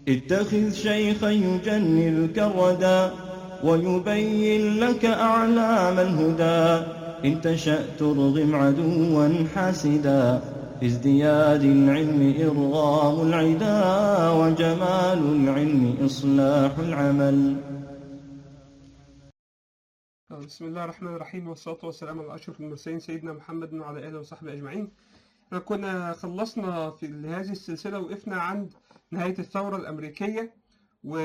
اتخذ شيخا يجنلك الردى ويبين لك أعلام الهدى إن تشأ ترغم عدوا حاسدا في ازدياد العلم إرغام العدا وجمال العلم إصلاح العمل بسم الله الرحمن الرحيم والصلاة والسلام على أشرف المرسلين سيدنا محمد وعلى آله وصحبه أجمعين. احنا كنا خلصنا في هذه السلسلة وقفنا عند نهاية الثورة الأمريكية و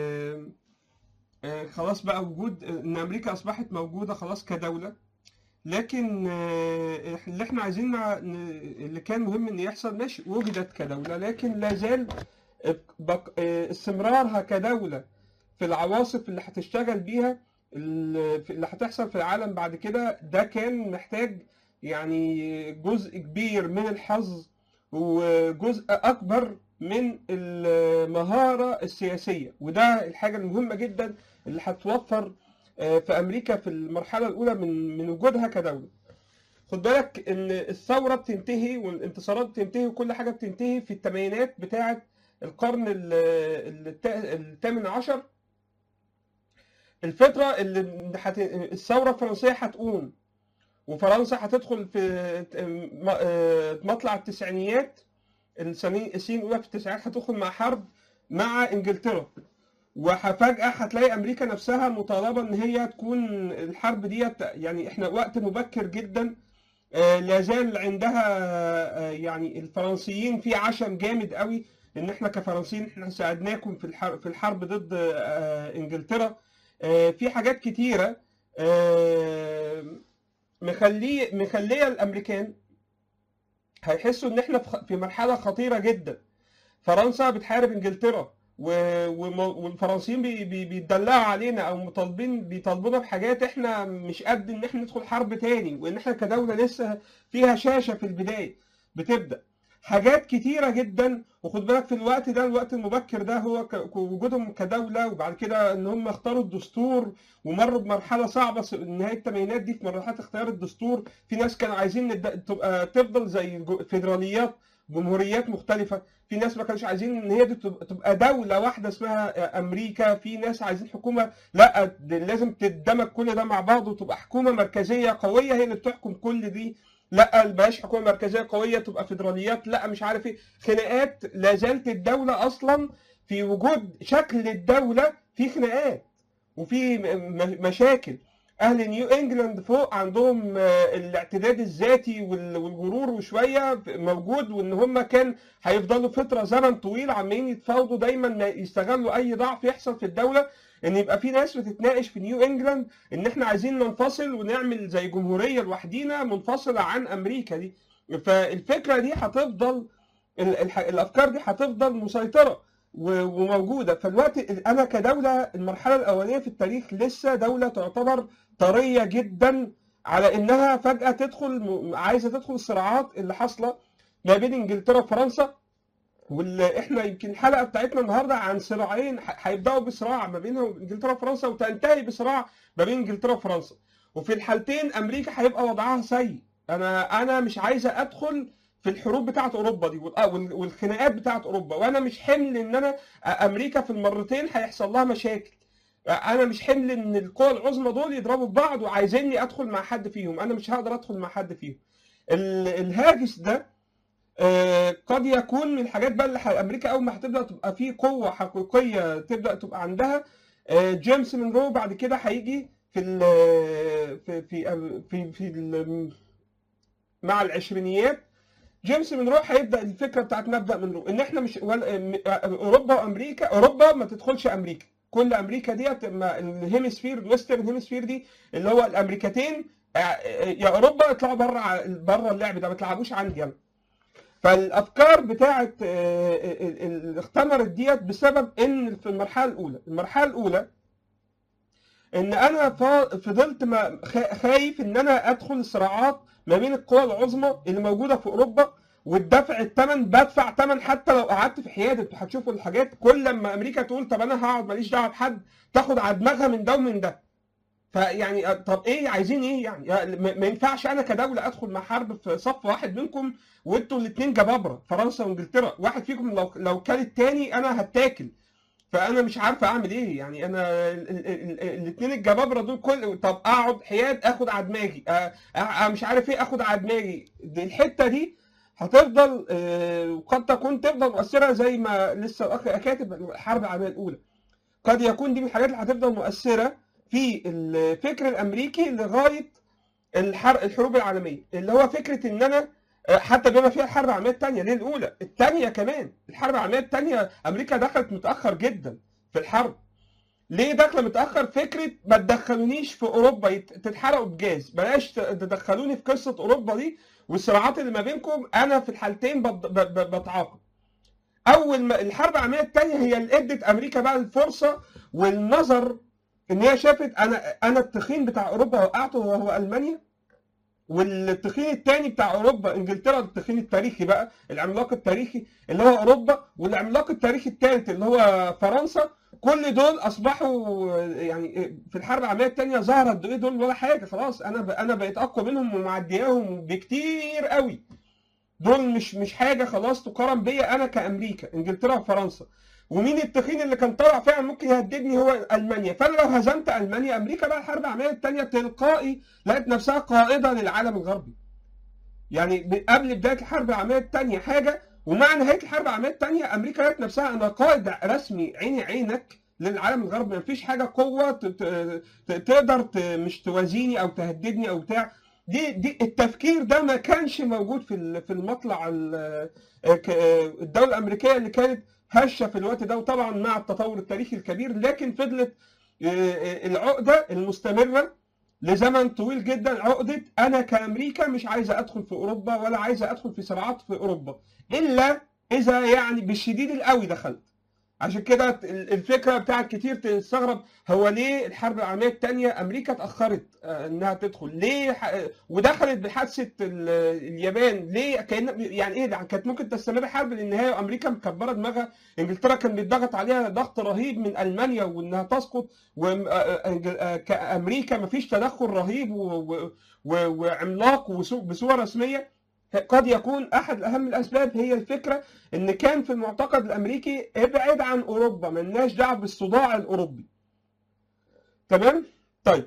آه، خلاص بقى وجود إن أمريكا أصبحت موجودة خلاص كدولة لكن آه، اللي احنا عايزين نع- ن- اللي كان مهم إن يحصل ماشي وجدت كدولة لكن لا زال بق- آه، استمرارها كدولة في العواصف اللي هتشتغل بيها ال- اللي هتحصل في العالم بعد كده ده كان محتاج يعني جزء كبير من الحظ وجزء اكبر من المهاره السياسيه وده الحاجه المهمه جدا اللي هتوفر آه، في امريكا في المرحله الاولى من من وجودها كدوله خد بالك ان الثوره بتنتهي والانتصارات بتنتهي وكل حاجه بتنتهي في الثمانينات بتاعه القرن ال- التا- الثامن عشر الفترة اللي حت... الثورة الفرنسية هتقوم وفرنسا هتدخل في م- آه، مطلع التسعينيات السنين السنين الأولى في التسعينات هتدخل مع حرب مع إنجلترا وفجأة هتلاقي أمريكا نفسها مطالبة إن هي تكون الحرب ديت يعني إحنا وقت مبكر جدا آه، لا زال عندها آه، يعني الفرنسيين في عشم جامد قوي إن إحنا كفرنسيين إحنا ساعدناكم في الحرب في الحرب ضد آه، إنجلترا آه، في حاجات كتيرة آه، مخليه مخليه الامريكان هيحسوا ان احنا في خ- في مرحله خطيره جدا فرنسا بتحارب انجلترا و- وم- والفرنسيين بي- بي- بيتدلعوا علينا او مطالبين بيطالبونا بحاجات احنا مش قد ان احنا ندخل حرب تاني وان احنا كدوله لسه فيها شاشه في البدايه بتبدا حاجات كتيره جدا وخد بالك في الوقت ده الوقت المبكر ده هو ك- وجودهم كدوله وبعد كده ان هم اختاروا الدستور ومروا بمرحله صعبه س- نهايه الثمانينات دي في مرحله اختيار الدستور في ناس كانوا عايزين ند- تبقى تفضل زي الجو- فيدراليات جمهوريات مختلفه في ناس ما كانوش عايزين ان هي دي تبقى تبقى دوله واحده اسمها امريكا في ناس عايزين حكومه لا دي لازم تندمج كل ده مع بعض وتبقى حكومه مركزيه قويه هي اللي بتحكم كل دي لا بلاش حكومه مركزيه قويه تبقى فيدراليات لا مش عارف ايه خناقات لا زالت الدوله اصلا في وجود شكل الدوله في خناقات وفي م- م- مشاكل اهل نيو انجلاند فوق عندهم آه، الاعتداد الذاتي وال- والغرور وشويه موجود وان هم كان هيفضلوا فتره زمن طويل عمالين يتفاوضوا دايما ما يستغلوا اي ضعف يحصل في الدوله ان يبقى في ناس بتتناقش في نيو انجلاند ان احنا عايزين ننفصل ونعمل زي جمهوريه لوحدينا منفصله عن امريكا دي فالفكره دي هتفضل ال- الح- الافكار دي هتفضل مسيطره و- وموجوده فالوقت انا كدوله المرحله الاولانيه في التاريخ لسه دوله تعتبر طريه جدا على انها فجاه تدخل م- عايزه تدخل الصراعات اللي حاصله ما بين انجلترا وفرنسا واللي احنا يمكن الحلقه بتاعتنا النهارده عن صراعين ح- هيبداوا بصراع ما بين انجلترا وفرنسا وتنتهي بصراع ما بين انجلترا وفرنسا وفي الحالتين امريكا هيبقى وضعها سيء انا انا مش عايزه ادخل في الحروب بتاعت اوروبا دي وال- آه، وال- والخناقات بتاعت اوروبا وانا مش حمل ان انا آه، امريكا في المرتين هيحصل لها مشاكل آه، انا مش حمل ان القوى العظمى دول يضربوا في بعض وعايزيني ادخل مع حد فيهم انا مش هقدر ادخل مع حد فيهم ال- الهاجس ده آه، قد يكون من الحاجات بقى اللي ح- امريكا اول ما هتبدا تبقى في قوه حقيقيه تبدا تبقى عندها آه، جيمس مونرو بعد كده هيجي في ال في في في, في ال مع العشرينيات جيمس مونرو هيبدا الفكره بتاعت مبدا مونرو ان احنا مش ولا- م- اوروبا وامريكا اوروبا ما تدخلش امريكا كل امريكا ديت ما- الهيمسفير الويسترن هيمسفير دي اللي هو الامريكتين آه، آه، يا اوروبا اطلعوا بره بره اللعب ده ما تلعبوش عندي انا فالافكار بتاعت آه، ال- ال- اللي اختمرت ديت بسبب ان في المرحله الاولى المرحله الاولى ان انا ف- فضلت ما- خا- خايف ان انا ادخل الصراعات ما بين القوى العظمى اللي موجوده في اوروبا والدفع الثمن بدفع ثمن حتى لو قعدت في حياده انتوا هتشوفوا الحاجات كل لما امريكا تقول طب انا هقعد ماليش دعوه بحد تاخد على دماغها من ده ومن ده فيعني آه، طب ايه عايزين ايه يعني يعني ما ما ينفعش انا كدوله ادخل مع حرب في صف واحد منكم وانتوا الاثنين جبابره فرنسا وانجلترا واحد فيكم لو لو كان التاني انا هتاكل فانا مش عارف اعمل ايه يعني انا الاثنين الجبابره دول كل طب اقعد حياد اخد على دماغي آه، آه، مش عارف ايه اخد على دماغي دي الحته دي هتفضل آه، وقد تكون تفضل مؤثره زي ما لسه الاخ كاتب الحرب العالميه الاولى قد يكون دي من الحاجات اللي هتفضل مؤثره في الفكر الامريكي لغايه الحرب الحروب العالميه اللي هو فكره ان انا آه، حتى بما فيها الحرب العالميه الثانيه ليه الاولى الثانيه كمان الحرب العالميه الثانيه امريكا دخلت متاخر جدا في الحرب ليه داخله متاخر فكره ما تدخلونيش في اوروبا يت- تتحرقوا بجاز بلاش ت- تدخلوني في قصه اوروبا دي والصراعات اللي ما بينكم انا في الحالتين بت- ب- ب- بتعاقب اول ما الحرب العالميه الثانيه هي اللي ادت امريكا بقى الفرصه والنظر ان هي شافت انا انا التخين بتاع اوروبا وقعته وهو المانيا والتخين الثاني بتاع اوروبا انجلترا التخين التاريخي بقى العملاق التاريخي اللي هو اوروبا والعملاق التاريخي الثالث اللي هو فرنسا كل دول اصبحوا يعني في الحرب العالميه الثانيه ظهر قد ايه دول ولا حاجه خلاص انا ب- انا بقيت اقوى منهم ومعدياهم بكتير قوي دول مش مش حاجه خلاص تقارن بيا انا كامريكا انجلترا وفرنسا ومين التخين اللي كان طالع فعلا ممكن يهددني هو المانيا فانا لو هزمت المانيا امريكا بقى الحرب العالميه الثانيه تلقائي لقت نفسها قائده للعالم الغربي يعني ب- قبل بدايه الحرب العالميه الثانيه حاجه ومع نهايه الحرب العالميه الثانيه امريكا لقت نفسها انا قائد رسمي عيني عينك للعالم الغربي مفيش حاجه قوه ت- ت- ت- تقدر ت- مش توازيني او تهددني او بتاع دي دي التفكير ده ما كانش موجود في ال- في المطلع ال- ك- الدوله الامريكيه اللي كانت هشه في الوقت ده وطبعا مع التطور التاريخي الكبير لكن فضلت آه، العقده المستمره لزمن طويل جدا عقده انا كامريكا مش عايزه ادخل في اوروبا ولا عايزه ادخل في صراعات في اوروبا الا اذا يعني بالشديد القوي دخلت عشان كده الفكره بتاعت كتير تستغرب هو ليه الحرب العالميه الثانيه امريكا اتاخرت آه، انها تدخل ليه ح- ودخلت بحادثه ال- اليابان ليه كان يعني ايه ده كانت ممكن تستمر حرب للنهايه وامريكا مكبره دماغها انجلترا كان بيتضغط عليها ضغط رهيب من المانيا وانها تسقط وامريكا مفيش تدخل رهيب و- و- و- وعملاق وسو- بصوره رسميه قد يكون احد اهم الاسباب هي الفكره ان كان في المعتقد الامريكي ابعد عن اوروبا ملناش دعوه بالصداع الاوروبي تمام طيب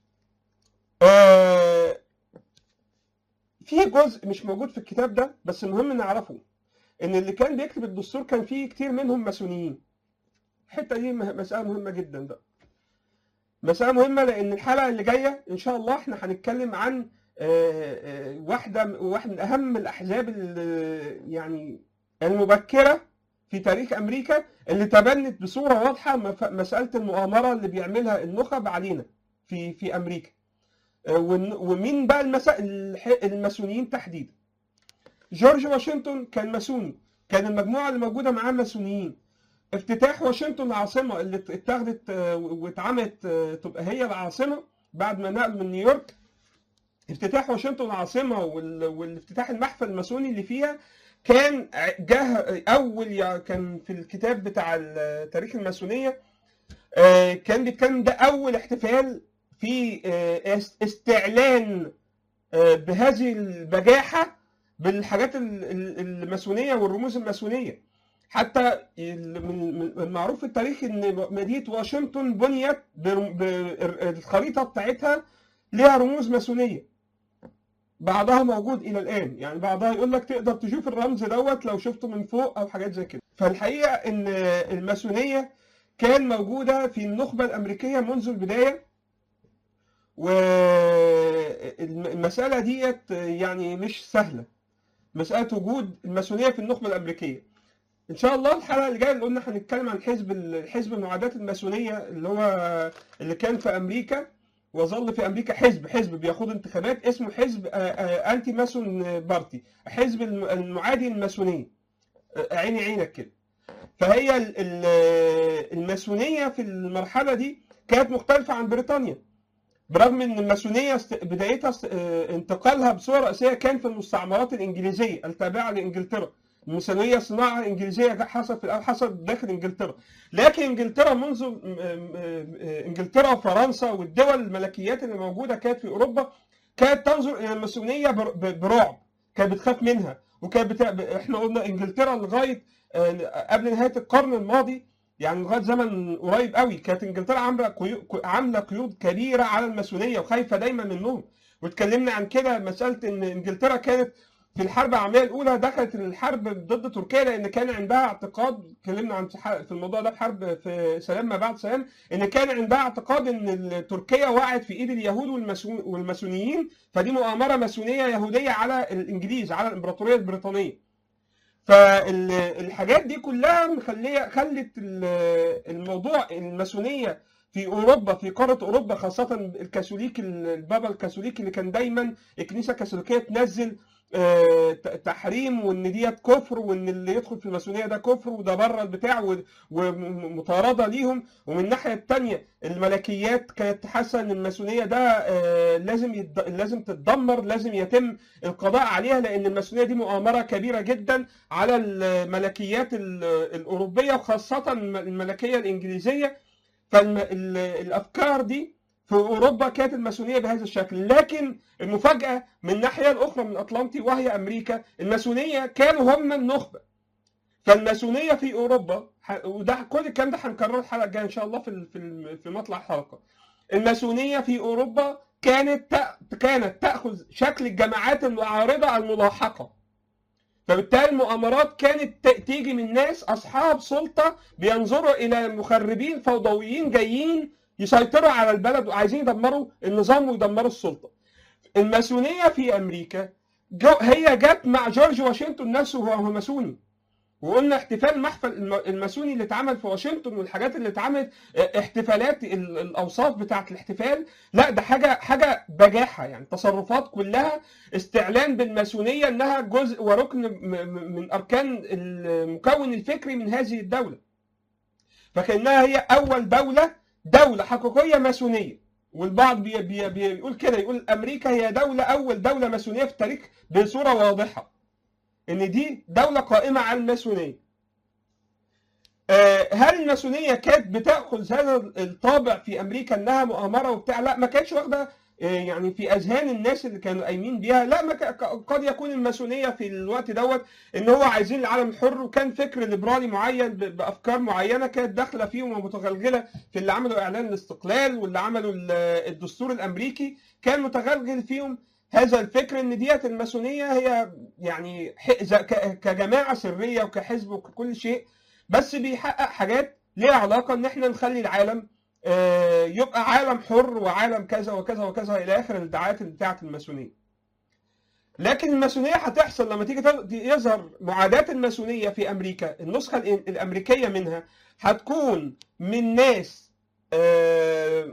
آه في جزء مش موجود في الكتاب ده بس مهم نعرفه ان اللي كان بيكتب الدستور كان فيه كتير منهم ماسونيين الحته دي مه- مساله مهمه جدا بقى مساله مهمه لان الحلقه اللي جايه ان شاء الله احنا هنتكلم عن آه، آه، واحده واحد من اهم الاحزاب ال- يعني المبكره في تاريخ امريكا اللي تبنت بصوره واضحه مف- مساله المؤامره اللي بيعملها النخب علينا في في امريكا آه، ون- ومين بقى المسا... الح- الماسونيين تحديدا جورج واشنطن كان ماسوني كان المجموعه اللي موجوده معاه ماسونيين افتتاح واشنطن العاصمه اللي اتاخدت آه، واتعملت آه، تبقى هي العاصمه بعد ما نقلوا من نيويورك افتتاح واشنطن العاصمه وال... والافتتاح المحفل الماسوني اللي فيها كان جه اول يا- كان في الكتاب بتاع ال- تاريخ الماسونيه آه، كان بيتكلم ده اول احتفال في آه، است- استعلان آه، بهذه البجاحه بالحاجات ال- ال- الماسونيه والرموز الماسونيه حتى ال- من من المعروف في التاريخ ان مدينه واشنطن بنيت برم- بالخريطه بتاعتها ليها رموز ماسونيه بعضها موجود الى الان يعني بعضها يقول لك تقدر تشوف الرمز دوت لو شفته من فوق او حاجات زي كده فالحقيقه ان الماسونيه كان موجوده في النخبه الامريكيه منذ البدايه والمساله ديت يعني مش سهله مساله وجود الماسونيه في النخبه الامريكيه ان شاء الله الحلقه اللي جايه اللي قلنا هنتكلم عن حزب الحزب معاداه الماسونيه اللي هو اللي كان في امريكا وظل في امريكا حزب حزب بياخد انتخابات اسمه حزب آه، آه، انتي ماسون بارتي حزب الم- المعادي للماسونيه آه، عيني عينك كده فهي ال- ال- الماسونيه في المرحله دي كانت مختلفه عن بريطانيا برغم ان الماسونيه است- بدايتها است- آه، انتقالها بصوره رئيسيه كان في المستعمرات الانجليزيه التابعه لانجلترا الماسونيه صناعه انجليزيه حصل في الاول حصل داخل انجلترا لكن انجلترا منذ م- م- م- انجلترا وفرنسا والدول الملكيات اللي موجوده كانت في اوروبا كانت تنظر الى الماسونيه بر- ب- برعب كانت بتخاف منها وكانت بتا... احنا قلنا انجلترا لغايه آه، قبل نهايه القرن الماضي يعني لغايه زمن قريب قوي كانت انجلترا عامله قيو... عامله قيود كبيره على الماسونيه وخايفه دايما منهم واتكلمنا عن كده مساله ان انجلترا كانت في الحرب العالميه الاولى دخلت الحرب ضد تركيا لان كان عندها اعتقاد اتكلمنا عن في الموضوع ده في حرب في سلام ما بعد سلام ان كان عندها اعتقاد ان تركيا وقعت في ايد اليهود والماسون والماسونيين فدي مؤامره ماسونيه يهوديه على الانجليز على الامبراطوريه البريطانيه فالحاجات دي كلها مخليه خلت ال- الموضوع الماسونيه في اوروبا في قاره اوروبا خاصه الكاثوليك البابا الكاثوليكي اللي كان دايما الكنيسه الكاثوليكيه تنزل آه، ت- تحريم وان ديت كفر وان اللي يدخل في الماسونيه ده كفر وده بره البتاع و- ومطارده ليهم ومن الناحيه الثانيه الملكيات كانت حاسه ان الماسونيه ده آه، لازم يد... لازم تتدمر لازم يتم القضاء عليها لان الماسونيه دي مؤامره كبيره جدا على الملكيات ال- الاوروبيه وخاصه الم- الملكيه الانجليزيه فالافكار دي في اوروبا كانت الماسونيه بهذا الشكل لكن المفاجاه من الناحيه الاخرى من الاطلنطي وهي امريكا الماسونيه كانوا هم النخبه فالماسونيه في اوروبا ح- وده كل الكلام ده هنكرره الحلقه الجايه ان شاء الله في ال- في ال- في مطلع الحلقه الماسونيه في اوروبا كانت تأ- كانت تاخذ شكل الجماعات المعارضه الملاحقه فبالتالي المؤامرات كانت ت- تيجي من ناس اصحاب سلطه بينظروا الى مخربين فوضويين جايين يسيطروا على البلد وعايزين يدمروا النظام ويدمروا السلطه. الماسونيه في امريكا جو هي جت مع جورج واشنطن نفسه وهو ماسوني. وقلنا احتفال المحفل الم- الماسوني اللي اتعمل في واشنطن والحاجات اللي اتعملت اه، احتفالات ال- الاوصاف بتاعه الاحتفال لا ده حاجه حاجه بجاحه يعني تصرفات كلها استعلان بالماسونيه انها جزء وركن م- م- من اركان المكون الفكري من هذه الدوله. فكانها هي اول دوله دوله حقيقيه ماسونيه والبعض بي بي بيقول كده يقول امريكا هي دوله اول دوله ماسونيه في التاريخ بصوره واضحه ان دي دوله قائمه على الماسونيه آه، هل الماسونيه كانت بتاخذ هذا الطابع في امريكا انها مؤامره وبتاع لا ما كانتش واخده آه، يعني في اذهان الناس اللي كانوا قايمين بيها لا ما ك- قد يكون الماسونيه في الوقت دوت ان هو عايزين العالم الحر وكان فكر ليبرالي معين ب- بافكار معينه كانت داخله فيهم ومتغلغله في اللي عملوا اعلان الاستقلال واللي عملوا ال- الدستور الامريكي كان متغلغل فيهم هذا الفكر ان ديت الماسونيه هي يعني ح- ز- ك- كجماعه سريه وكحزب وككل شيء بس بيحقق حاجات ليها علاقه ان احنا نخلي العالم آه، يبقى عالم حر وعالم كذا وكذا وكذا الى اخر الادعاءات بتاعه الماسونيه. لكن الماسونيه هتحصل لما تيجي تظ- يظهر معاداه الماسونيه في امريكا النسخه الإن- الامريكيه منها هتكون من ناس آه،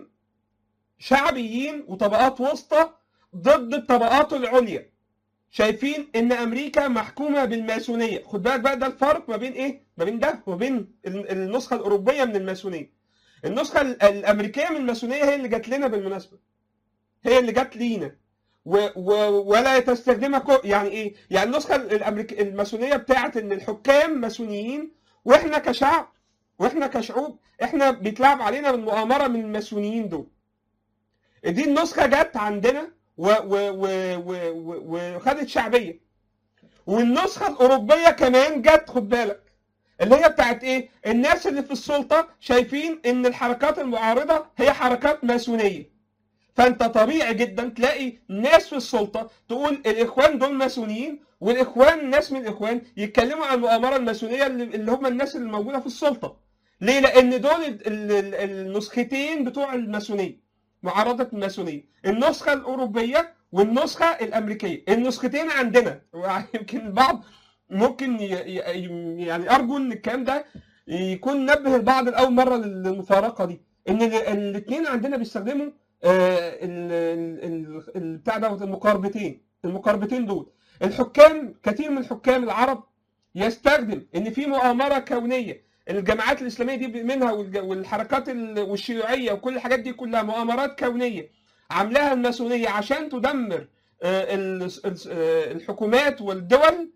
شعبيين وطبقات وسطى ضد الطبقات العليا شايفين ان امريكا محكومه بالماسونيه خد بالك بقى ده الفرق ما بين ايه ما بين ده وبين ال- النسخه الاوروبيه من الماسونيه النسخه ال- الامريكيه من الماسونيه هي اللي جات لنا بالمناسبه هي اللي جات لينا و و ولا تستخدمها كو يعني ايه يعني النسخه الامريك الماسونيه بتاعت ان الحكام ماسونيين واحنا كشعب واحنا كشعوب احنا بيتلعب علينا بالمؤامره من الماسونيين دول دي النسخه جت عندنا و- و- و- و- و- وخدت شعبيه والنسخه الاوروبيه كمان جت خد بالك اللي هي بتاعت ايه الناس اللي في السلطه شايفين ان الحركات المعارضه هي حركات ماسونيه فانت طبيعي جدا تلاقي ناس في السلطه تقول الاخوان دول ماسونيين والاخوان ناس من الاخوان يتكلموا عن المؤامره الماسونيه اللي اللي هم الناس اللي موجوده في السلطه ليه لان دول ال- ال- النسختين بتوع الماسونيه معارضه الماسونيه النسخه الاوروبيه والنسخه الامريكيه النسختين عندنا يمكن البعض ممكن ي- ي- يعني ارجو ان الكلام ده يكون نبه البعض لاول مره للمفارقه دي ان الاثنين عندنا بيستخدموا آه، ال- ال- ال- ال- بتاع دوت المقاربتين المقاربتين دول الحكام كثير من الحكام العرب يستخدم ان في مؤامره كونيه الجماعات الاسلاميه دي منها والج- والحركات ال- والشيوعيه وكل الحاجات دي كلها مؤامرات كونيه عاملاها الماسونيه عشان تدمر آه، ال- ال- آه، الحكومات والدول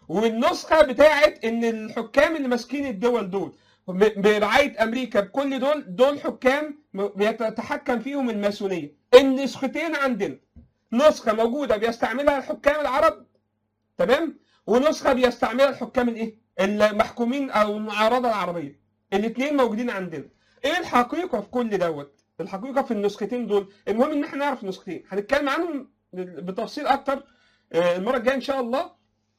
والنسخه بتاعت ان الحكام اللي ماسكين الدول دول ب- برعايه امريكا بكل دول دول حكام م- بيتحكم فيهم الماسونيه النسختين عندنا نسخه موجوده بيستعملها الحكام العرب تمام ونسخه بيستعملها الحكام الايه المحكومين او المعارضه العربيه الاثنين موجودين عندنا ايه الحقيقه في كل دوت الحقيقه في النسختين دول المهم ان احنا نعرف النسختين هنتكلم عنهم بتفصيل اكتر آه، المره الجايه ان شاء الله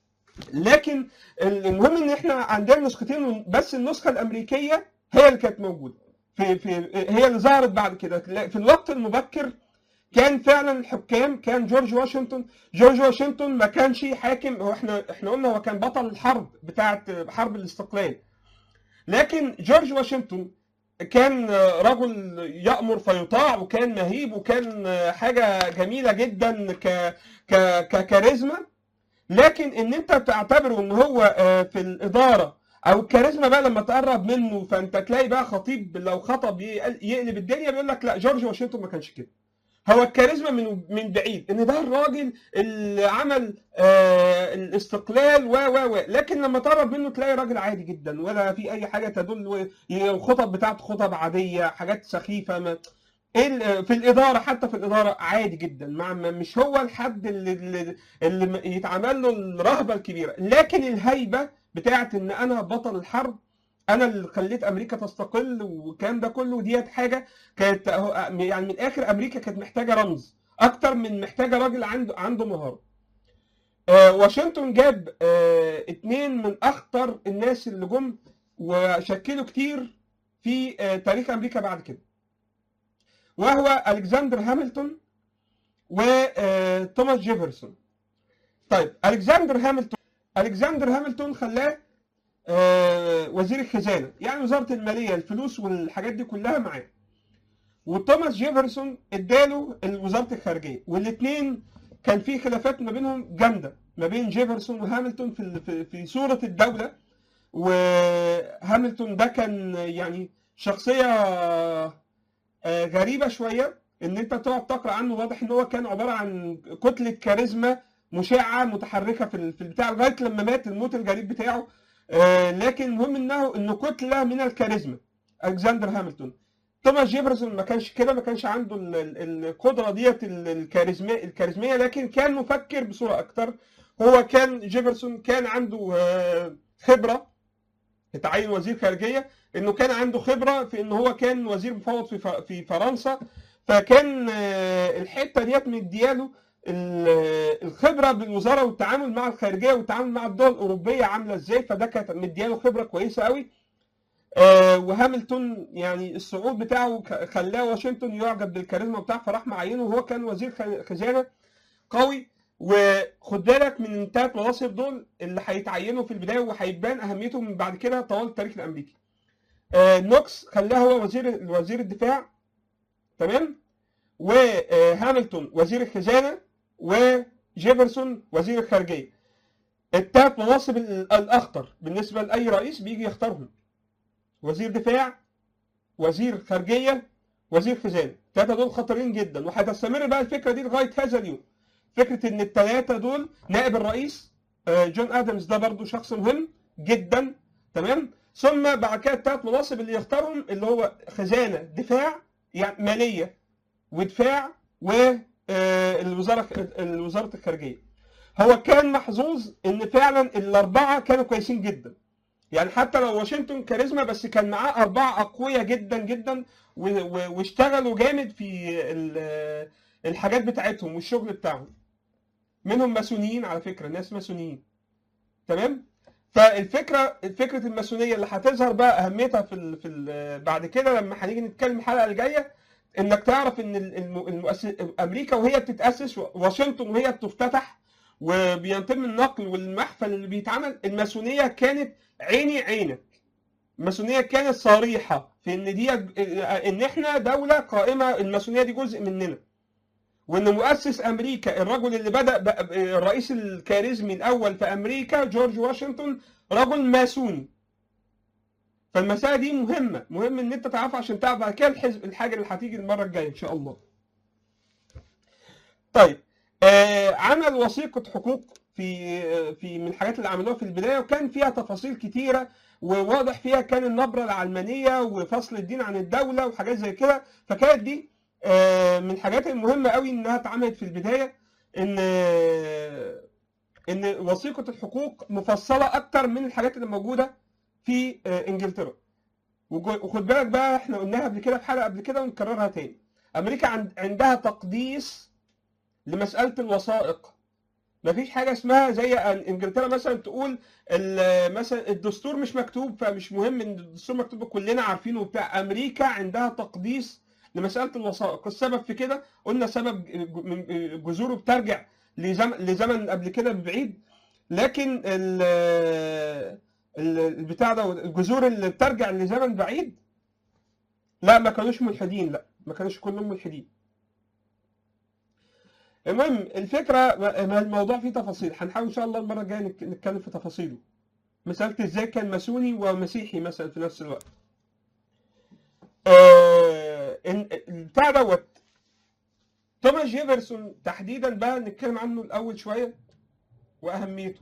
لكن المهم ان احنا عندنا نسختين بس النسخه الامريكيه هي اللي كانت موجوده في في هي اللي ظهرت بعد كده في الوقت المبكر كان فعلا الحكام كان جورج واشنطن جورج واشنطن ما كانش حاكم هو احنا احنا قلنا هو كان بطل الحرب بتاعه حرب الاستقلال لكن جورج واشنطن كان رجل يأمر فيطاع وكان مهيب وكان حاجة جميلة جدا ك ك ككاريزما لكن ان انت تعتبره ان هو آه، في الاداره او الكاريزما بقى لما تقرب منه فانت تلاقي بقى خطيب لو خطب يقل- يقلب الدنيا بيقول لك لا جورج واشنطن ما كانش كده هو الكاريزما من من بعيد ان ده الراجل اللي عمل آه الاستقلال و و و لكن لما تقرب منه تلاقي راجل عادي جدا ولا في اي حاجه تدل الخطب بتاعته خطب عاديه حاجات سخيفه ما إيه ال- في الاداره حتى في الاداره عادي جدا مع ما- مش هو الحد اللي, اللي, اللي يتعمل له الرهبه الكبيره لكن الهيبه بتاعت ان انا بطل الحرب انا اللي خليت امريكا تستقل والكلام ده كله ديت حاجه كانت أهو- يعني من الاخر امريكا كانت محتاجه رمز اكتر من محتاجه راجل عنده عنده مهاره آه، واشنطن جاب آه، اتنين من اخطر الناس اللي جم وشكلوا كتير في آه، تاريخ امريكا بعد كده وهو الكسندر هامilton وتوماس جيفرسون طيب الكسندر هامilton الكسندر هامilton خلاه آه، وزير الخزانه يعني وزاره الماليه الفلوس والحاجات دي كلها معاه وتوماس جيفرسون اداله وزاره الخارجيه والاثنين كان في خلافات ما بينهم جامده ما بين جيفرسون وهامilton في ال- في- في صوره الدوله وهامilton ده كان يعني شخصيه آه، غريبه شويه ان انت تقعد تقرا عنه واضح ان هو كان عباره عن كتله كاريزما مشعه متحركه في ال- في البتاع لغايه لما مات الموت الغريب بتاعه آه، لكن المهم انه انه كتله من الكاريزما الكسندر هامilton توماس جيفرسون ما كانش كده ما كانش عنده ال- ال- القدره ديت ال- الكاريزما الكاريزميه لكن كان مفكر بصوره اكتر هو كان جيفرسون كان عنده آه، خبره اتعين وزير خارجيه انه كان عنده خبره في ان هو كان وزير مفوض في ف- في فرنسا فكان آه، الحته ديت مدياله ال- الخبره بالوزاره والتعامل مع الخارجيه والتعامل مع الدول الاوروبيه عامله ازاي فده كانت مدياله خبره كويسه قوي آه، وهاملتون يعني الصعود بتاعه ك- خلاه واشنطن يعجب بالكاريزما بتاعه فراح معينه وهو كان وزير خ- خزانه قوي وخد بالك من الثلاث مناصب دول اللي هيتعينوا في البدايه وهيبان اهميتهم من بعد كده طوال التاريخ الامريكي. آه، نوكس خلاه هو وزير وزير الدفاع تمام؟ وهاملتون وزير الخزانه وجيفرسون وزير الخارجيه. الثلاث مناصب ال- الاخطر بالنسبه لاي رئيس بيجي يختارهم. وزير دفاع وزير خارجيه وزير خزانه الثلاثه دول خطرين جدا وهتستمر بقى الفكره دي لغايه هذا اليوم فكره ان الثلاثه دول نائب الرئيس آه، جون ادمز ده برضو شخص مهم جدا تمام ثم بعد كده الثلاث مناصب اللي يختارهم اللي هو خزانه دفاع يعني ماليه ودفاع والوزاره الوزاره الخارجيه هو كان محظوظ ان فعلا الاربعه كانوا كويسين جدا يعني حتى لو واشنطن كاريزما بس كان معاه أربعة أقوياء جدا جدا و- و- واشتغلوا جامد في ال- الحاجات بتاعتهم والشغل بتاعهم منهم ماسونيين على فكرة ناس ماسونيين تمام فالفكرة فكرة الماسونية اللي هتظهر بقى أهميتها في ال في ال بعد كده لما هنيجي نتكلم الحلقة الجاية إنك تعرف إن ال- الم- المؤسس أمريكا وهي بتتأسس واشنطن وهي بتفتتح وبيتم النقل والمحفل اللي بيتعمل الماسونية كانت عيني عينك الماسونيه كانت صريحه في ان دي ان احنا دوله قائمه الماسونيه دي جزء مننا وان مؤسس امريكا الرجل اللي بدا بقى- الرئيس الكاريزمي الاول في امريكا جورج واشنطن رجل ماسوني فالمساله دي مهمه مهم ان انت تعرفها عشان تعرف بعد كده الحزب الحاجه اللي هتيجي المره الجايه ان شاء الله طيب آه عمل وثيقه حقوق في في من الحاجات اللي عملوها في البدايه وكان فيها تفاصيل كتيره وواضح فيها كان النبره العلمانيه وفصل الدين عن الدوله وحاجات زي كده فكانت دي آه، من الحاجات المهمه قوي انها اتعملت في البدايه ان آه، ان وثيقه الحقوق مفصله اكتر من الحاجات اللي موجوده في آه، انجلترا وجو- وخد بالك بقى احنا قلناها قبل كده في حلقه قبل كده ونكررها تاني امريكا عند عندها تقديس لمساله الوثائق مفيش حاجه اسمها زي أن انجلترا مثلا تقول ال- مثلا الدستور مش مكتوب فمش مهم ان الدستور مكتوب كلنا عارفينه وبتاع امريكا عندها تقديس لمساله الوثائق السبب في كده قلنا سبب ج- من جذوره بترجع لزمن لزمن قبل كده بعيد لكن ال ال- البتاع ده الجذور اللي بترجع لزمن بعيد لا ما كانوش ملحدين لا ما كانوش كلهم ملحدين المهم الفكره ما الموضوع فيه تفاصيل هنحاول ان شاء الله المره الجايه نك- نتكلم في تفاصيله مساله ازاي كان ماسوني ومسيحي مثلا في نفس الوقت آه إن- البتاع دوت توماس جيفرسون تحديدا بقى نتكلم عنه الاول شويه واهميته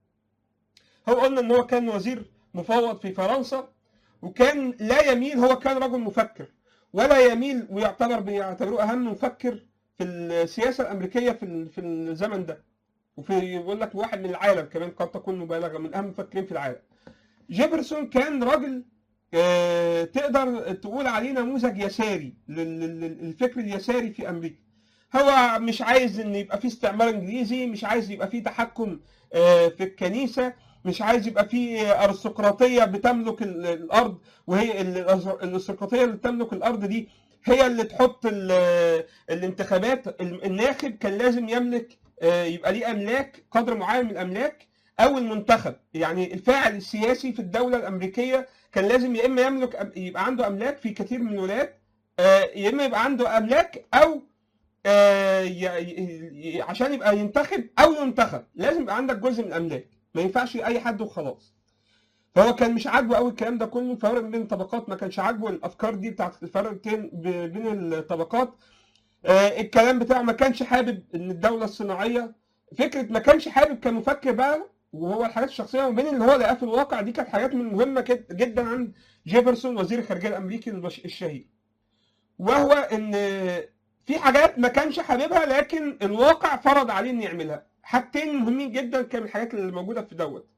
هو قلنا ان هو كان وزير مفوض في فرنسا وكان لا يميل هو كان رجل مفكر ولا يميل ويعتبر بيعتبروه اهم مفكر في السياسه الامريكيه في ال- في الزمن ده وفي يقول لك واحد من العالم كمان قد تكون مبالغه من اهم المفكرين في العالم جيفرسون كان راجل آه، تقدر تقول عليه نموذج يساري لل- لل- للفكر اليساري في امريكا هو مش عايز ان يبقى في استعمار انجليزي مش عايز يبقى في تحكم آه، في الكنيسه مش عايز يبقى في ارستقراطيه بتملك ال- الارض وهي ال- الارستقراطيه اللي تملك الارض دي هي اللي تحط ال- الانتخابات الناخب كان لازم يملك آه، يبقى ليه املاك قدر معين من الاملاك او المنتخب يعني الفاعل السياسي في الدوله الامريكيه كان لازم يا اما يملك أم- يبقى عنده املاك في كثير من الولايات آه، يا اما يبقى عنده املاك او آه، ي- ي- ي- عشان يبقى ينتخب او ينتخب لازم يبقى عندك جزء من الاملاك ما ينفعش اي حد وخلاص فهو كان مش عاجبه قوي الكلام ده كله فرق بين الطبقات ما كانش عاجبه الافكار دي بتاعت الفرق بين بين الطبقات آه، الكلام بتاعه ما كانش حابب ان الدوله الصناعيه فكره ما كانش حابب كمفكر بقى وهو الحاجات الشخصيه وبين اللي هو لقاه في الواقع دي كانت حاجات من مهمه كد- جدا عند جيفرسون وزير الخارجيه الامريكي البش- الشهير وهو ان في حاجات ما كانش حاببها لكن الواقع فرض عليه انه يعملها حاجتين مهمين جدا كان من الحاجات اللي موجوده في دوت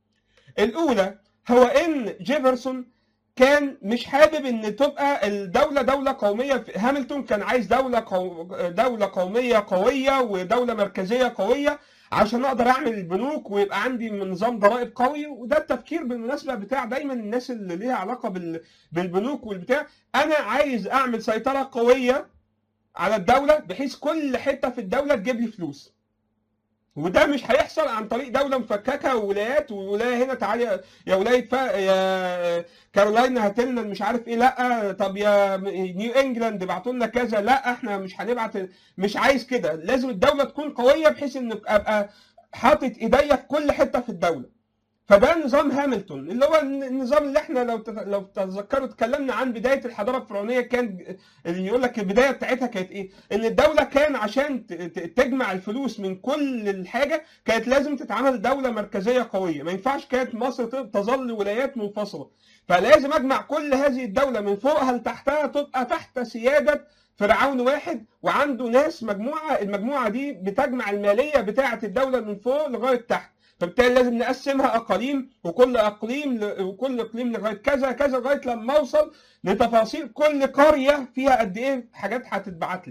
الاولى هو ان جيفرسون كان مش حابب ان تبقى الدوله دوله قوميه هاملتون كان عايز دوله قو... دوله قوميه قويه ودوله مركزيه قويه عشان اقدر اعمل البنوك ويبقى عندي نظام ضرائب قوي وده التفكير بالمناسبه بتاع دايما الناس اللي ليها علاقه بال... بالبنوك والبتاع انا عايز اعمل سيطره قويه على الدوله بحيث كل حته في الدوله تجيب لي فلوس وده مش هيحصل عن طريق دوله مفككه وولايات وولايه هنا تعالى يا ولايه فا يا كارولاينا هات لنا مش عارف ايه لا طب يا نيو انجلاند ابعتوا لنا كذا لا احنا مش هنبعت مش عايز كده لازم الدوله تكون قويه بحيث ان ابقى حاطط ايديا في كل حته في الدوله فده نظام هاملتون اللي هو النظام اللي احنا لو لو تتذكروا اتكلمنا عن بدايه الحضاره الفرعونيه كان اللي يقول لك البدايه بتاعتها كانت ايه؟ ان الدوله كان عشان تجمع الفلوس من كل الحاجه كانت لازم تتعمل دوله مركزيه قويه، ما ينفعش كانت مصر تظل ولايات منفصله، فلازم اجمع كل هذه الدوله من فوقها لتحتها تبقى تحت سياده فرعون واحد وعنده ناس مجموعه المجموعه دي بتجمع الماليه بتاعه الدوله من فوق لغايه تحت. فبالتالي لازم نقسمها اقاليم وكل اقليم ل... وكل اقليم لغايه كذا كذا لغايه لما اوصل لتفاصيل كل قريه فيها قد ايه حاجات هتتبعت لي.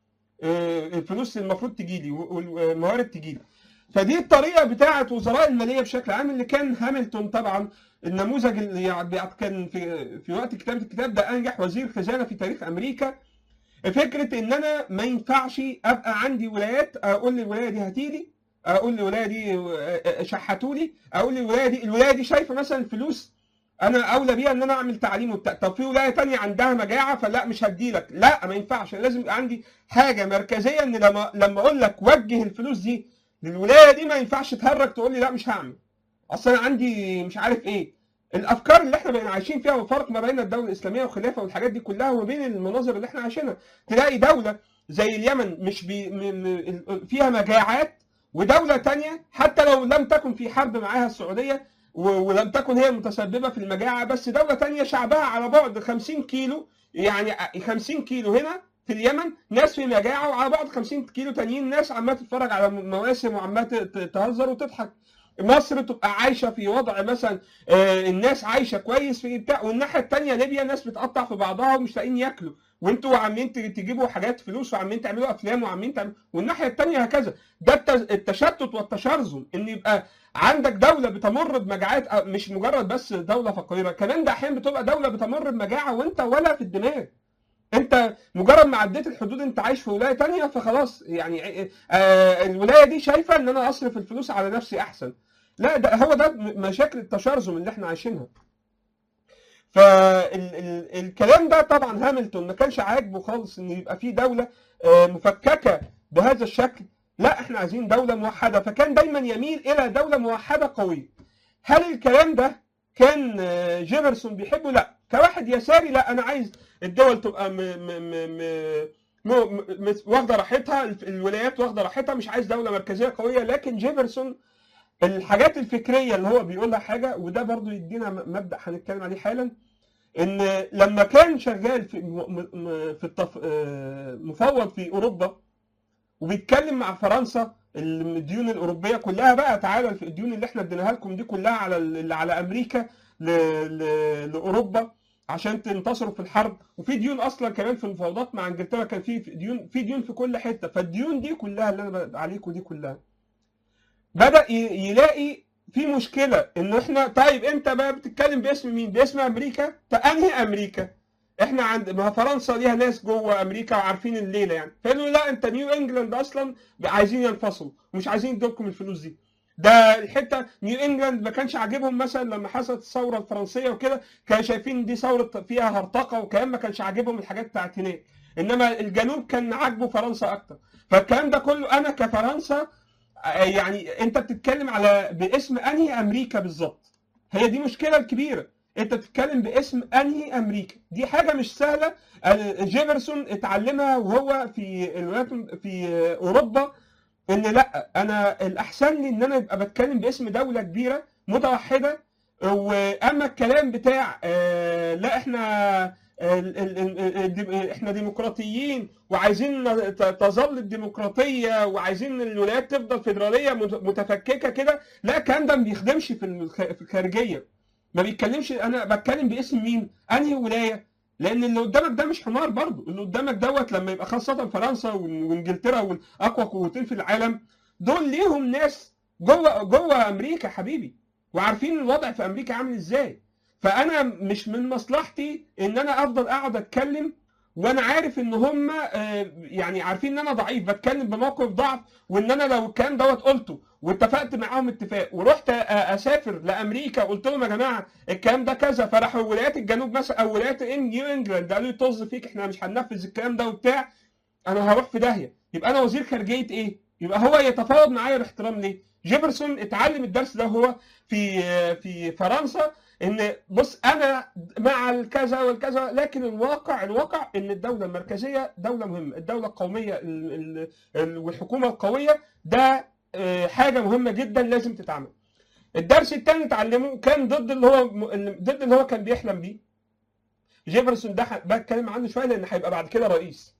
الفلوس المفروض تجي لي والموارد تجي لي. فدي الطريقه بتاعه وزراء الماليه بشكل عام اللي كان هاملتون طبعا النموذج اللي كان في في وقت كتابه الكتاب ده انجح وزير خزانه في تاريخ امريكا. فكره ان انا ما ينفعش ابقى عندي ولايات اقول للولايه دي هاتي لي اقول للولايه دي شحتوا لي اقول للولايه دي الولايه دي شايفه مثلا الفلوس انا اولى بيها ان انا اعمل تعليم وبتاع طب في ولايه تانية عندها مجاعه فلا مش هدي لك لا ما ينفعش لازم يبقى عندي حاجه مركزيه ان لما لما اقول لك وجه الفلوس دي للولايه دي ما ينفعش تهرج تقول لي لا مش هعمل اصل انا عندي مش عارف ايه الافكار اللي احنا بقينا عايشين فيها والفرق ما بين الدوله الاسلاميه والخلافه والحاجات دي كلها وما بين المناظر اللي احنا عايشينها تلاقي دوله زي اليمن مش بي م... م... فيها مجاعات ودوله تانية حتى لو لم تكن في حرب معاها السعوديه و- ولم تكن هي المتسببه في المجاعه بس دوله تانية شعبها على بعد 50 كيلو يعني 50 كيلو هنا في اليمن ناس في مجاعه وعلى بعد 50 كيلو تانيين ناس عماله تتفرج على مواسم وعماله ت- تهزر وتضحك مصر تبقى عايشه في وضع مثلا آه، الناس عايشه كويس في بتاع والناحيه الثانيه ليبيا ناس بتقطع في بعضها ومش لاقيين ياكلوا وانتوا عاملين ت- تجيبوا حاجات فلوس وعاملين تعملوا افلام وعاملين تعملوا والناحيه الثانيه هكذا ده الت- التشتت والتشرذم ان يبقى عندك دوله بتمر بمجاعات آه، مش مجرد بس دوله فقيره كمان ده احيانا بتبقى دوله بتمر بمجاعه وانت ولا في الدماغ انت مجرد ما عديت الحدود انت عايش في ولايه تانية فخلاص يعني آه الولايه دي شايفه ان انا اصرف الفلوس على نفسي احسن لا ده هو ده م- مشاكل التشرذم اللي احنا عايشينها فالكلام ده طبعا هاملتون ما كانش عاجبه خالص ان يبقى في دوله آه، مفككه بهذا الشكل لا احنا عايزين دوله موحده فكان دايما يميل الى دوله موحده قويه هل الكلام ده كان آه، جيفرسون بيحبه لا كواحد يساري لا انا عايز الدول تبقى م م م م م م واخده راحتها الولايات واخده راحتها مش عايز دوله مركزيه قويه لكن جيفرسون الحاجات الفكريه اللي هو بيقولها حاجه وده برضو يدينا م- مبدا هنتكلم عليه حالا ان لما كان شغال في م- م- في التف... آه، مفوض في اوروبا وبيتكلم مع فرنسا الديون الاوروبيه كلها بقى تعالى الديون اللي احنا اديناها لكم دي كلها على ال- على امريكا ل... ل... لاوروبا عشان تنتصروا في الحرب وفي ديون اصلا كمان في المفاوضات مع انجلترا كان في ديون في ديون في كل حته فالديون دي كلها اللي انا بقى عليكم دي كلها بدا ي- يلاقي في مشكله انه احنا طيب انت بقى بتتكلم باسم مين؟ باسم امريكا؟ فانهي امريكا؟ احنا عند ما فرنسا ليها ناس جوه امريكا وعارفين الليله يعني فقالوا لا انت نيو انجلاند اصلا عايزين ينفصلوا ومش عايزين يدوكم الفلوس دي ده الحته نيو انجلاند ما كانش عاجبهم مثلا لما حصلت الثوره الفرنسيه وكده كانوا شايفين دي ثوره فيها هرطقه وكمان ما كانش عاجبهم الحاجات بتاعت هناك انما الجنوب كان عاجبه فرنسا اكتر فالكلام ده كله انا كفرنسا يعني انت بتتكلم على باسم انهي امريكا بالظبط هي دي مشكله الكبيره انت بتتكلم باسم انهي امريكا دي حاجه مش سهله ال- جيفرسون اتعلمها وهو في الولايات في اوروبا ان لا انا الاحسن لي ان انا ابقى بتكلم باسم دوله كبيره متوحده واما الكلام بتاع آه، لا احنا ال- ال- ال- الديم- احنا ديمقراطيين وعايزين ت- تظل الديمقراطيه وعايزين الولايات تفضل فيدراليه مت- متفككه كده لا الكلام ده ما بيخدمش في الخ- في الخارجيه ما بيتكلمش انا بتكلم باسم مين انهي ولايه لان اللي قدامك ده مش حمار برضه اللي قدامك دوت لما يبقى خاصه فرنسا وإن- وانجلترا واقوى قوتين في العالم دول ليهم ناس جوه جوه امريكا حبيبي وعارفين الوضع في امريكا عامل ازاي فانا مش من مصلحتي ان انا افضل اقعد اتكلم وانا عارف ان هم آه، يعني عارفين ان انا ضعيف بتكلم بموقف ضعف وان انا لو الكلام دوت قلته واتفقت معاهم اتفاق ورحت آه، اسافر لامريكا قلت لهم يا جماعه الكلام ده كذا فراحوا ولايات الجنوب مثلا او ولايات إن- نيو انجلاند قالوا لي طز فيك احنا مش هننفذ الكلام ده وبتاع انا هروح في داهيه يبقى انا وزير خارجيه ايه؟ يبقى هو يتفاوض معايا باحترام ليه؟ جيفرسون اتعلم الدرس ده هو في في فرنسا ان بص انا مع الكذا والكذا لكن الواقع الواقع ان الدوله المركزيه دوله مهمه، الدوله القوميه ال- ال- ال- والحكومه القويه ده آه، حاجه مهمه جدا لازم تتعمل. الدرس الثاني اتعلمه كان ضد اللي هو ضد اللي هو كان بيحلم بيه. جيفرسون ده ح- بتكلم عنه شويه لان هيبقى بعد كده رئيس.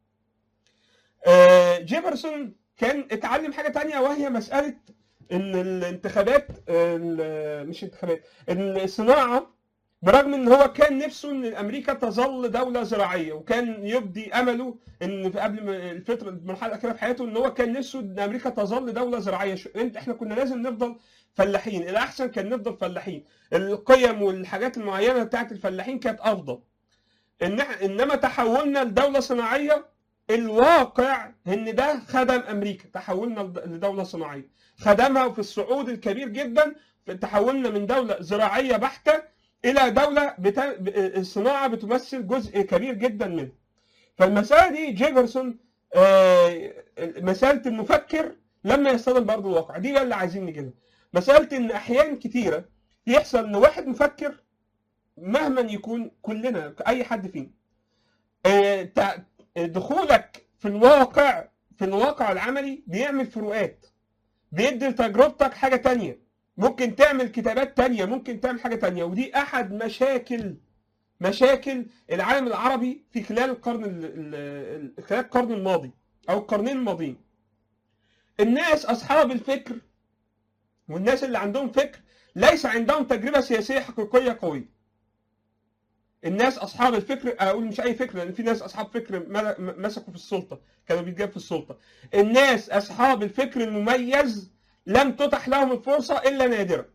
آه، جيفرسون كان اتعلم حاجه تانية وهي مساله ان الانتخابات ال- مش انتخابات الصناعه برغم ان هو كان نفسه ان امريكا تظل دوله زراعيه وكان يبدي امله ان في قبل ما الفتره المرحله الاخيره في حياته ان هو كان نفسه ان امريكا تظل دوله زراعيه شو- انت احنا كنا لازم نفضل فلاحين الاحسن كان نفضل فلاحين القيم والحاجات المعينه بتاعت الفلاحين كانت افضل إن إح- انما تحولنا لدوله صناعيه الواقع ان ده خدم امريكا تحولنا لد- لدوله صناعيه خدمها في الصعود الكبير جدا تحولنا من دوله زراعيه بحته الى دوله بتا... ب- الصناعه بتمثل جزء كبير جدا منها فالمساله دي جيفرسون آه، مساله المفكر لما يصطدم برضه الواقع دي بقى اللي عايزين نجيبها مساله ان احيان كتيره يحصل ان واحد مفكر مهما يكون كلنا اي حد فينا آه، تع- دخولك في الواقع في الواقع العملي بيعمل فروقات بيدي لتجربتك حاجه تانية ممكن تعمل كتابات تانية ممكن تعمل حاجه تانية ودي احد مشاكل مشاكل العالم العربي في خلال القرن ال- ال- ال- خلال القرن الماضي او القرنين الماضيين الناس اصحاب الفكر والناس اللي عندهم فكر ليس عندهم تجربه سياسيه حقيقيه قويه الناس اصحاب الفكر اقول مش اي فكر لان في ناس اصحاب فكر مل- م- مسكوا في السلطه كانوا بيتجاب في السلطه الناس اصحاب الفكر المميز لم تتح لهم الفرصه الا نادرا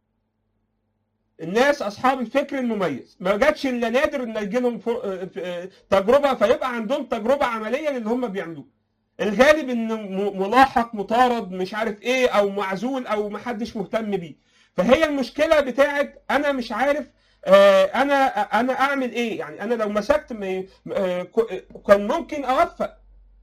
الناس اصحاب الفكر المميز ما جاتش الا نادر ان يجي لهم فر- آه، آه، تجربه فيبقى عندهم تجربه عمليه للي هم بيعملوه الغالب ان م- ملاحق مطارد مش عارف ايه او معزول او محدش مهتم بيه فهي المشكله بتاعت انا مش عارف آه، انا انا اعمل ايه يعني انا لو مسكت م- آه، ك- كان ممكن اوفق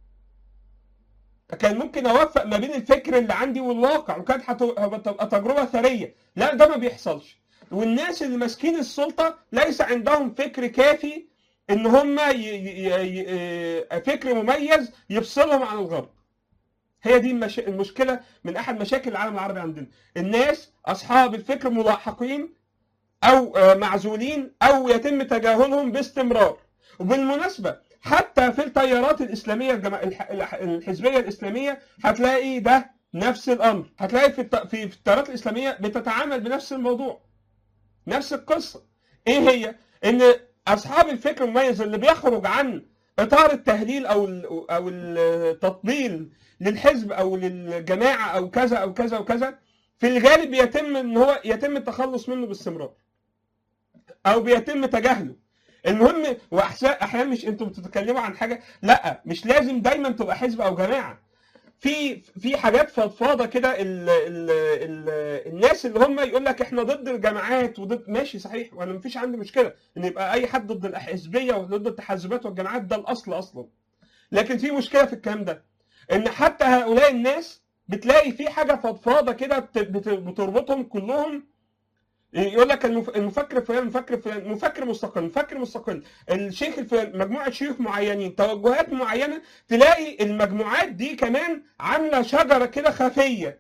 كان ممكن اوفق ما بين الفكر اللي عندي والواقع وكانت هت- هتبقى تجربه ثريه لا ده ما بيحصلش والناس اللي ماسكين السلطه ليس عندهم فكر كافي ان هم ي... ي... ي... ي... فكر مميز يفصلهم عن الغرب هي دي المش... المشكله من احد مشاكل العالم العربي عندنا الناس اصحاب الفكر ملاحقين او آه، معزولين او يتم تجاهلهم باستمرار وبالمناسبه حتى في التيارات الاسلاميه الجما... الح... الح- الحزبيه الاسلاميه هتلاقي ده نفس الامر هتلاقي في الت... في في التيارات الاسلاميه بتتعامل بنفس الموضوع نفس القصه ايه هي ان اصحاب الفكر المميز اللي بيخرج عن اطار التهليل او ال... او التطبيل للحزب او للجماعه او كذا او كذا وكذا في الغالب بيتم ان هو يتم التخلص منه باستمرار او بيتم تجاهله المهم واحيانا مش انتوا بتتكلموا عن حاجه لا مش لازم دايما تبقى حزب او جماعه في في حاجات فضفاضه كده ال ال ال الناس اللي هم يقول لك احنا ضد الجماعات وضد ماشي صحيح وانا مفيش عندي مشكله ان يبقى اي حد ضد الحزبيه وضد التحزبات والجماعات ده الاصل اصلا لكن في مشكله في الكلام ده ان حتى هؤلاء الناس بتلاقي في حاجه فضفاضه كده بت- بت- بتربطهم كلهم يقول لك المف- المفكر فلان المفكر فلان مفكر مستقل مفكر مستقل الشيخ الفلاني مجموعه شيوخ معينين توجهات معينه تلاقي المجموعات دي كمان عامله شجره كده خفيه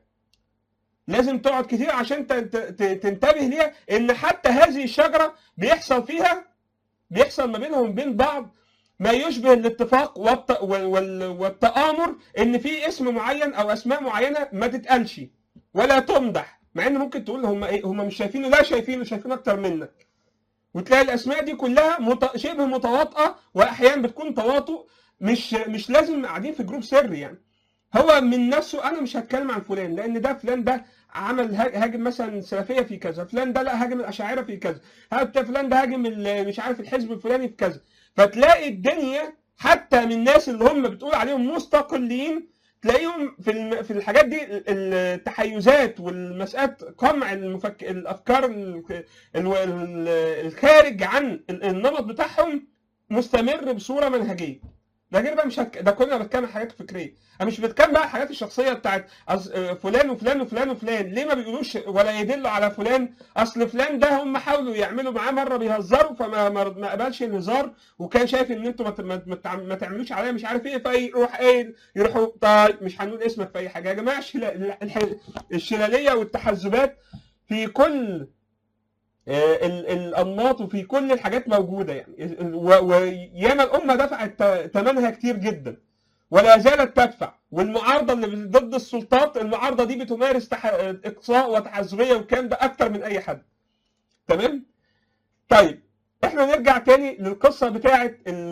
لازم تقعد كتير عشان ت- ت- تنتبه ليها ان حتى هذه الشجره بيحصل فيها بيحصل ما بينهم وبين بعض ما يشبه الاتفاق والت... وال... وال... والتآمر ان في اسم معين او اسماء معينه ما تتقالش ولا تمدح مع ان ممكن تقول هم ايه هم مش شايفينه لا شايفينه شايفين اكتر منك وتلاقي الاسماء دي كلها مت... شبه متواطئه واحيانا بتكون تواطؤ مش مش لازم قاعدين في جروب سري يعني هو من نفسه انا مش هتكلم عن فلان لان ده فلان ده عمل ها- هاجم مثلا السلفيه في كذا فلان ده لا هاجم الاشاعره في كذا حتى فلان ده هاجم ال- مش عارف الحزب الفلاني في كذا فتلاقي الدنيا حتى من الناس اللي هم بتقول عليهم مستقلين تلاقيهم في الم- في الحاجات دي ال- التحيزات والمسألة قمع المفك... الافكار ال... ال... ال... الخارج عن ال- النمط بتاعهم مستمر بصوره منهجيه ده غير بقى مش هك... ده كنا بتكلم عن حاجات فكريه انا مش بتكلم بقى الحاجات الشخصيه بتاعت أص... آه، فلان وفلان وفلان وفلان ليه ما بيقولوش ولا يدلوا على فلان اصل فلان ده هم حاولوا يعملوا معاه مره بيهزروا فما ما ما قبلش الهزار وكان شايف ان انتوا ما, ت- ما, ما, تع- ما تعملوش عليا مش عارف ايه فيروح ايه يروحوا طيب مش هنقول اسمك في اي حاجه يا جماعه الشلا... الح- الشلاليه والتحزبات في كل آه، ال- الانماط وفي كل الحاجات موجوده يعني و- وياما الامه دفعت ت- ثمنها كتير جدا ولا زالت تدفع والمعارضه اللي ضد السلطات المعارضه دي بتمارس تح... اقصاء وتحزبيه والكلام ده اكتر من اي حد تمام طيب احنا نرجع تاني للقصه بتاعه ال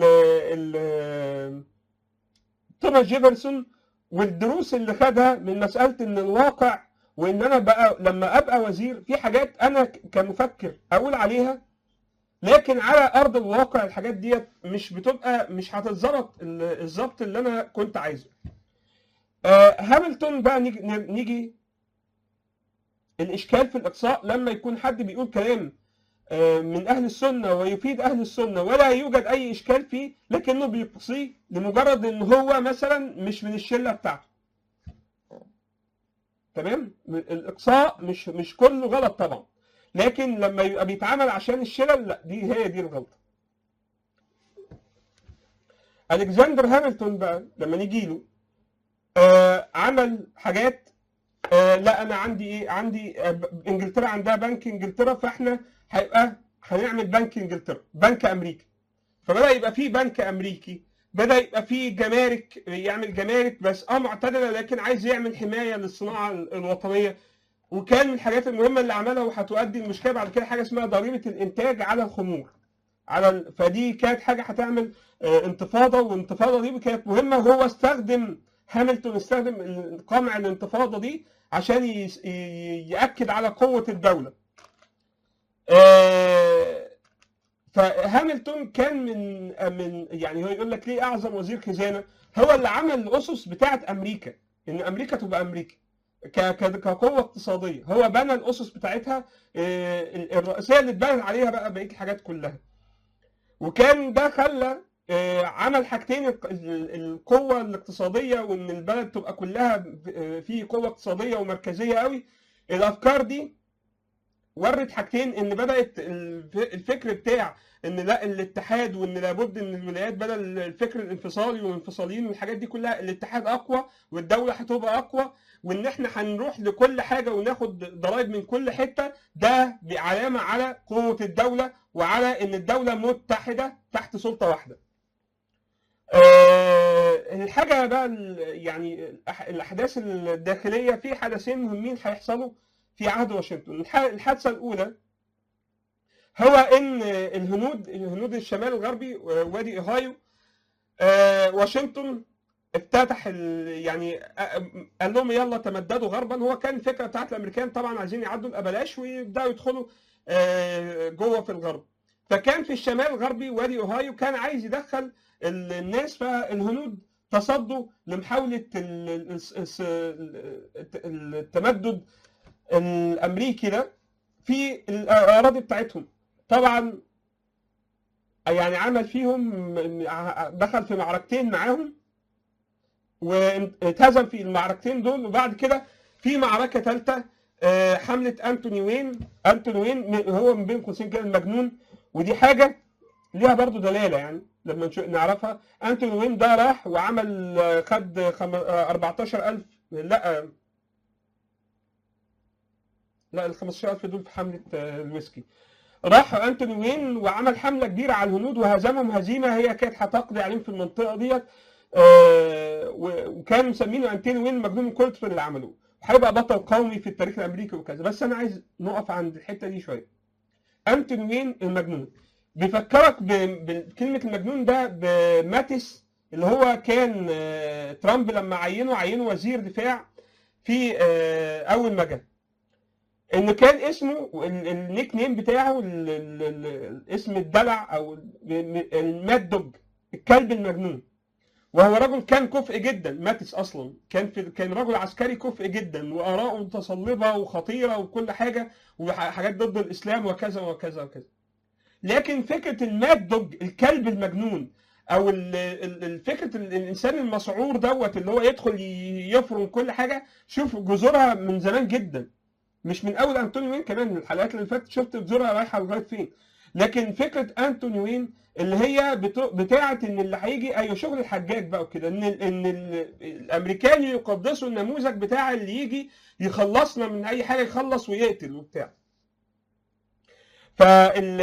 ال توماس جيفرسون والدروس اللي خدها من مساله ان الواقع وان انا بقى لما ابقى وزير في حاجات انا ك- كمفكر اقول عليها لكن على ارض الواقع الحاجات ديت مش بتبقى مش هتتظبط ال- الظبط اللي انا كنت عايزه. آه، هاملتون بقى نيجي, نيجي الاشكال في الاقصاء لما يكون حد بيقول كلام آه، من اهل السنه ويفيد اهل السنه ولا يوجد اي اشكال فيه لكنه بيقصيه لمجرد ان هو مثلا مش من الشله بتاعته. تمام؟ الاقصاء مش مش كله غلط طبعا. لكن لما يبقى بيتعمل عشان الشلل لا دي هي دي الغلطه. الكسندر هامilton بقى لما نيجي له آه عمل حاجات آه لا انا عندي ايه عندي آه ب- انجلترا عندها بنك انجلترا فاحنا هيبقى هنعمل بنك انجلترا بنك امريكا فبدا يبقى في بنك امريكي بدا يبقى في جمارك يعمل جمارك بس اه معتدله لكن عايز يعمل حمايه للصناعه الوطنيه وكان من الحاجات المهمه اللي عملها وهتؤدي المشكله بعد كده حاجه اسمها ضريبه الانتاج على الخمور على ال... فدي كانت حاجه هتعمل آه، انتفاضه والانتفاضه دي كانت مهمه وهو استخدم هاملتون استخدم ال- قمع الانتفاضه دي عشان يس- ي- ياكد على قوه الدوله. آه، فهاملتون كان من من يعني هو يقول لك ليه اعظم وزير خزانه هو اللي عمل الاسس بتاعه امريكا ان امريكا تبقى امريكا ك- ك- كقوه اقتصاديه هو بنى الاسس بتاعتها آه، ال- الرئيسيه اللي اتبنت عليها بقى بقيه الحاجات كلها وكان ده خلى آه، عمل حاجتين الق- ال- القوه الاقتصاديه وان البلد تبقى كلها آه، في قوه اقتصاديه ومركزيه قوي الافكار دي ورت حاجتين ان بدات الف- الفكر بتاع ان لا الاتحاد وان لابد ان الولايات بدل الفكر الانفصالي والانفصاليين والحاجات دي كلها الاتحاد اقوى والدوله هتبقى اقوى وان احنا هنروح لكل حاجه وناخد ضرائب من كل حته ده علامه على قوه الدوله وعلى ان الدوله متحده تحت سلطه واحده. آه، الحاجه بقى ال- يعني الأح- الاحداث الداخليه في حدثين مهمين هيحصلوا في عهد واشنطن الح- الحادثه الاولى هو ان الهنود الهنود الشمال الغربي وادي اوهايو آه، واشنطن افتتح ال- يعني آه، قال لهم يلا تمددوا غربا هو كان الفكره بتاعت الامريكان طبعا عايزين يعدوا الابلاش ويبداوا يدخلوا آه، جوه في الغرب فكان في الشمال الغربي وادي اوهايو كان عايز يدخل ال- الناس فالهنود تصدوا لمحاوله ال- ال- الس- ال- التمدد الامريكي ده في الاراضي بتاعتهم طبعا يعني عمل فيهم دخل في معركتين معاهم واتهزم في المعركتين دول وبعد كده في معركه ثالثه حمله انتوني وين انتوني وين هو من بين قوسين كده المجنون ودي حاجه ليها برضو دلاله يعني لما نشوف نعرفها انتوني وين ده راح وعمل آه، خد خم- آه، 14000 لا آه، لا ال 15000 دول في حمله آه، الويسكي راح انتوني وين وعمل حمله كبيره على الهنود وهزمهم هزيمه هي كانت هتقضي عليهم في المنطقه ديت آه، و- وكان مسمينه انتوني وين مجنون من كتر اللي عملوه هيبقى بطل قومي في التاريخ الامريكي وكذا بس انا عايز نقف عند الحته دي شويه انتوني وين المجنون بيفكرك ب- بكلمه المجنون ده بماتيس اللي هو كان آه، ترامب لما عينه عينه وزير دفاع في آه، اول ما جه ان كان اسمه ال- النيك نيم بتاعه ال- ال- ال- اسم الدلع او ال- الماد دوج الكلب المجنون وهو رجل كان كفء جدا ماتس اصلا كان في كان رجل عسكري كفء جدا واراءه متصلبه وخطيره وكل حاجه وحاجات ضد الاسلام وكذا وكذا وكذا لكن فكره الماد دوج الكلب المجنون او ال- ال- ال- فكره ال- الانسان المسعور دوت اللي هو يدخل ي- يفرم كل حاجه شوف جذورها من زمان جدا مش من اول انتوني وين كمان من الحلقات اللي فاتت شفت جذورها رايحه لغايه فين لكن فكره انتوني وين اللي هي بتو- بتاعه ان اللي هيجي ايوه شغل الحجاج بقى وكده ان ال- ان ال- الامريكان يقدسوا النموذج بتاع اللي يجي يخلصنا من اي حاجه يخلص ويقتل وبتاع فال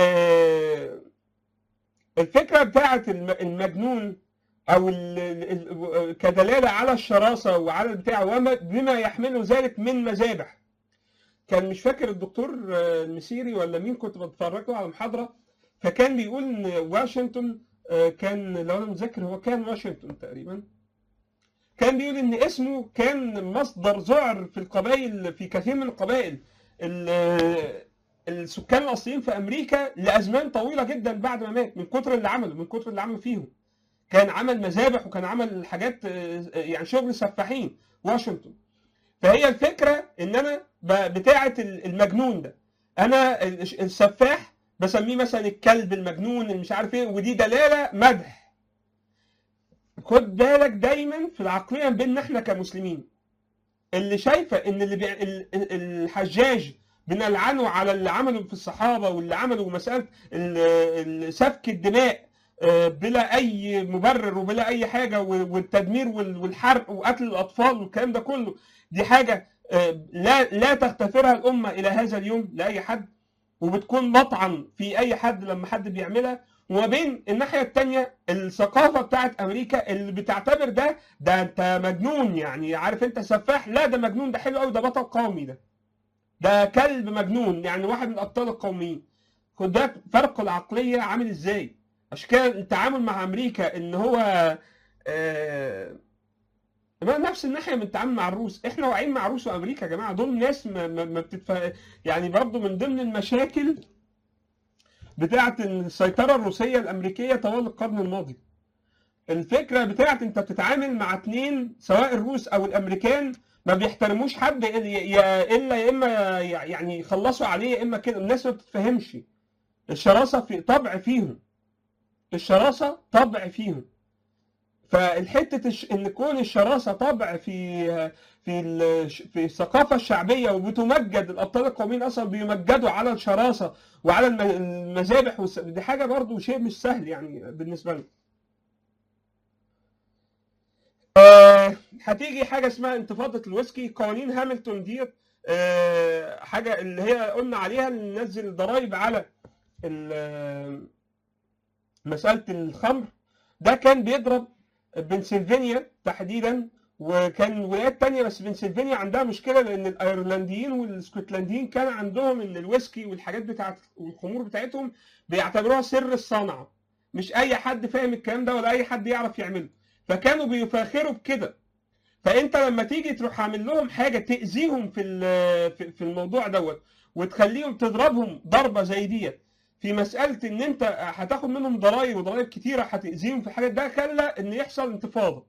الفكره بتاعه الم- المجنون او ال- ال- ال- كدلاله على الشراسه وعلى البتاع وما بما يحمله ذلك من مذابح كان مش فاكر الدكتور آه، المسيري ولا مين كنت بتفرج له على محاضره فكان بيقول ان واشنطن آه، كان لو انا متذكر هو كان واشنطن تقريبا كان بيقول ان اسمه كان مصدر ذعر في القبائل في كثير من القبائل ال- السكان الاصليين في امريكا لازمان طويله جدا بعد ما مات من كتر اللي عمله من كتر اللي عمله فيهم كان عمل مذابح وكان عمل حاجات آه، يعني شغل سفاحين واشنطن فهي الفكره ان انا ب- بتاعه المجنون ده انا ال- السفاح بسميه مثلا الكلب المجنون اللي مش عارف ايه ودي دلاله مدح خد بالك دايما في العقليه بيننا احنا كمسلمين اللي شايفه ان اللي بي... ال- ال- الحجاج بنلعنه على اللي عمله في الصحابه واللي عمله مساله ال- ال- سفك الدماء آه، بلا اي مبرر وبلا اي حاجه و- والتدمير وال- والحرق وقتل الاطفال والكلام ده كله دي حاجه آه، لا لا تغتفرها الامه الى هذا اليوم لاي حد وبتكون مطعن في اي حد لما حد بيعملها وما بين الناحيه الثانيه الثقافه بتاعت امريكا اللي بتعتبر ده ده انت مجنون يعني عارف انت سفاح لا ده مجنون ده حلو قوي ده بطل قومي ده ده كلب مجنون يعني واحد من الابطال القوميين خد بالك فرق العقليه عامل ازاي عشان كده التعامل مع امريكا ان هو آه، ما نفس الناحيه من التعامل مع الروس احنا واقعين مع الروس وامريكا يا جماعه دول ناس ما, ما, ما بتتف... يعني برضو من ضمن المشاكل بتاعه السيطره الروسيه الامريكيه طوال القرن الماضي الفكره بتاعه انت بتتعامل مع اتنين سواء الروس او الامريكان ما بيحترموش حد الا يا الا يا اما يعني يخلصوا عليه يا اما كده الناس ما بتتفهمش الشراسه في طبع فيهم الشراسه طبع فيهم فالحته الش... ان كون الشراسه طبع في في ال... في الثقافه الشعبيه وبتمجد الابطال القوميين اصلا بيمجدوا على الشراسه وعلى الم- المذابح والس... دي حاجه برضو شيء مش سهل يعني بالنسبه لهم آه، هتيجي حاجه اسمها انتفاضه الويسكي قوانين هامilton ديت آه، حاجه اللي هي قلنا عليها اللي ننزل ضرائب على ال- مساله الخمر ده كان بيضرب بنسلفانيا تحديدا وكان ولايات تانية بس بنسلفانيا عندها مشكلة لأن الأيرلنديين والاسكتلنديين كان عندهم إن الويسكي والحاجات بتاعت والخمور بتاعتهم بيعتبروها سر الصنعة مش أي حد فاهم الكلام ده ولا أي حد يعرف يعمله فكانوا بيفاخروا بكده فأنت لما تيجي تروح عامل لهم حاجة تأذيهم في ال- في في الموضوع دوت وتخليهم تضربهم ضربة زي ديت في مسألة إن أنت هتاخد منهم ضرائب وضرائب كتيرة هتأذيهم في حاجات ده خلى إن يحصل انتفاضة.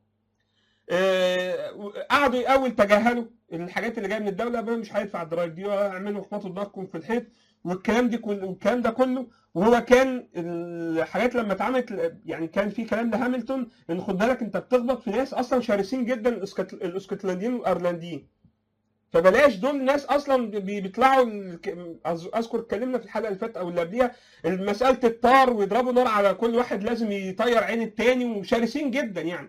آه، قعدوا الأول تجاهلوا الحاجات اللي جاية من الدولة بقى مش هيدفع الضرائب دي ولا اعملوا اخبطوا دماغكم في الحيط والكلام دي كل والكلام ده كله وهو كان الحاجات لما اتعملت يعني كان في كلام لهامilton ان خد بالك انت بتخبط في ناس اصلا شرسين جدا الاسكت- الاسكتلنديين والايرلنديين فبلاش دول ناس اصلا بي- بيطلعوا الك- أذ- اذكر اتكلمنا في الحلقه اللي فاتت او اللي قبليها مساله الطار ويضربوا نار على كل واحد لازم يطير عين التاني وشرسين جدا يعني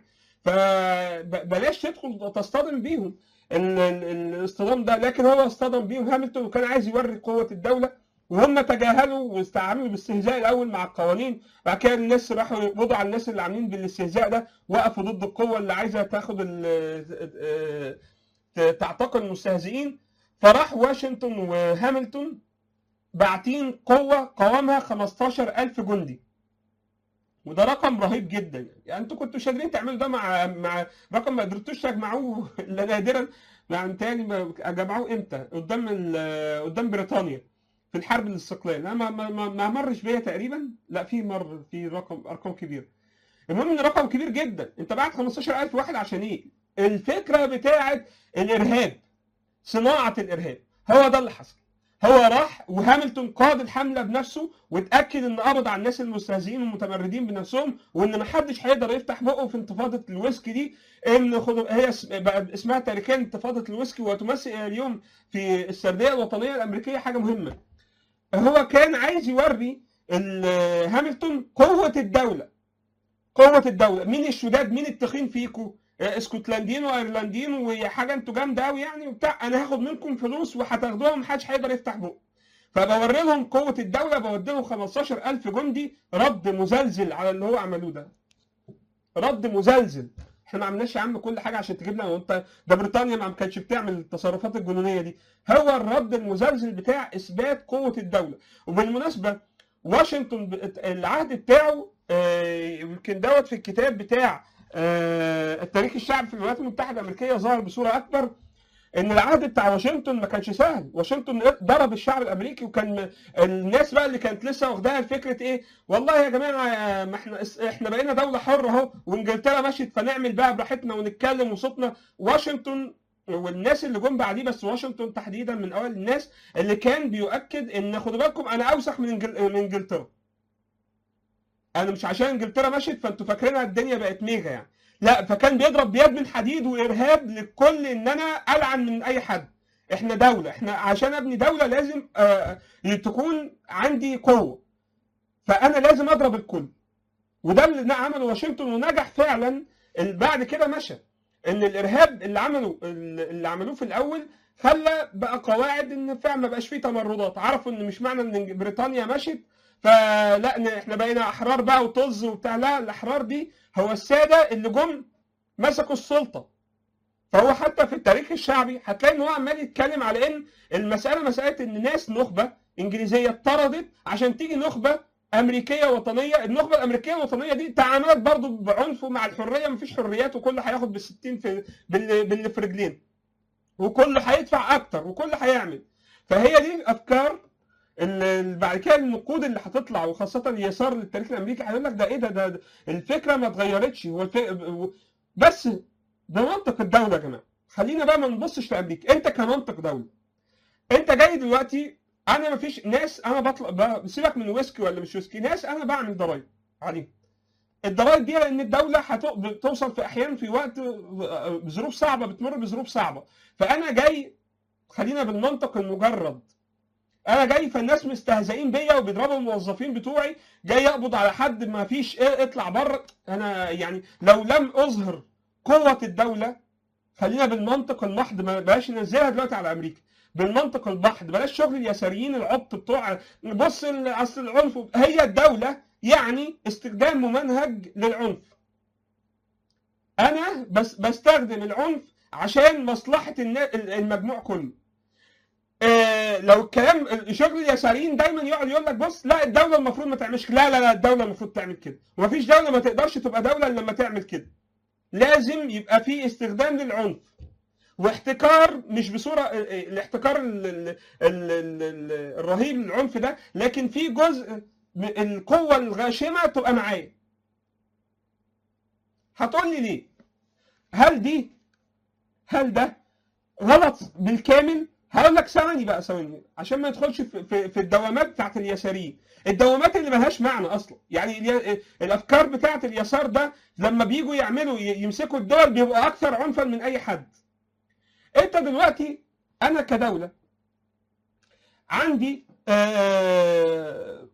فبلاش تدخل تصطدم بيهم ال- ال- الاصطدام ده لكن هو اصطدم بيهم هامilton وكان عايز يوري قوه الدوله وهم تجاهلوا واستعملوا باستهزاء الاول مع القوانين بعد كده الناس راحوا يقبضوا على الناس اللي عاملين بالاستهزاء ده وقفوا ضد القوه اللي عايزه تاخد ال- تعتقل المستهزئين فراح واشنطن وهامilton باعتين قوة قوامها 15000 جندي وده رقم رهيب جدا يعني, يعني انتوا كنتوا مش قادرين تعملوا ده مع مع رقم ما قدرتوش تجمعوه الا نادرا يعني تاني ما- جمعوه امتى؟ قدام ال- قدام بريطانيا في الحرب الاستقلال انا ما, ما, ما, ما مرش بيا تقريبا لا في مر في رقم ارقام كبيره المهم ان رقم كبير جدا انت بعت 15000 واحد عشان ايه؟ الفكره بتاعت الارهاب صناعه الارهاب هو ده اللي حصل هو راح وهامilton قاد الحمله بنفسه واتاكد ان قبض على الناس المستهزئين والمتمردين بنفسهم وان محدش هيقدر يفتح بقه في انتفاضه الويسكي دي ان خد- هي اس- بقى اسمها تاريخيا انتفاضه الويسكي وتمثل اليوم في السرديه الوطنيه الامريكيه حاجه مهمه هو كان عايز يوري ال- هامilton قوه الدوله قوه الدوله مين الشداد مين التخين فيكو اسكتلنديين وايرلنديين وحاجه انتوا جامده قوي يعني وبتاع انا هاخد منكم فلوس وهتاخدوها محدش هيقدر يفتح بقه فبوري لهم قوه الدوله بودي لهم 15000 جندي رد مزلزل على اللي هو عملوه ده رد مزلزل احنا ما عملناش يا عم كل حاجه عشان تجيب لنا وانت ده بريطانيا ما كانتش بتعمل التصرفات الجنونيه دي هو الرد المزلزل بتاع اثبات قوه الدوله وبالمناسبه واشنطن ب- العهد بتاعه آه، يمكن دوت في الكتاب بتاع آه، التاريخ الشعبي في الولايات المتحده الامريكيه ظهر بصوره اكبر ان العهد بتاع واشنطن ما كانش سهل واشنطن ضرب الشعب الامريكي وكان الناس بقى اللي كانت لسه واخداها فكره ايه والله يا جماعه آه، ما احنا احنا بقينا دوله حره اهو وانجلترا مشيت فنعمل بقى براحتنا ونتكلم وصوتنا واشنطن والناس اللي جم بعديه بس واشنطن تحديدا من اوائل الناس اللي كان بيؤكد ان خدوا بالكم انا اوسخ من إنجل- من انجلترا انا مش عشان انجلترا مشيت فانتوا فاكرينها الدنيا بقت ميجا يعني لا فكان بيضرب بيد من حديد وارهاب للكل ان انا العن من اي حد احنا دوله احنا عشان ابني دوله لازم آه تكون عندي قوه فانا لازم اضرب الكل وده اللي عمله واشنطن ونجح فعلا ال- بعد كده مشى ان الارهاب اللي عمله اللي عملوه في الاول خلى بقى قواعد ان فعلا ما بقاش فيه تمردات عرفوا ان مش معنى ان بريطانيا مشت فلا إن احنا بقينا احرار بقى وطز وبتاع لا الاحرار دي هو الساده اللي جم مسكوا السلطه فهو حتى في التاريخ الشعبي هتلاقي ان هو عمال يتكلم على ان المساله مساله ان ناس نخبه انجليزيه اتطردت عشان تيجي نخبه امريكيه وطنيه النخبه الامريكيه الوطنيه دي تعاملت برضو بعنف مع الحريه مفيش حريات وكل هياخد بال60 في باللي, باللي في رجلين وكل هيدفع اكتر وكل هيعمل فهي دي الافكار اللي بعد كده النقود اللي هتطلع وخاصه اليسار للتاريخ الامريكي هيقول لك ده ايه ده, ده, ده الفكره ما اتغيرتش هو الف... بس ده منطق الدوله يا جماعه خلينا بقى ما نبصش في امريكا انت كمنطق دوله انت جاي دلوقتي انا ما فيش ناس انا بطلع سيبك من ويسكي ولا مش ويسكي ناس انا بعمل ضرايب عليهم الضرايب دي لان الدوله هتوصل في احيان في وقت بظروف صعبه بتمر بظروف صعبه فانا جاي خلينا بالمنطق المجرد انا جاي فالناس مستهزئين بيا وبيضربوا الموظفين بتوعي جاي اقبض على حد ما فيش ايه اطلع بره انا يعني لو لم اظهر قوه الدوله خلينا بالمنطق المحض ما بلاش ننزلها دلوقتي على امريكا بالمنطق المحض بلاش شغل اليساريين العبط بتوع بص اصل العنف هي الدوله يعني استخدام ممنهج للعنف انا بس بستخدم العنف عشان مصلحه المجموع كله آه لو الكلام شغل اليساريين دايما يقعد يقول لك بص لا الدوله المفروض ما تعملش لا لا لا الدوله المفروض تعمل كده ومفيش دوله ما تقدرش تبقى دوله الا لما تعمل كده لازم يبقى في استخدام للعنف واحتكار مش بصوره الاحتكار ال ال ال الرهيب للعنف ده لكن في جزء القوه الغاشمه تبقى معايا هتقول لي ليه هل دي هل ده غلط بالكامل هقول لك ثواني بقى ثواني عشان ما ندخلش في, في, في الدوامات بتاعت اليساريين الدوامات اللي ملهاش معنى اصلا يعني الافكار بتاعت اليسار ده لما بيجوا يعملوا يمسكوا الدول بيبقوا اكثر عنفا من اي حد انت دلوقتي انا كدوله عندي آه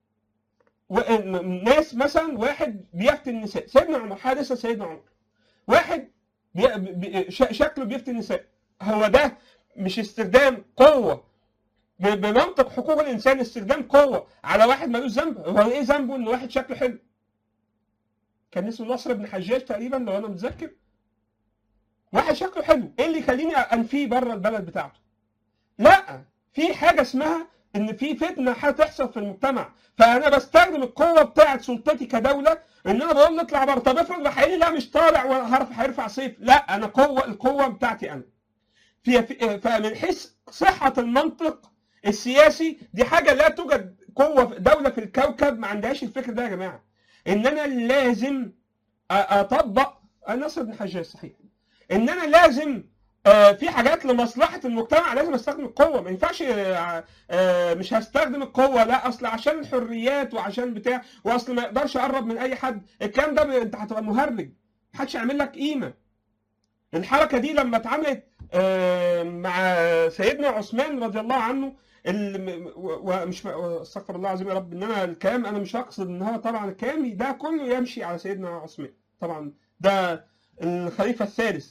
ناس مثلا واحد بيفتي النساء سيدنا عمر حادثه سيدنا عمر واحد بي بي شكله بيفتي النساء هو ده مش استخدام قوه بمنطق حقوق الانسان استخدام قوه على واحد ملوش ذنب هو ايه ذنبه ان واحد شكله حلو كان اسمه نصر بن حجاج تقريبا لو انا متذكر واحد شكله حلو ايه اللي يخليني انفيه بره البلد بتاعته لا في حاجه اسمها ان في فتنه هتحصل في المجتمع فانا بستخدم القوه بتاعه سلطتي كدوله ان انا بقول له اطلع بره طب افرض راح قايل لي لا مش طالع وهرفع هيرفع سيف لا انا قوه القوه بتاعتي انا في فمن حيث صحه المنطق السياسي دي حاجه لا توجد قوه دوله في الكوكب ما عندهاش الفكر ده يا جماعه ان انا لازم اطبق نصر بن حجاج صحيح ان انا لازم في حاجات لمصلحه المجتمع لازم استخدم القوه ما ينفعش مش هستخدم القوه لا اصل عشان الحريات وعشان بتاع واصل ما يقدرش اقرب من اي حد الكلام ده انت هتبقى مهرج محدش يعمل لك قيمه الحركه دي لما اتعملت مع سيدنا عثمان رضي الله عنه ومش استغفر الله العظيم يا رب ان انا الكلام انا مش هقصد ان هو طبعا الكلام ده كله يمشي على سيدنا عثمان طبعا ده الخليفه الثالث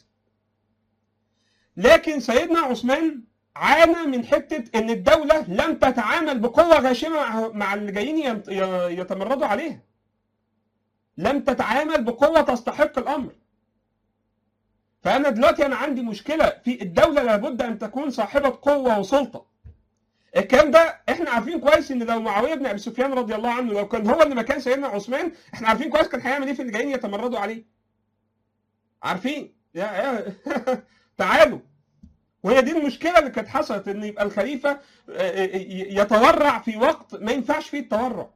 لكن سيدنا عثمان عانى من حته ان الدوله لم تتعامل بقوه غاشمه مع اللي جايين يتمردوا عليها لم تتعامل بقوه تستحق الامر فانا دلوقتي انا عندي مشكله في الدوله لابد ان تكون صاحبه قوه وسلطه الكلام ده احنا عارفين كويس ان لو معاويه بن ابي سفيان رضي الله عنه لو كان هو اللي مكان سيدنا عثمان احنا عارفين كويس كان هيعمل ايه في اللي جايين يتمردوا عليه عارفين يا يا تعالوا وهي دي المشكله اللي كانت حصلت ان يبقى الخليفه يتورع في وقت ما ينفعش فيه التورع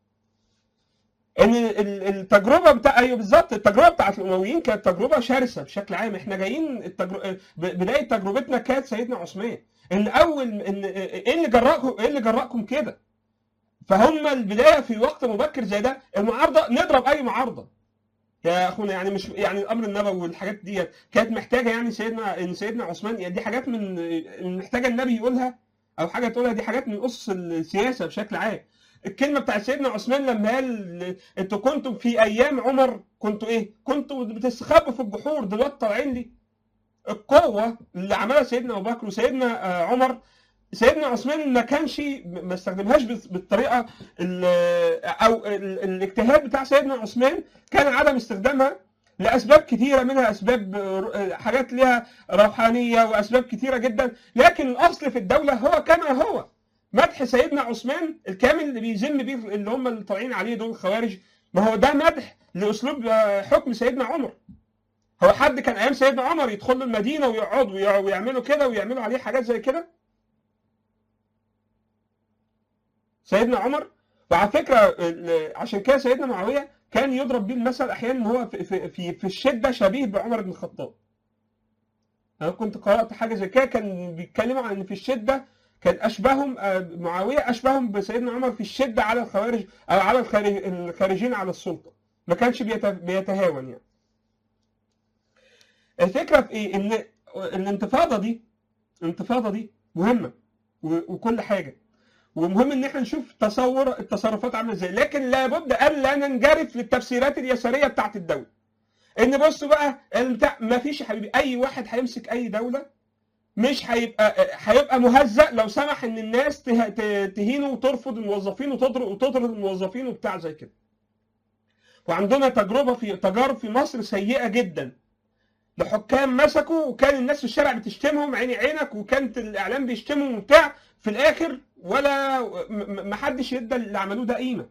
ان التجربه بتاع ايوه بالظبط التجربه بتاعت الامويين كانت تجربه شرسه بشكل عام احنا جايين التجر... بدايه تجربتنا كانت سيدنا عثمان ان اول ان ايه اللي جرأكم ايه اللي جرأكم كده فهم البدايه في وقت مبكر زي ده المعارضه نضرب اي معارضه يا اخونا يعني مش يعني الامر النبوي والحاجات ديت كانت محتاجه يعني سيدنا ان سيدنا عثمان يعني دي حاجات من محتاجه النبي يقولها او حاجه تقولها دي حاجات من اسس السياسه بشكل عام الكلمه بتاعت سيدنا عثمان لما قال انتوا كنتم في ايام عمر كنتوا ايه؟ كنتوا بتستخبوا في الجحور دلوقتي طالعين لي القوه اللي عملها سيدنا ابو بكر وسيدنا آه، عمر سيدنا عثمان ما كانش ما استخدمهاش بال- بالطريقه ال- او ال- الاجتهاد بتاع سيدنا عثمان كان عدم استخدامها لاسباب كثيره منها اسباب آه، حاجات ليها روحانيه واسباب كثيره جدا لكن الاصل في الدوله هو كما هو مدح سيدنا عثمان الكامل اللي بيذم بيه اللي هم اللي طالعين عليه دول الخوارج ما هو ده مدح لاسلوب آه، حكم سيدنا عمر هو حد كان ايام سيدنا عمر يدخل له المدينه ويقعد ويع- ويعملوا كده ويعملوا عليه حاجات زي كده سيدنا عمر وعلى فكره ال- عشان كده سيدنا معاويه كان يضرب بيه المثل احيانا ان هو في في في, في الشده شبيه بعمر بن الخطاب انا كنت قرات حاجه زي كده كان بيتكلموا عن ان في الشده كان اشبههم آه، معاويه اشبههم بسيدنا عمر في الشده على الخوارج او على الخارج الخارجين على السلطه ما كانش بيت- بيتهاون يعني الفكره في ايه ان الانتفاضه دي الانتفاضه دي مهمه و- وكل حاجه ومهم ان احنا نشوف تصور التصرفات عامله ازاي لكن لابد الا ننجرف للتفسيرات اليساريه بتاعت الدوله ان بصوا بقى البتاع ما فيش يا حبيبي اي واحد هيمسك اي دوله مش هيبقى هيبقى مهزأ لو سمح ان الناس ته- ت- تهينه وترفض الموظفين وتضر- وتطرد الموظفين وبتاع زي كده وعندنا تجربه في تجارب في مصر سيئه جدا لحكام مسكوا وكان الناس في الشارع بتشتمهم عيني عينك وكانت الاعلام بيشتمهم وبتاع في الاخر ولا م- م- محدش يدى اللي عملوه ده قيمه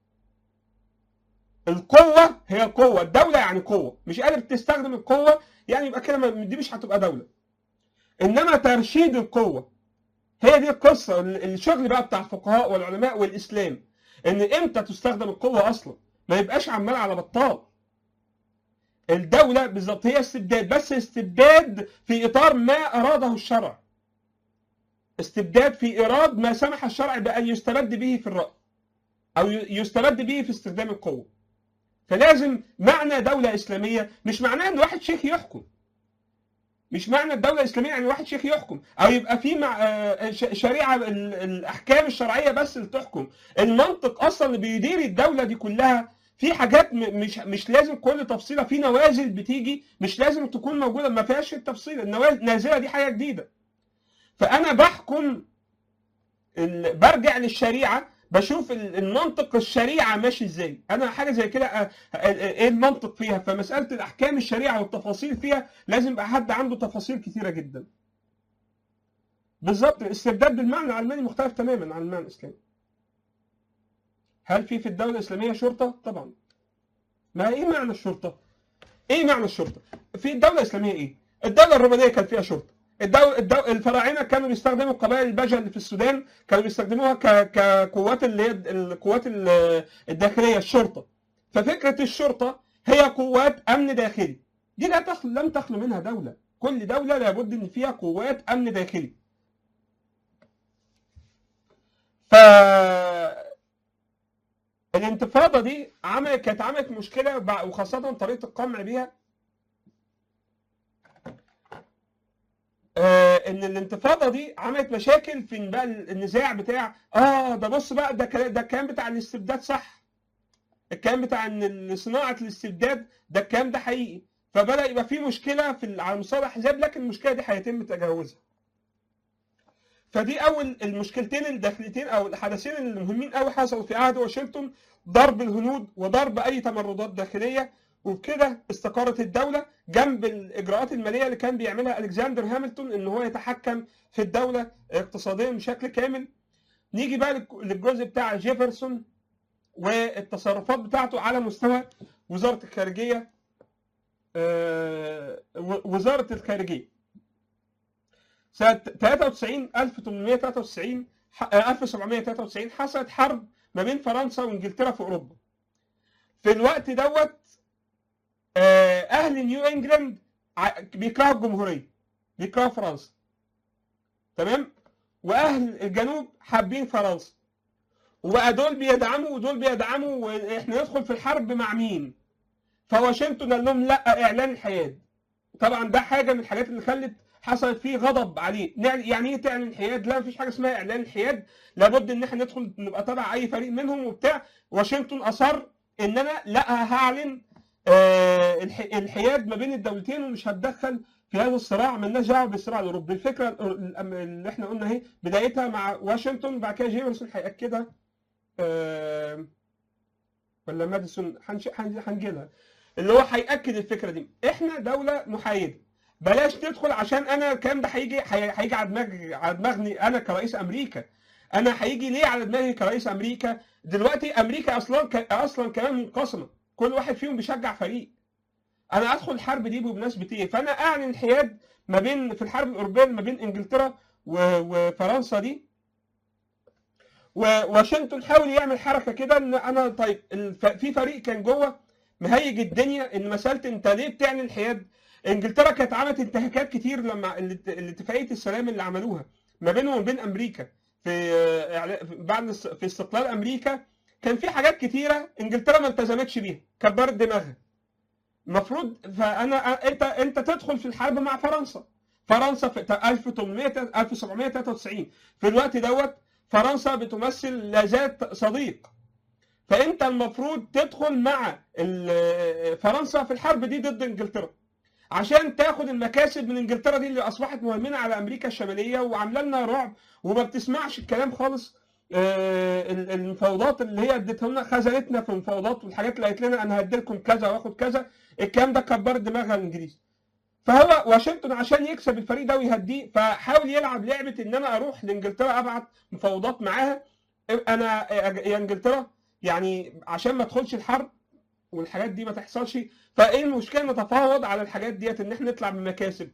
القوه هي قوه الدوله يعني قوه مش قادر تستخدم القوه يعني يبقى كده ما- دي مش هتبقى دوله انما ترشيد القوه هي دي القصه ال- الشغل بقى بتاع الفقهاء والعلماء والاسلام ان امتى تستخدم القوه اصلا ما يبقاش عمال على بطال الدولة بالظبط هي استبداد بس استبداد في إطار ما أراده الشرع استبداد في إيراد ما سمح الشرع بأن يستبد به في الرأي أو ي- يستبد به في استخدام القوة فلازم معنى دولة إسلامية مش معناه إن واحد شيخ يحكم مش معنى الدولة الإسلامية يعني واحد شيخ يحكم أو يبقى في مع آه، ش- شريعة ال- الأحكام الشرعية بس اللي تحكم المنطق أصلا اللي بيدير الدولة دي كلها في حاجات م- مش مش لازم كل تفصيله في نوازل بتيجي مش لازم تكون موجوده ما فيهاش التفصيل النوازل النازله دي حاجه جديده فانا بحكم ال- برجع للشريعه بشوف ال- المنطق الشريعه ماشي ازاي انا حاجه زي كده أ- أ- ايه المنطق فيها فمساله الاحكام الشريعه والتفاصيل فيها لازم يبقى حد عنده تفاصيل كثيره جدا بالظبط الاستبداد بالمعنى العلماني مختلف تماما عن المعنى الاسلامي هل في في الدولة الإسلامية شرطة؟ طبعا. ما إيه معنى الشرطة؟ إيه معنى الشرطة؟ في الدولة الإسلامية إيه؟ الدولة الرومانية كان فيها شرطة. الدولة الدو... الفراعنة كانوا بيستخدموا قبائل البجا اللي في السودان كانوا بيستخدموها ك... كقوات اللي هي القوات ال- الداخلية الشرطة. ففكرة الشرطة هي قوات أمن داخلي. دي لا تخلو لم تخلو منها دولة. كل دولة لابد إن فيها قوات أمن داخلي. ف الانتفاضه دي عملت كانت عملت مشكله بع- وخاصه طريقه القمع بيها آه ان الانتفاضه دي عملت مشاكل في بقى النزاع بتاع اه ده بص بقى ده كلا- ده الكلام بتاع الاستبداد صح الكلام بتاع ان صناعه الاستبداد ده الكلام ده حقيقي فبدا يبقى في مشكله في ال- على مستوى الاحزاب لكن المشكله دي هيتم تجاوزها فدي اول المشكلتين الداخليتين او الحدثين المهمين قوي حصلوا في عهد واشنطن ضرب الهنود وضرب اي تمردات داخليه وبكده استقرت الدوله جنب الاجراءات الماليه اللي كان بيعملها الكسندر هامilton ان هو يتحكم في الدوله اقتصاديا بشكل كامل نيجي بقى للج- للجزء بتاع جيفرسون والتصرفات بتاعته على مستوى وزاره الخارجيه آه، و- وزاره الخارجيه سنة 93 1893 ح- آه، 1793 حصلت حرب ما بين فرنسا وانجلترا في اوروبا. في الوقت دوت آه، اهل نيو انجلاند ع- بيكرهوا الجمهوريه بيكرهوا فرنسا. تمام؟ واهل الجنوب حابين فرنسا. وبقى دول بيدعموا ودول بيدعموا واحنا ندخل في الحرب مع مين؟ فواشنطن قال لهم لا اعلان الحياد. طبعا ده حاجه من الحاجات اللي خلت حصلت فيه غضب عليه نعل- يعني ايه تعلن الحياد لا مفيش حاجه اسمها اعلان الحياد لابد ان احنا ندخل نبقى تبع اي فريق منهم وبتاع واشنطن اصر ان انا لا هعلن آه، الح- الحياد ما بين الدولتين ومش هتدخل في هذا الصراع مالناش دعوه بالصراع الاوروبي الفكره الأم- اللي احنا قلنا اهي بدايتها مع واشنطن بعد كده جيفرسون هياكدها آه، ولا ماديسون هنش- هن- هنجيلها اللي هو هياكد الفكره دي احنا دوله محايده بلاش ندخل عشان انا الكلام ده هيجي هي- هيجي على دماغي على دماغي انا كرئيس امريكا انا هيجي ليه على دماغي كرئيس امريكا دلوقتي امريكا اصلا ك- اصلا كمان منقسمه كل واحد فيهم بيشجع فريق انا ادخل الحرب دي بمناسبه ايه فانا اعلن انحياد ما بين في الحرب الاوروبيه ما بين انجلترا و- وفرنسا دي وواشنطن حاول يعمل حركه كده ان انا طيب الف- في فريق كان جوه مهيج الدنيا ان مساله انت ليه بتعلن انحياد انجلترا كانت عملت انتهاكات كتير لما الات- الاتفاقيه السلام اللي عملوها ما بينهم وبين امريكا في آه، إعلا- بعد الس- في استقلال امريكا كان في حاجات كتيره انجلترا ما التزمتش بيها كبرت دماغها المفروض فانا انت انت تدخل في الحرب مع فرنسا فرنسا في 1800 1793 في الوقت دوت فرنسا بتمثل لا زالت صديق فانت المفروض تدخل مع ال- فرنسا في الحرب دي ضد انجلترا عشان تاخد المكاسب من انجلترا دي اللي اصبحت مهيمنه على امريكا الشماليه وعامله لنا رعب وما بتسمعش الكلام خالص آه، ال- المفاوضات اللي هي اديتها لنا خذلتنا في المفاوضات والحاجات اللي قالت لنا انا هديلكم كذا واخد كذا الكلام ده كبر دماغها الانجليز فهو واشنطن عشان يكسب الفريق ده ويهديه فحاول يلعب لعبه ان انا اروح لانجلترا ابعت مفاوضات معاها انا يا انجلترا يعني عشان ما تدخلش الحرب والحاجات دي ما تحصلش فايه المشكله نتفاوض على الحاجات ديت ان احنا نطلع بمكاسب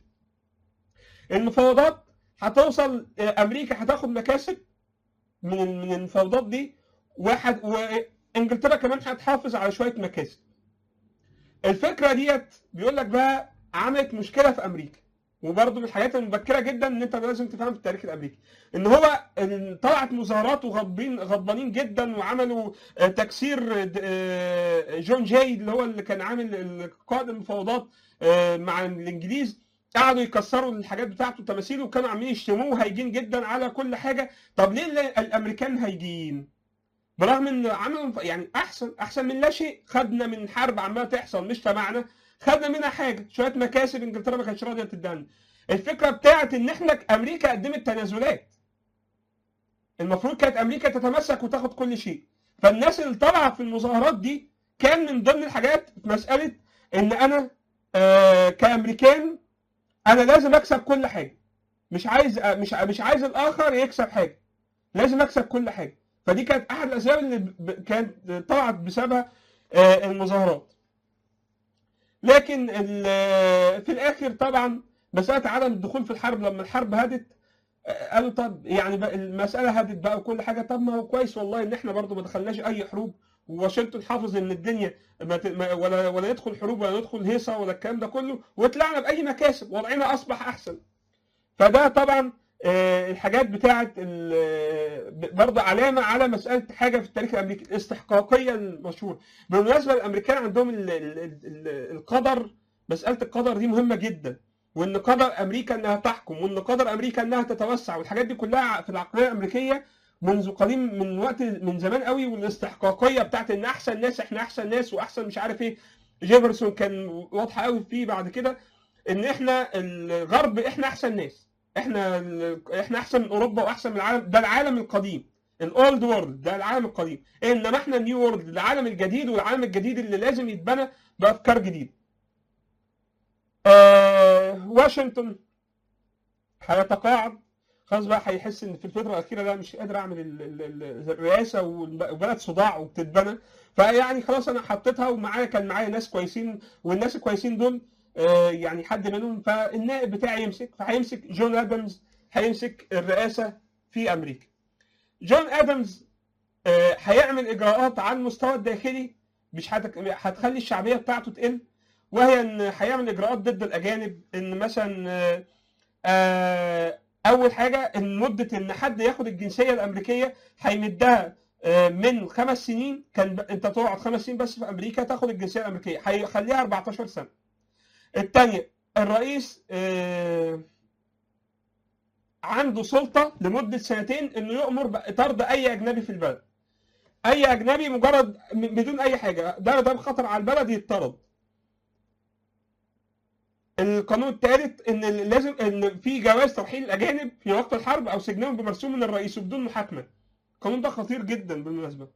المفاوضات هتوصل امريكا هتاخد مكاسب من من المفاوضات دي واحد وانجلترا كمان هتحافظ على شويه مكاسب الفكره ديت بيقول لك بقى عملت مشكله في امريكا وبرضه من الحاجات المبكره جدا ان انت لازم تفهم في التاريخ الامريكي ان هو ال- طلعت مظاهرات وغضبين غضبانين جدا وعملوا آه، تكسير د- آه، جون جاي اللي هو اللي كان عامل ال- قائد المفاوضات آه، مع الانجليز قعدوا يكسروا الحاجات بتاعته تماثيله وكانوا عاملين يشتموه هايجين جدا على كل حاجه طب ليه ال- الامريكان هايجين برغم ان عملوا يعني احسن احسن من لا شيء خدنا من حرب عماله تحصل مش تبعنا خدنا منها حاجه شويه مكاسب انجلترا ما كانتش راضيه تدانا الفكره بتاعت ان احنا امريكا قدمت تنازلات المفروض كانت امريكا تتمسك وتاخد كل شيء فالناس اللي طالعه في المظاهرات دي كان من ضمن الحاجات مساله ان انا آه كامريكان انا لازم اكسب كل حاجه مش عايز آه مش مش عايز الاخر يكسب حاجه لازم اكسب كل حاجه فدي كانت احد الاسباب اللي ب- كانت طلعت بسببها آه المظاهرات لكن ال- في الاخر طبعا مساله عدم الدخول في الحرب لما الحرب هدت آه، قالوا طب يعني بقى المساله هدت بقى وكل حاجه طب ما هو كويس والله ان احنا برضو ما دخلناش اي حروب وواشنطن حافظ ان الدنيا ما ت- ما- ولا ولا يدخل حروب ولا يدخل هيصه ولا الكلام ده كله وطلعنا باي مكاسب وضعنا اصبح احسن فده طبعا آه، الحاجات بتاعت ال- برضه علامه على مساله حاجه في التاريخ الامريكي الاستحقاقيه المشهوره بالمناسبه الامريكان عندهم ال- ال- ال- القدر مساله القدر دي مهمه جدا وان قدر امريكا انها تحكم وان قدر امريكا انها تتوسع والحاجات دي كلها في العقليه الامريكيه منذ قديم من وقت من زمان قوي والاستحقاقيه بتاعت ان احسن ناس احنا احسن ناس واحسن مش عارف ايه جيفرسون كان واضحه قوي فيه بعد كده ان احنا الغرب احنا احسن ناس احنا ال- احنا احسن من اوروبا واحسن من العالم ده العالم القديم الاولد وورلد ده العالم القديم انما احنا النيو وورلد العالم الجديد والعالم الجديد اللي لازم يتبنى بافكار جديده آه واشنطن هيتقاعد خلاص بقى هيحس ان في الفتره الاخيره لا مش قادر اعمل ال- ال- ال- الرئاسه وبلد صداع وبتتبنى فيعني خلاص انا حطيتها ومعايا كان معايا ناس كويسين والناس الكويسين دول آه، يعني حد منهم فالنائب بتاعي يمسك فهيمسك جون ادمز هيمسك الرئاسه في امريكا. جون ادمز آه، هيعمل اجراءات على المستوى الداخلي مش هتك- هتخلي الشعبيه بتاعته تقل وهي ان هيعمل اجراءات ضد الاجانب ان مثلا آه، آه، اول حاجه ان مده ان حد ياخد الجنسيه الامريكيه هيمدها آه، من خمس سنين كان ب... انت تقعد خمس سنين بس في امريكا تاخد الجنسيه الامريكيه هيخليها 14 سنه الثانيه الرئيس آه، عنده سلطه لمده سنتين انه يؤمر بطرد اي اجنبي في البلد اي اجنبي مجرد م- بدون اي حاجه ده ده خطر على البلد يطرد القانون الثالث ان لازم ان في جواز ترحيل الاجانب في وقت الحرب او سجنهم بمرسوم من الرئيس وبدون محاكمه القانون ده خطير جدا بالمناسبه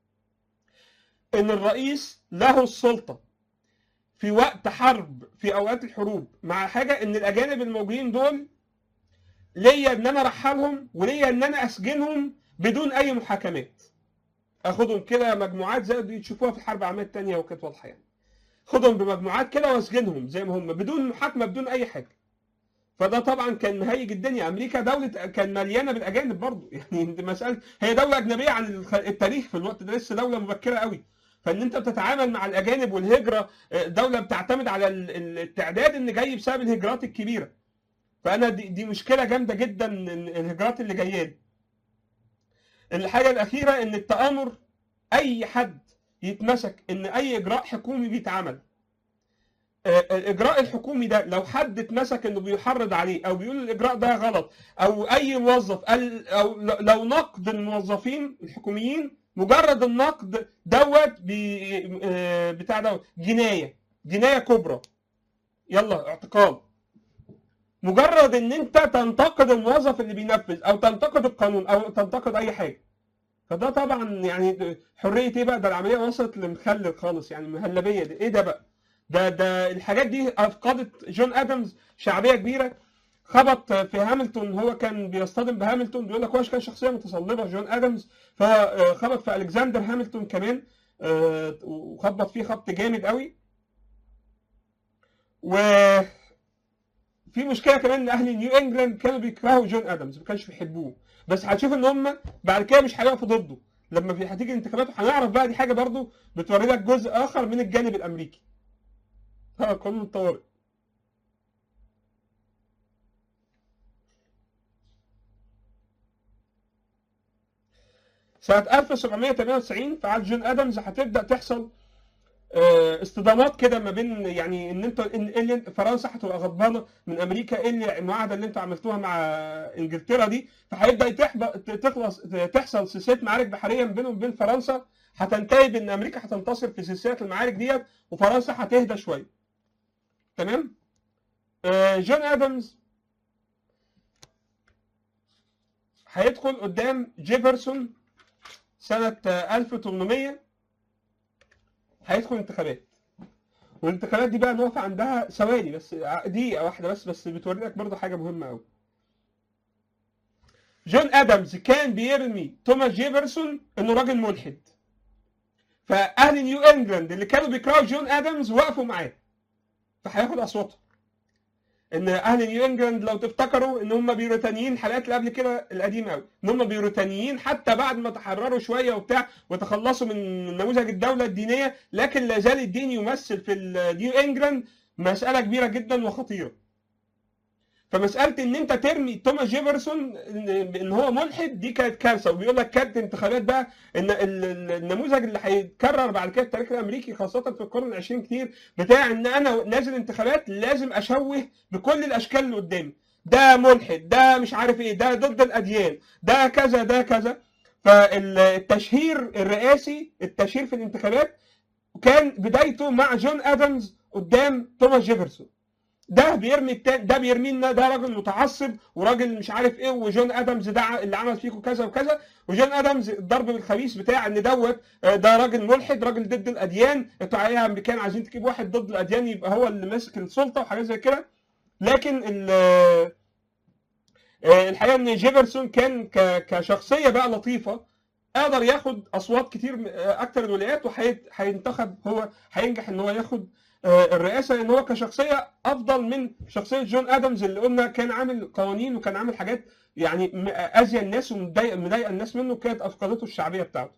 ان الرئيس له السلطه في وقت حرب في اوقات الحروب مع حاجه ان الاجانب الموجودين دول ليا ان انا ارحلهم وليا ان انا اسجنهم بدون اي محاكمات اخدهم كده مجموعات زي اللي تشوفوها في الحرب العالميه الثانيه وكانت واضحه يعني خدهم بمجموعات كده واسجنهم زي ما هم بدون محاكمه بدون اي حاجه فده طبعا كان مهيج الدنيا امريكا دوله كان مليانه بالاجانب برضه يعني مساله هي دوله اجنبيه عن الخ- التاريخ في الوقت ده لسه دوله مبكره قوي فان انت بتتعامل مع الاجانب والهجره آه، دوله بتعتمد على ال- ال- التعداد اللي جاي بسبب الهجرات الكبيره فانا دي, دي مشكله جامده جدا إن الهجرات اللي جايه دي الحاجه الاخيره ان التامر اي حد يتمسك ان اي اجراء حكومي بيتعمل آه، الاجراء الحكومي ده لو حد اتمسك انه بيحرض عليه او بيقول الاجراء ده غلط او اي موظف قال او ل- لو نقد الموظفين الحكوميين مجرد النقد دوت بي آه، بتاع دوت جنايه جنايه كبرى يلا اعتقال مجرد ان انت تنتقد الموظف اللي بينفذ او تنتقد القانون او تنتقد اي حاجه فده طبعا يعني حريه ايه بقى ده العمليه وصلت لمخلل خالص يعني مهلبيه دي ايه ده بقى ده ده الحاجات دي افقدت جون ادمز شعبيه كبيره خبط في هاملتون هو كان بيصطدم بهاملتون بيقول لك هو كان شخصيه متصلبه جون ادمز فخبط في الكسندر هاملتون كمان آه، وخبط فيه خبط جامد قوي و في مشكله كمان ان اهل نيو انجلاند كانوا بيكرهوا جون ادمز ما كانش بيحبوه بس هتشوف ان هم بعد كده مش هيقفوا ضده لما في هتيجي الانتخابات هنعرف بقى دي حاجه برضو بتوري لك جزء اخر من الجانب الامريكي ها قانون الطوارئ سنة 1798 في عهد جون ادمز هتبدأ تحصل آه، اصطدامات كده ما بين يعني ان انت ان إيه اللي فرنسا هتبقى غضبانه من امريكا ايه اللي المعاهده اللي انتوا عملتوها مع انجلترا دي فهيبدا تحب- تخلص تحصل سلسله معارك بحريه ما بينهم وبين فرنسا هتنتهي بان امريكا هتنتصر في سلسله المعارك ديت وفرنسا هتهدى شويه تمام آه، جون ادمز هيدخل قدام جيفرسون سنه آه، 1800 هيدخل انتخابات والانتخابات دي بقى نقف عندها ثواني بس دقيقة واحدة بس بس بتوري لك برضه حاجة مهمة أوي. جون ادمز كان بيرمي توماس جيفرسون انه راجل ملحد. فاهل نيو انجلاند اللي كانوا بيكرهوا جون ادمز وقفوا معاه. فهياخد اصواتهم. ان اهل نيو انجلاند لو تفتكروا ان هم بيروتانيين الحلقات اللي قبل كده القديمه قوي ان هم بيروتانيين حتى بعد ما تحرروا شويه وبتاع وتخلصوا من نموذج الدوله الدينيه لكن لا زال الدين يمثل في ال- نيو انجلاند مساله كبيره جدا وخطيره. فمساله ان انت ترمي توماس جيفرسون ان إن هو ملحد دي كانت كارثه وبيقول لك كانت انتخابات بقى ان ال- ال- النموذج اللي هيتكرر بعد كده في التاريخ الامريكي خاصه في القرن العشرين كتير بتاع ان انا نازل انتخابات لازم اشوه بكل الاشكال اللي قدامي ده ملحد ده مش عارف ايه ده ضد الاديان ده كذا ده كذا فالتشهير الرئاسي التشهير في الانتخابات كان بدايته مع جون ادمز قدام توماس جيفرسون ده بيرمي التاني ده بيرمي لنا ده راجل متعصب وراجل مش عارف ايه وجون ادمز ده ع- اللي عمل فيكم كذا وكذا وجون ادمز الضرب بالخبيث بتاع ان دوت آه، ده راجل ملحد راجل ضد الاديان انتوا يا امريكان عايزين تجيب واحد ضد الاديان يبقى هو اللي ماسك السلطه وحاجات زي كده لكن ال آه، الحقيقه ان جيفرسون كان ك- كشخصيه بقى لطيفه قدر ياخد اصوات كتير م- آه، اكتر الولايات وهينتخب هو هينجح ان هو ياخد آه، الرئاسه لان هو كشخصيه افضل من شخصيه جون ادمز اللي قلنا كان عامل قوانين وكان عامل حاجات يعني م- اذي الناس ومضايق مضايق الناس منه كانت افقدته الشعبيه بتاعته.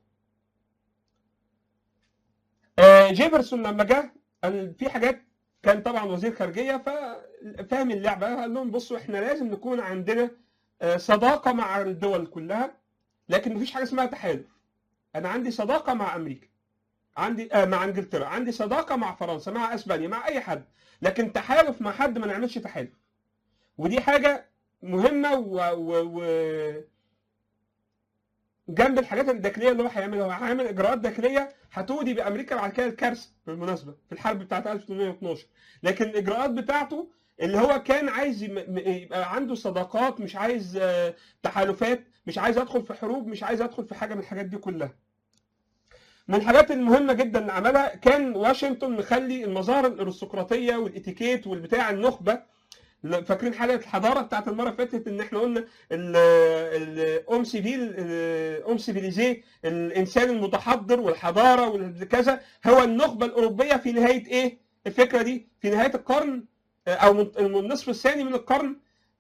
آه، جيفرسون لما جه قال في حاجات كان طبعا وزير خارجيه ففاهم اللعبه قال لهم بصوا احنا لازم نكون عندنا آه، صداقه مع الدول كلها لكن مفيش حاجه اسمها تحالف. انا عندي صداقه مع امريكا. عندي آه مع انجلترا عندي صداقه مع فرنسا مع اسبانيا مع اي حد لكن تحالف مع حد ما نعملش تحالف ودي حاجه مهمه و, و, و جنب الحاجات الداخليه اللي هو هيعملها هو هيعمل اجراءات داخليه هتودي بامريكا بعد كده الكارثه بالمناسبه في الحرب بتاعت 1812 لكن الاجراءات بتاعته اللي هو كان عايز يم- م- يبقى عنده صداقات مش عايز آه، تحالفات مش عايز ادخل في حروب مش عايز ادخل في حاجه من الحاجات دي كلها من الحاجات المهمه جدا اللي عملها كان واشنطن مخلي المظاهر الارستقراطيه والاتيكيت والبتاع النخبه ل- فاكرين حلقه الحضاره بتاعت المره اللي فاتت ان احنا قلنا الام سيفيل ام سيفيليزيه الانسان المتحضر والحضاره والكذا هو النخبه الاوروبيه في نهايه ايه الفكره دي في نهايه القرن آه، او من- النصف الثاني من القرن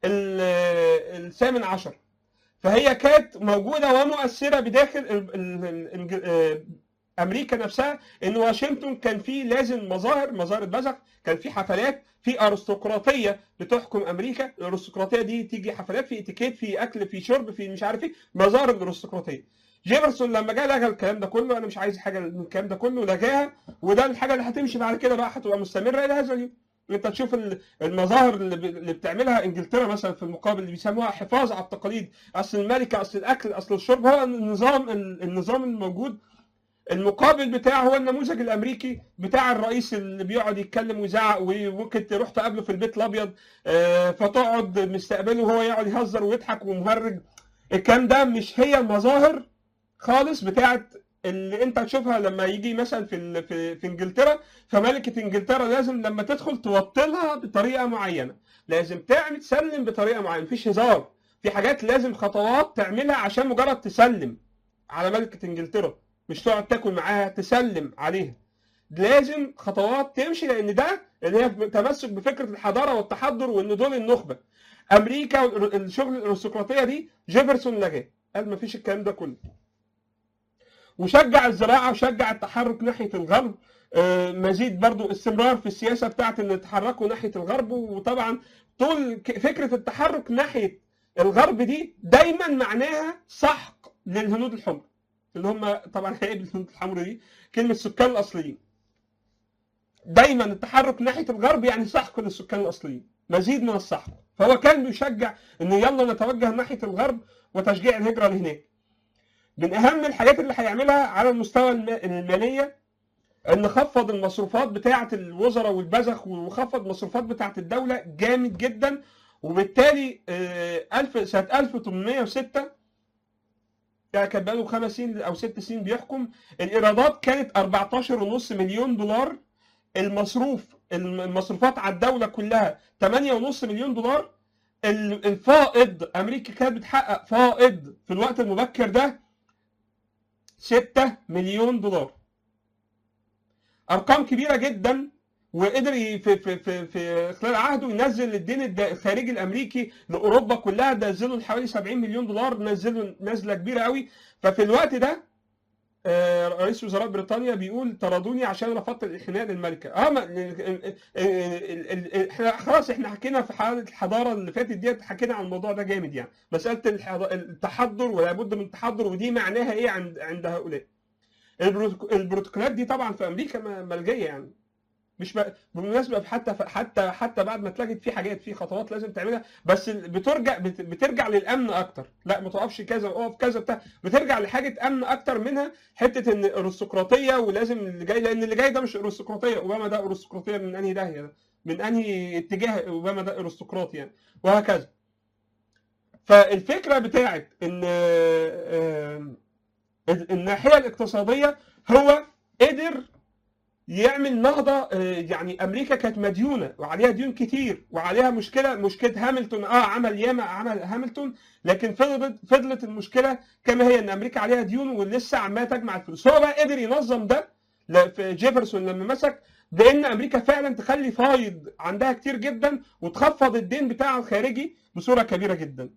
ال- الثامن عشر فهي كانت موجوده ومؤثره بداخل ال- ال- ال- الإنج- آه، امريكا نفسها ان واشنطن كان فيه لازم مظاهر مظاهر البزخ كان في حفلات في ارستقراطيه بتحكم امريكا الارستقراطيه دي تيجي حفلات في اتيكيت في اكل في شرب في مش عارف ايه مظاهر الارستقراطيه جيفرسون لما جه لغى الكلام ده كله انا مش عايز حاجه من الكلام ده كله لغاها وده الحاجه اللي هتمشي بعد كده بقى هتبقى مستمره الى هذا اليوم انت تشوف ال- المظاهر اللي ب- اللي بتعملها انجلترا مثلا في المقابل اللي بيسموها حفاظ على التقاليد اصل الملكه اصل الاكل اصل الشرب هو النظام النظام الموجود المقابل بتاعه هو النموذج الامريكي بتاع الرئيس اللي بيقعد يتكلم ويزعق وممكن تروح تقابله في البيت الابيض آه، فتقعد مستقبله وهو يقعد يهزر ويضحك ومهرج الكلام ده مش هي المظاهر خالص بتاعت اللي انت تشوفها لما يجي مثلا في ال- في, في انجلترا فملكه انجلترا لازم لما تدخل توطلها بطريقه معينه لازم تعمل تسلم بطريقه معينه مفيش هزار في حاجات لازم خطوات تعملها عشان مجرد تسلم على ملكه انجلترا مش تقعد تاكل معاها تسلم عليها لازم خطوات تمشي لان ده اللي هي تمسك بفكره الحضاره والتحضر وان دول النخبه امريكا الشغل الارستقراطيه دي جيفرسون لغاه قال مفيش الكلام ده كله وشجع الزراعه وشجع التحرك ناحيه الغرب آه، مزيد برضو استمرار في السياسه بتاعت ان يتحركوا ناحيه الغرب وطبعا طول ك- فكره التحرك ناحيه الغرب دي دايما معناها سحق للهنود الحمر اللي هم طبعا هيقابل الهنود الحمر دي كلمه السكان الاصليين دايما التحرك ناحيه الغرب يعني سحق للسكان الاصليين مزيد من السحق فهو كان بيشجع انه يلا نتوجه ناحيه الغرب وتشجيع الهجره لهناك من اهم الحاجات اللي هيعملها على المستوى الم- الماليه ان خفض المصروفات بتاعه الوزراء والبزخ وخفض المصروفات بتاعه الدوله جامد جدا وبالتالي آه، ألف سنه 1806 يعني كان بقاله خمس سنين او ست سنين بيحكم الايرادات كانت 14.5 مليون دولار المصروف المصروفات على الدوله كلها 8.5 مليون دولار ال- الفائض امريكا كانت بتحقق فائض في الوقت المبكر ده 6 مليون دولار ارقام كبيره جدا وقدر ي- في في في, في خلال عهده ينزل الدين الد- الخارجي الامريكي لاوروبا كلها نزله لحوالي 70 مليون دولار نزله نزله كبيره قوي ففي الوقت ده آه، رئيس وزراء بريطانيا بيقول طردوني عشان رفضت الانحناء للملكه اه ما- ال- ال- ال- ال- ال- احنا خلاص احنا حكينا في حاله الحضاره اللي فاتت ديت حكينا عن الموضوع ده جامد يعني مساله الحض- التحضر ولا بد من التحضر ودي معناها ايه عند عند هؤلاء البروتوك- البروتوكولات دي طبعا في امريكا م- ملجيه يعني مش ب... بالمناسبه حتى حتى حتى بعد ما اتلغت في حاجات في خطوات لازم تعملها بس ال- بترجع بت... بترجع للامن اكتر لا ما تقفش كذا اقف كذا بتاع بترجع لحاجه امن اكتر منها حته ان ارستقراطيه ولازم اللي جاي لان اللي جاي ده مش ارستقراطيه اوباما ده ارستقراطيه من انهي داهيه ده من انهي اتجاه اوباما ده ارستقراطي يعني وهكذا فالفكره بتاعت ان آه، الناحيه الاقتصاديه هو قدر يعمل نهضه آه، يعني امريكا كانت مديونه وعليها ديون كتير وعليها مشكله مشكله هاملتون اه عمل ياما عمل هاملتون لكن فضلت فضلت المشكله كما هي ان امريكا عليها ديون ولسه عماله تجمع الفلوس هو بقى قدر ينظم ده ل- في جيفرسون لما مسك بان امريكا فعلا تخلي فايض عندها كتير جدا وتخفض الدين بتاعها الخارجي بصوره كبيره جدا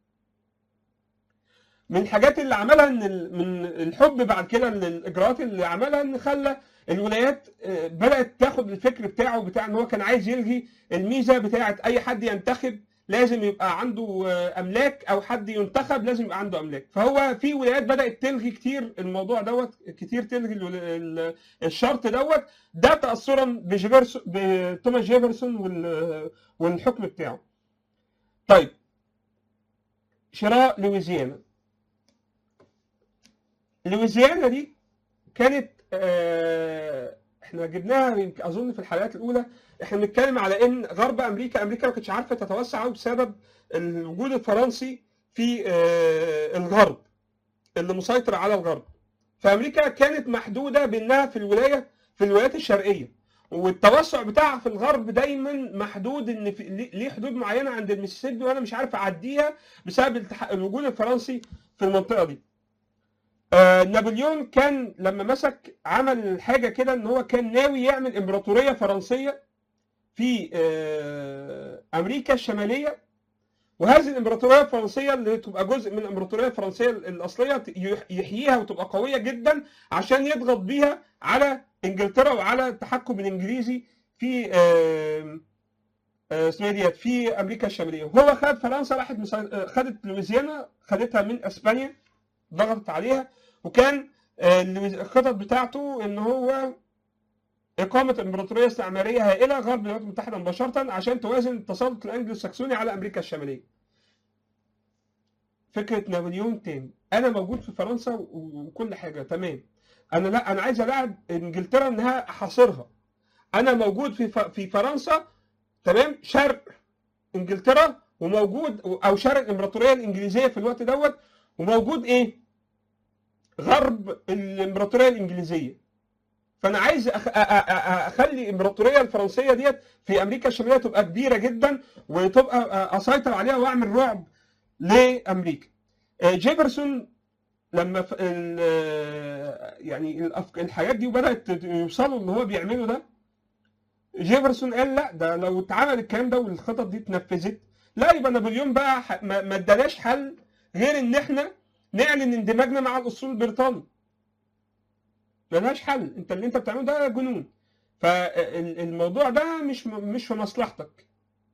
من الحاجات اللي عملها ان ال- من الحب بعد كده الاجراءات اللي عملها ان خلى الولايات آه، بدات تاخد الفكر بتاعه بتاع ان هو كان عايز يلغي الميزه بتاعه اي حد ينتخب لازم يبقى عنده آه، املاك او حد ينتخب لازم يبقى عنده املاك فهو في ولايات بدات تلغي كتير الموضوع دوت كتير تلغي الولا- ال- الشرط دوت ده تاثرا بجيفرسون بتوماس جيفرسون وال- والحكم بتاعه طيب شراء لويزيانا لويزيانا دي كانت آه، احنا جبناها يمكن اظن في الحلقات الاولى احنا بنتكلم على ان غرب امريكا امريكا ما كانتش عارفه تتوسع قوي بسبب الوجود الفرنسي في آه، الغرب اللي مسيطر على الغرب فامريكا كانت محدوده بانها في الولايه في الولايات الشرقيه والتوسع بتاعها في الغرب دايما محدود ان في ليه- ليه حدود معينه عند المسيسيبي وانا مش عارف اعديها بسبب التح- الوجود الفرنسي في المنطقه دي. آه نابليون كان لما مسك عمل حاجه كده ان هو كان ناوي يعمل امبراطوريه فرنسيه في آه امريكا الشماليه وهذه الامبراطوريه الفرنسيه اللي تبقى جزء من الامبراطوريه الفرنسيه الاصليه يح- يحييها وتبقى قويه جدا عشان يضغط بيها على انجلترا وعلى التحكم الانجليزي في آه، آه، اسمها إيه ديت في امريكا الشماليه وهو خد فرنسا راحت مسا- آه، خدت لويزيانا خدتها من اسبانيا ضغطت عليها وكان آه، اللويز- الخطط بتاعته ان هو إقامة إمبراطورية استعمارية هائلة غرب الولايات المتحدة مباشرة عشان توازن التسلط الأنجلو الساكسوني على أمريكا الشمالية. فكرة نابليون تاني، أنا موجود في فرنسا و- وكل حاجة تمام. أنا لا أنا عايز ألاعب إنجلترا إنها أحاصرها. أنا موجود في ف- في فرنسا تمام شرق إنجلترا وموجود أو شرق الإمبراطورية الإنجليزية في الوقت دوت وموجود إيه؟ غرب الإمبراطورية الإنجليزية. فانا عايز أخ... أ- أ- أ- اخلي الامبراطوريه الفرنسيه ديت في امريكا الشماليه تبقى كبيره جدا وتبقى أ- اسيطر عليها واعمل رعب لامريكا. آه، جيفرسون لما ف... ال... آه، يعني الأف... الحاجات دي بدات يوصلوا اللي هو بيعمله ده جيفرسون قال لا ده لو اتعمل الكلام ده والخطط دي اتنفذت لا يبقى نابليون بقى ح... ما ما اداناش حل غير ان احنا نعلن اندماجنا مع الاسطول البريطاني. ملهاش حل انت اللي انت بتعمله ده جنون فالموضوع ده مش مش في مصلحتك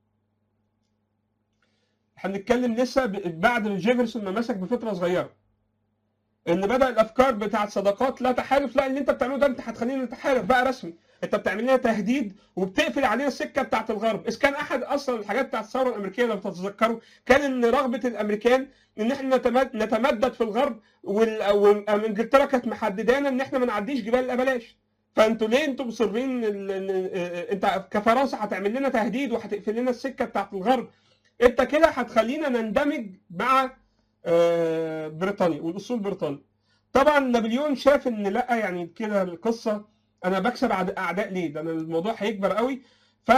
هنتكلم لسه ب- بعد جيفرسون ما مسك بفتره صغيره ان بدا الافكار بتاعت صداقات لا تحالف لا اللي انت بتعمله ده انت هتخلينا نتحالف بقى رسمي انت بتعمل لنا تهديد وبتقفل علينا السكه بتاعت الغرب اذا كان احد اصلا الحاجات بتاعت الثوره الامريكيه لو تتذكروا كان ان رغبه الامريكان ان احنا نتمد- نتمدد في الغرب وال- وانجلترا كانت محددانا ان احنا ما نعديش جبال الابلاش فانتوا ليه انتوا مصرين ال- ال- اه- انت كفرنسا هتعمل لنا تهديد وهتقفل لنا السكه بتاعت الغرب انت كده هتخلينا نندمج مع اه، بريطانيا والاسطول البريطاني طبعا نابليون شاف ان لا يعني كده القصه انا بكسب أعد- اعداء ليه ده أنا الموضوع هيكبر قوي ف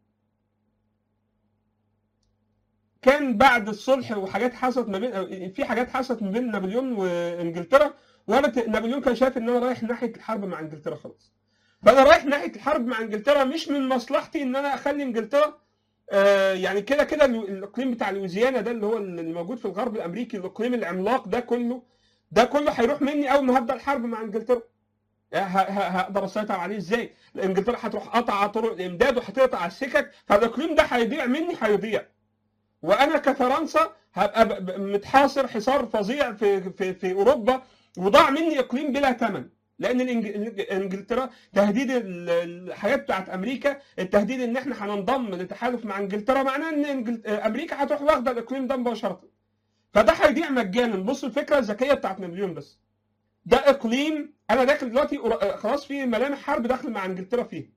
كان بعد الصلح وحاجات حصلت ما بين في حاجات حصلت ما بين نابليون وانجلترا وانا ت- نابليون كان شايف ان انا رايح ناحيه الحرب مع انجلترا خلاص فانا رايح ناحيه الحرب مع انجلترا مش من مصلحتي ان انا اخلي انجلترا آه يعني كده كده الو- الاقليم بتاع لويزيانا ده اللي هو اللي موجود في الغرب الامريكي الاقليم العملاق ده كله ده كله هيروح مني اول ما هبدا الحرب مع انجلترا ه- ه- هقدر اسيطر عليه ازاي؟ انجلترا هتروح قطع طرق الامداد وهتقطع السكك فالاقليم ده هيضيع مني هيضيع وانا كفرنسا هبقى ب- ب- متحاصر حصار فظيع في في في اوروبا وضاع مني اقليم بلا ثمن لان الإنج- انجلترا تهديد ال- الحياه بتاعت امريكا التهديد ان احنا هننضم لتحالف مع انجلترا معناه ان إنجل- امريكا هتروح واخده الاقليم ده مباشره فده هيضيع مجانا بصوا الفكره الذكيه بتاعت نابليون بس ده اقليم انا داخل دلوقتي قر- خلاص في ملامح حرب داخل مع انجلترا فيه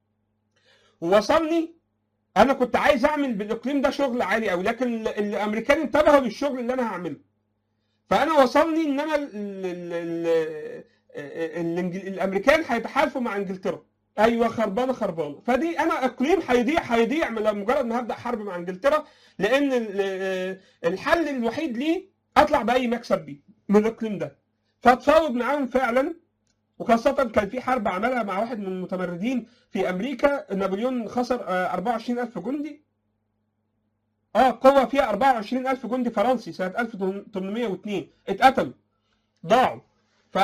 ووصلني انا كنت عايز اعمل بالاقليم ده شغل عالي قوي لكن ال- الامريكان انتبهوا للشغل اللي انا هعمله فانا وصلني ان انا ال ال ال ال الامريكان هيتحالفوا مع انجلترا ايوه خربانه خربانه فدي انا اقليم هيضيع هيضيع من مجرد ما هبدا حرب مع انجلترا لان ال- الحل الوحيد ليه اطلع باي مكسب بيه من الاقليم ده فاتفاوض معاهم فعلا وخاصة كان في حرب عملها مع واحد من المتمردين في أمريكا نابليون خسر آه، 24000 جندي اه قوة فيها 24000 جندي فرنسي سنة 1802 اتقتلوا ضاعوا ف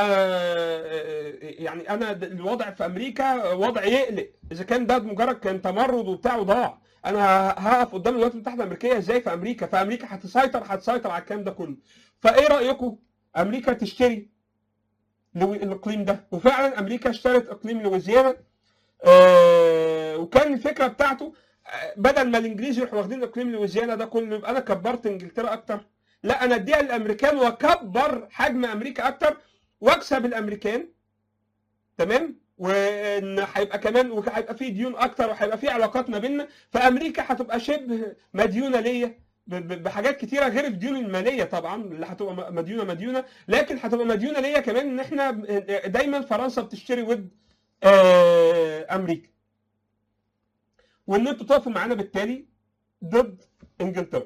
يعني انا د- الوضع في امريكا وضع يقلق اذا كان ده مجرد كان تمرد وبتاع وضاع انا هقف قدام الولايات المتحده الامريكيه ازاي في امريكا فامريكا هتسيطر هتسيطر على الكلام ده كله فايه رايكم امريكا تشتري لو- الاقليم ده وفعلا امريكا اشترت اقليم لويزيانا آه وكان الفكره بتاعته آه، بدل ما الانجليز يروحوا واخدين اقليم لويزيانا ده كله يبقى انا كبرت انجلترا اكتر لا انا اديها للامريكان واكبر حجم امريكا اكتر واكسب الامريكان تمام وان هيبقى كمان وهيبقى في ديون اكتر وهيبقى في علاقات ما بيننا فامريكا هتبقى شبه مديونه ليا ب- ب- بحاجات كتيره غير الديون الماليه طبعا اللي هتبقى م- مديونه مديونه لكن هتبقى مديونه ليا كمان ان احنا دايما فرنسا بتشتري ود آه، امريكا وان انتوا تقفوا معانا بالتالي ضد انجلترا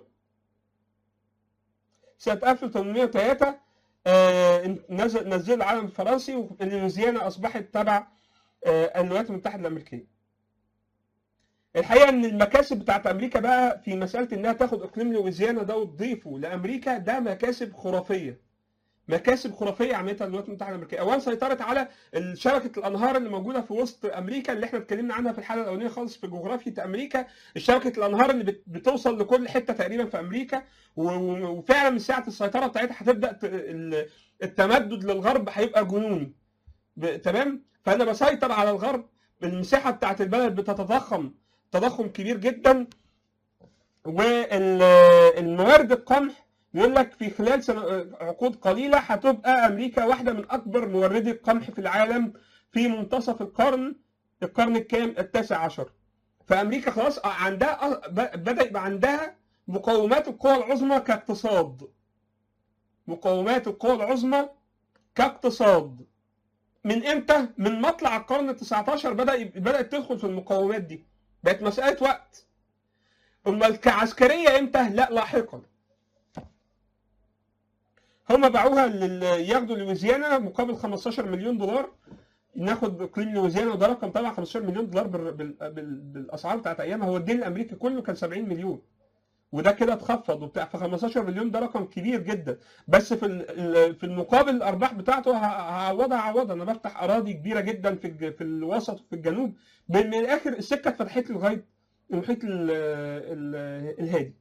سنه 1803 آه، نزل نزل العلم الفرنسي ولويزيانا اصبحت تبع آه، الولايات المتحده الامريكيه. الحقيقه ان المكاسب بتاعت امريكا بقى في مساله انها تاخد اقليم لويزيانا ده وتضيفه لامريكا ده مكاسب خرافيه. مكاسب خرافيه عملتها الولايات المتحده الامريكيه، اولا سيطرت على شبكه الانهار اللي موجوده في وسط امريكا اللي احنا اتكلمنا عنها في الحلقه الاولانيه خالص في جغرافيا امريكا، شبكه الانهار اللي بت- بتوصل لكل حته تقريبا في امريكا و- و- وفعلا من ساعه السيطره بتاعتها هتبدا ت- ال- التمدد للغرب هيبقى جنوني ب- تمام فانا بسيطر على الغرب المساحه بتاعت البلد بتتضخم تضخم كبير جدا والموارد القمح يقول لك في خلال سنة عقود قليله هتبقى امريكا واحده من اكبر موردي القمح في العالم في منتصف القرن القرن الكام التاسع عشر فامريكا خلاص عندها ب- بدا يبقى عندها مقومات القوى العظمى كاقتصاد مقومات القوى العظمى كاقتصاد من امتى؟ من مطلع القرن ال 19 بدا يب- بدات تدخل في المقومات دي بقت مساله وقت امال كعسكريه امتى؟ لا لاحقا هم باعوها لل... ياخدوا لويزيانا مقابل 15 مليون دولار ناخد اقليم لويزيانا وده رقم طبعا 15 مليون دولار بال... بال... بال... بالاسعار بتاعت ايامها هو الدين الامريكي كله كان 70 مليون وده كده اتخفض وبتاع ف 15 مليون ده رقم كبير جدا بس في ال- في المقابل الارباح بتاعته ه- هعوضها هعوضها انا بفتح اراضي كبيره جدا في الج- في الوسط وفي الجنوب من من الاخر السكه اتفتحت لي لغايه المحيط ال- ال- الهادي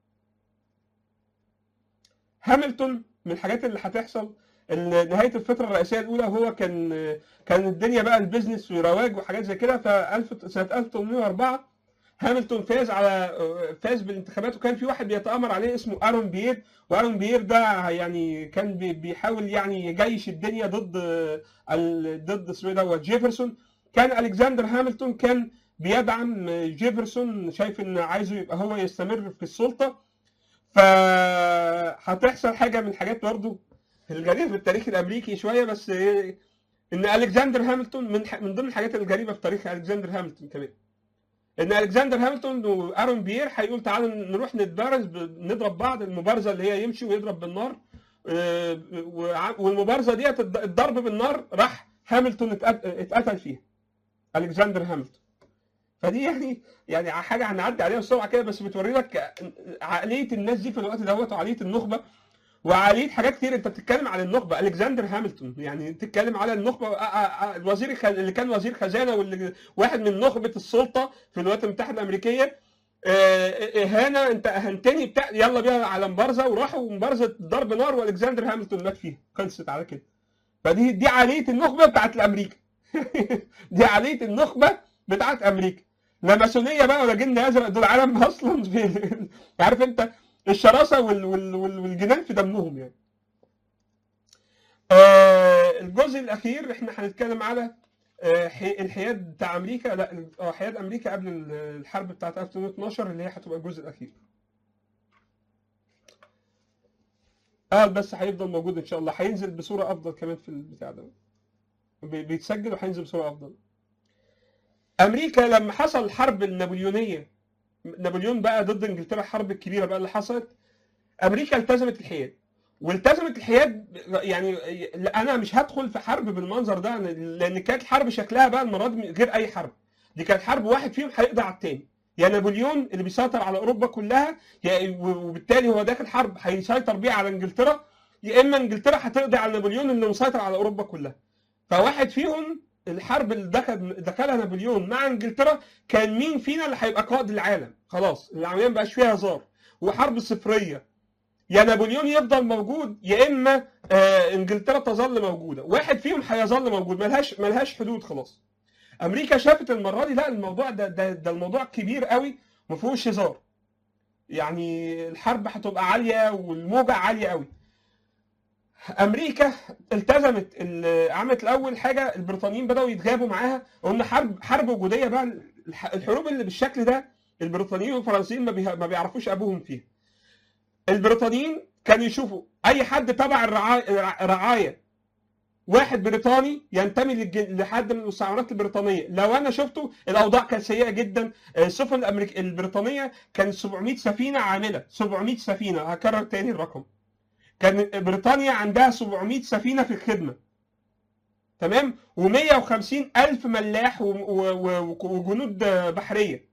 هاملتون من الحاجات اللي هتحصل ان نهايه الفتره الرئاسيه الاولى هو كان كان الدنيا بقى البيزنس ورواج وحاجات زي كده ف 1000 سنه 1804 هاملتون فاز على فاز بالانتخابات وكان في واحد بيتامر عليه اسمه ارون بيير وارون بيير ده يعني كان بي- بيحاول يعني يجيش الدنيا ضد ال- ضد اسمه إيه دوت جيفرسون كان الكسندر هاملتون كان بيدعم جيفرسون شايف ان عايزه يبقى هو يستمر في السلطه فهتحصل حاجه من الحاجات برضه الغريبه في التاريخ الامريكي شويه بس إيه، ان الكسندر هاملتون من ح- من ضمن الحاجات الغريبه في تاريخ الكسندر هاملتون كمان ان الكسندر هاملتون وارون بيير هيقول تعالوا نروح نتبارز ب- نضرب بعض المبارزه اللي هي يمشي ويضرب بالنار آه، وع- والمبارزه ديت الض- الضرب بالنار راح هاملتون اتقت- اتقتل فيها الكسندر هاملتون فدي يعني يعني حاجه هنعدي عليها بسرعه كده بس بتوري لك عقليه الناس دي في الوقت دوت وعقليه النخبه وعقليه حاجات كتير انت بتتكلم على النخبه الكسندر هاملتون يعني بتتكلم على النخبه آه، آه، آه، الوزير الخ- اللي كان وزير خزانه واللي واحد من نخبه السلطه في الولايات المتحده الامريكيه آه، اهانه انت اهنتني بتاع يلا بينا على مبارزه وراحوا مبارزه ضرب نار والكسندر هاملتون مات فيها خلصت على كده فدي دي عقليه النخبه بتاعت امريكا دي عقليه النخبه بتاعت امريكا لا ماسونيه بقى ولا جن ازرق دول عالم اصلا في عارف انت الشراسه وال وال وال والجنان في دمهم يعني. آه الجزء الاخير احنا هنتكلم على آه حي- الحياد بتاع امريكا لا اه حياد امريكا قبل ال- الحرب بتاعت 1812 اللي هي هتبقى الجزء الاخير. اه بس هيفضل موجود ان شاء الله هينزل بصوره افضل كمان في البتاع ده. بي- بيتسجل وهينزل بصوره افضل. امريكا لما حصل الحرب النابليونيه نابليون بقى ضد انجلترا الحرب الكبيره بقى اللي حصلت امريكا التزمت الحياد والتزمت الحياد يعني انا مش هدخل في حرب بالمنظر ده لان كانت الحرب شكلها بقى المره دي غير اي حرب دي كانت حرب واحد فيهم هيقضي على التاني يا نابليون اللي بيسيطر على اوروبا كلها يا وبالتالي هو داخل حرب هيسيطر بيها على انجلترا يا اما انجلترا هتقضي على نابليون اللي مسيطر على اوروبا كلها فواحد فيهم الحرب اللي دخل دخلها نابليون مع انجلترا كان مين فينا اللي هيبقى قائد العالم خلاص العمليه ما بقاش فيها هزار وحرب صفريه يا نابليون يفضل موجود يا اما آه انجلترا تظل موجوده واحد فيهم هيظل موجود ملهاش ملهاش حدود خلاص امريكا شافت المره دي لا الموضوع ده ده, ده الموضوع كبير قوي ما فيهوش هزار يعني الحرب هتبقى عاليه والموجه عاليه قوي امريكا التزمت ال- عملت الاول حاجه البريطانيين بداوا يتغابوا معاها قلنا حرب حرب وجوديه بقى الح- الحروب اللي بالشكل ده البريطانيين والفرنسيين ما, بيه- ما بيعرفوش ابوهم فيها البريطانيين كانوا يشوفوا اي حد تبع الرعايه رعايه واحد بريطاني ينتمي للج- لحد من المستعمرات البريطانيه لو انا شفته الاوضاع كانت سيئه جدا السفن الأمريك... البريطانيه كان 700 سفينه عامله 700 سفينه هكرر تاني الرقم كان بريطانيا عندها 700 سفينه في الخدمه تمام و150 الف ملاح و... و... و... وجنود بحريه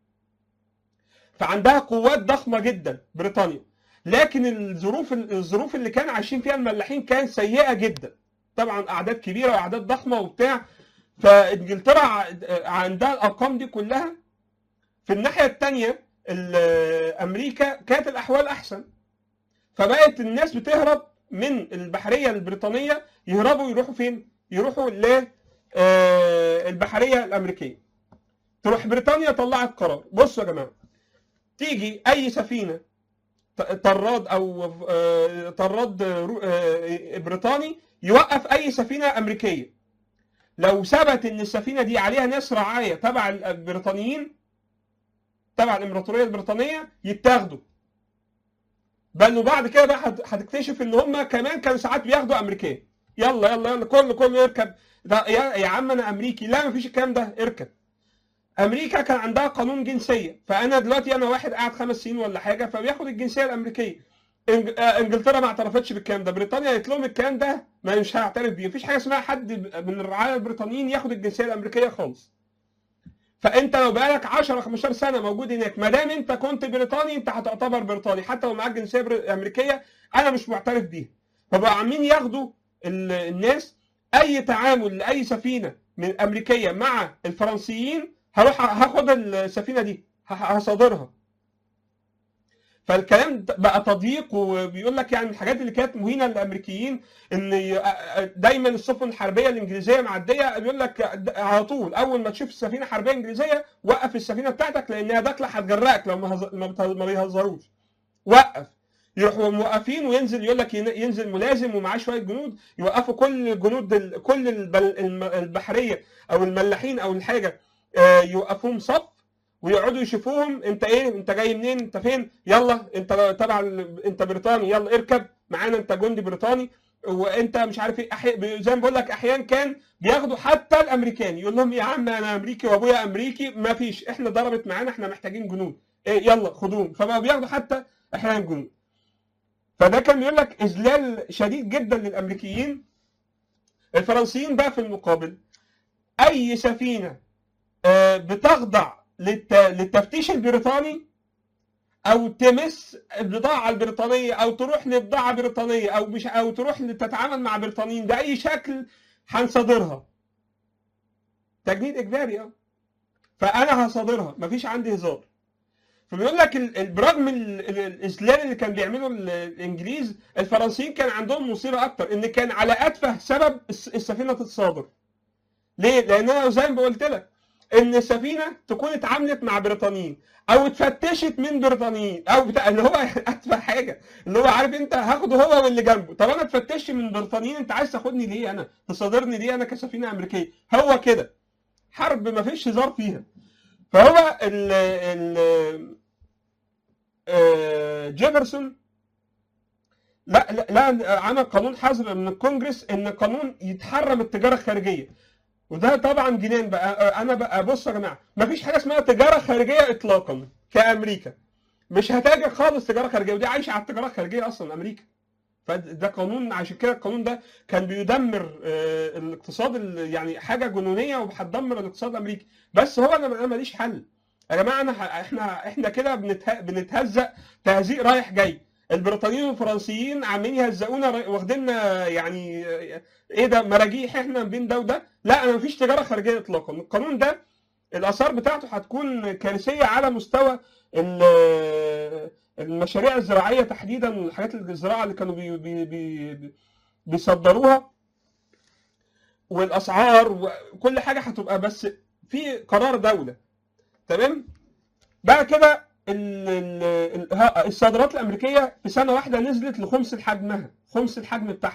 فعندها قوات ضخمه جدا بريطانيا لكن الظروف الظروف اللي كان عايشين فيها الملاحين كانت سيئه جدا طبعا اعداد كبيره واعداد ضخمه وبتاع فانجلترا ع- عندها الارقام دي كلها في الناحيه الثانيه امريكا كانت الاحوال احسن فبقت الناس بتهرب من البحريه البريطانيه يهربوا يروحوا فين؟ يروحوا ل آه، البحريه الامريكيه. تروح بريطانيا طلعت قرار، بصوا يا جماعه تيجي اي سفينه ط- طراد او آه، طراد رو- آه، بريطاني يوقف اي سفينه امريكيه. لو ثبت ان السفينه دي عليها ناس رعايه تبع البريطانيين تبع الامبراطوريه البريطانيه يتاخدوا بل وبعد كده بقى هت- هتكتشف ان هم كمان كانوا ساعات بياخدوا امريكان يلا يلا يلا كله كله يركب ده يا, يا عم انا امريكي لا مفيش الكلام ده اركب امريكا كان عندها قانون جنسيه فانا دلوقتي انا واحد قاعد خمس سنين ولا حاجه فبياخد الجنسيه الامريكيه إنج- آه، انجلترا ما اعترفتش بالكلام ده بريطانيا قالت لهم الكلام ده ما مش هعترف بيه مفيش حاجه اسمها حد من الرعايه البريطانيين ياخد الجنسيه الامريكيه خالص فانت لو بقالك 10 15 سنه موجود هناك ما دام انت كنت بريطاني انت هتعتبر بريطاني حتى لو معاك جنسيه بر- امريكيه انا مش معترف بيها فبقوا عاملين ياخدوا ال- الناس اي تعامل لاي سفينه من امريكيه مع الفرنسيين هروح هاخد السفينه دي ه- هصادرها فالكلام ده بقى تضييق وبيقول لك يعني الحاجات اللي كانت مهينه للامريكيين ان ي- دايما السفن الحربيه الانجليزيه معديه بيقول لك على طول اول ما تشوف السفينه حربيه انجليزيه وقف السفينه بتاعتك لانها داخله هتجرقك لو ما هز- ما بت- ما بيهزروش وقف يروحوا موقفين وينزل يقول لك ين- ينزل ملازم ومعاه شويه جنود يوقفوا كل الجنود ال- كل البل- الم- البحريه او الملاحين او الحاجه آه، يوقفوهم صف ويقعدوا يشوفوهم انت ايه انت جاي منين انت فين يلا انت تبع ال- انت بريطاني يلا اركب معانا انت جندي بريطاني وانت مش عارف ايه أحي... زي ما بقول لك احيانا كان بياخدوا حتى الامريكان يقول لهم يا عم انا امريكي وابويا امريكي ما فيش احنا ضربت معانا احنا محتاجين جنود إيه يلا خدوهم فبقوا بياخدوا حتى احيانا جنود فده كان بيقول لك اذلال شديد جدا للامريكيين الفرنسيين بقى في المقابل اي سفينه آه، بتخضع للت... للتفتيش البريطاني او تمس البضاعه البريطانيه او تروح لبضاعه بريطانيه او مش او تروح تتعامل مع بريطانيين باي شكل هنصادرها تجنيد اجباري اه فانا هصادرها مفيش عندي هزار فبيقول لك ال- ال- برغم ال- ال- الاذلال اللي كان بيعمله ال- الانجليز الفرنسيين كان عندهم مصيبه اكتر ان كان على اتفه سبب الس- السفينه تتصادر ليه؟ لان انا زي ما قلت لك ان السفينه تكون اتعاملت مع بريطانيين او اتفتشت من بريطانيين او بتاع اللي هو اتفه حاجه اللي هو عارف انت هاخده هو واللي جنبه طب انا اتفتشت من بريطانيين انت عايز تاخدني ليه انا تصادرني ليه انا كسفينه امريكيه هو كده حرب ما فيش هزار فيها فهو ال ال آه، جيفرسون لا لا لا عمل قانون حظر من الكونجرس ان قانون يتحرم التجاره الخارجيه وده طبعا جنان بقى انا بقى بص يا جماعه مفيش حاجه اسمها تجاره خارجيه اطلاقا كامريكا مش هتاجر خالص تجاره خارجيه ودي عايشه على التجاره الخارجيه اصلا امريكا فده قانون عشان كده القانون ده كان بيدمر آه، الاقتصاد ال- يعني حاجه جنونيه وهتدمر الاقتصاد الامريكي بس هو انا انا ماليش حل يا جماعه انا ح- احنا احنا كده بنته- بنتهزق تهزيق رايح جاي البريطانيين والفرنسيين عاملين يهزقونا را- واخديننا يعني آه، ايه ده مراجيح احنا بين ده وده لا انا مفيش تجاره خارجيه اطلاقا القانون ده الاثار بتاعته هتكون كارثيه على مستوى ال- المشاريع الزراعيه تحديدا والحاجات الزراعه اللي كانوا بي بي بي بيصدروها والاسعار وكل حاجه هتبقى بس في قرار دوله تمام بعد كده ال- ال- ال- ها- الصادرات الامريكيه في سنه واحده نزلت لخمس حجمها خمس الحجم بتاعها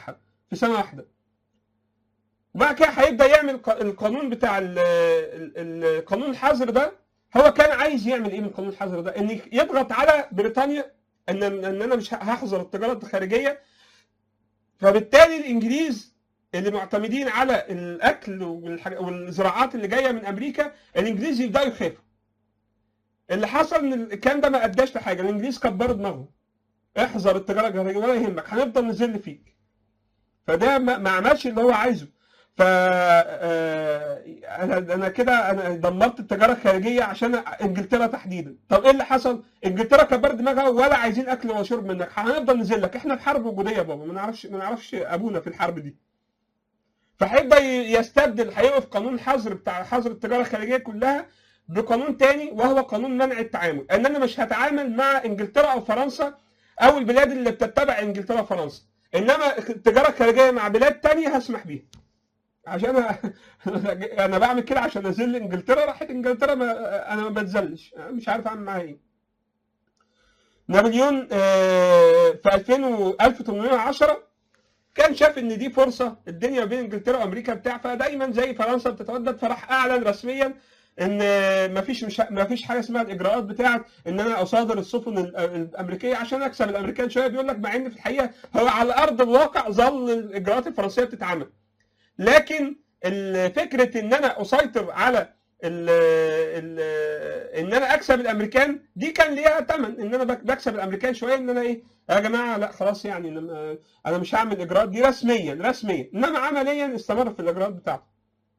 في سنه واحده وبعد كده هيبدا يعمل ق- القانون بتاع ال- ال- ال- قانون الحظر ده هو كان عايز يعمل ايه من قانون الحظر ده؟ ان يضغط على بريطانيا ان ان انا مش هحظر التجاره الخارجيه فبالتالي الانجليز اللي معتمدين على الاكل والحاج- والزراعات اللي جايه من امريكا الانجليز يبداوا يخافوا اللي حصل ان الكلام ده ما اداش لحاجه الانجليز كبروا دماغهم احذر التجاره الخارجيه ولا يهمك هنفضل نذل فيك فده ما ما عملش اللي هو عايزه ف آه، انا انا كده انا دمرت التجاره الخارجيه عشان انجلترا تحديدا طب ايه اللي حصل انجلترا كبرت دماغها ولا عايزين اكل وشرب منك هنفضل نذلك احنا في حرب وجوديه يا بابا ما نعرفش ما نعرفش ابونا في الحرب دي فهيبدا ي- يستبدل هيوقف قانون الحظر بتاع حظر التجاره الخارجيه كلها بقانون تاني وهو قانون منع التعامل ان انا مش هتعامل مع انجلترا او فرنسا او البلاد اللي بتتبع انجلترا وفرنسا انما التجاره الخارجيه مع بلاد تانية هسمح بيها عشان انا انا بعمل كده عشان اذل انجلترا راحت انجلترا ما انا ما بتذلش أنا مش عارف اعمل معاها ايه نابليون آه، في 2000 و 1810 كان شاف ان دي فرصه الدنيا بين انجلترا وامريكا بتاع فدايما زي فرنسا بتتودد فراح اعلن رسميا ان مفيش مش مفيش حاجه اسمها الاجراءات بتاعه ان انا اصادر السفن ال- الامريكيه عشان اكسب الامريكان شويه بيقول لك مع ان في الحقيقه هو على ارض الواقع ظل الاجراءات الفرنسيه بتتعمل لكن ال- فكره ان انا اسيطر على ال ال ان انا اكسب الامريكان دي كان ليها ثمن ان انا بك- بكسب الامريكان شويه ان انا ايه يا جماعه لا خلاص يعني انا أنا مش هعمل الاجراءات دي رسميا رسميا انما عمليا استمر في الاجراءات بتاعته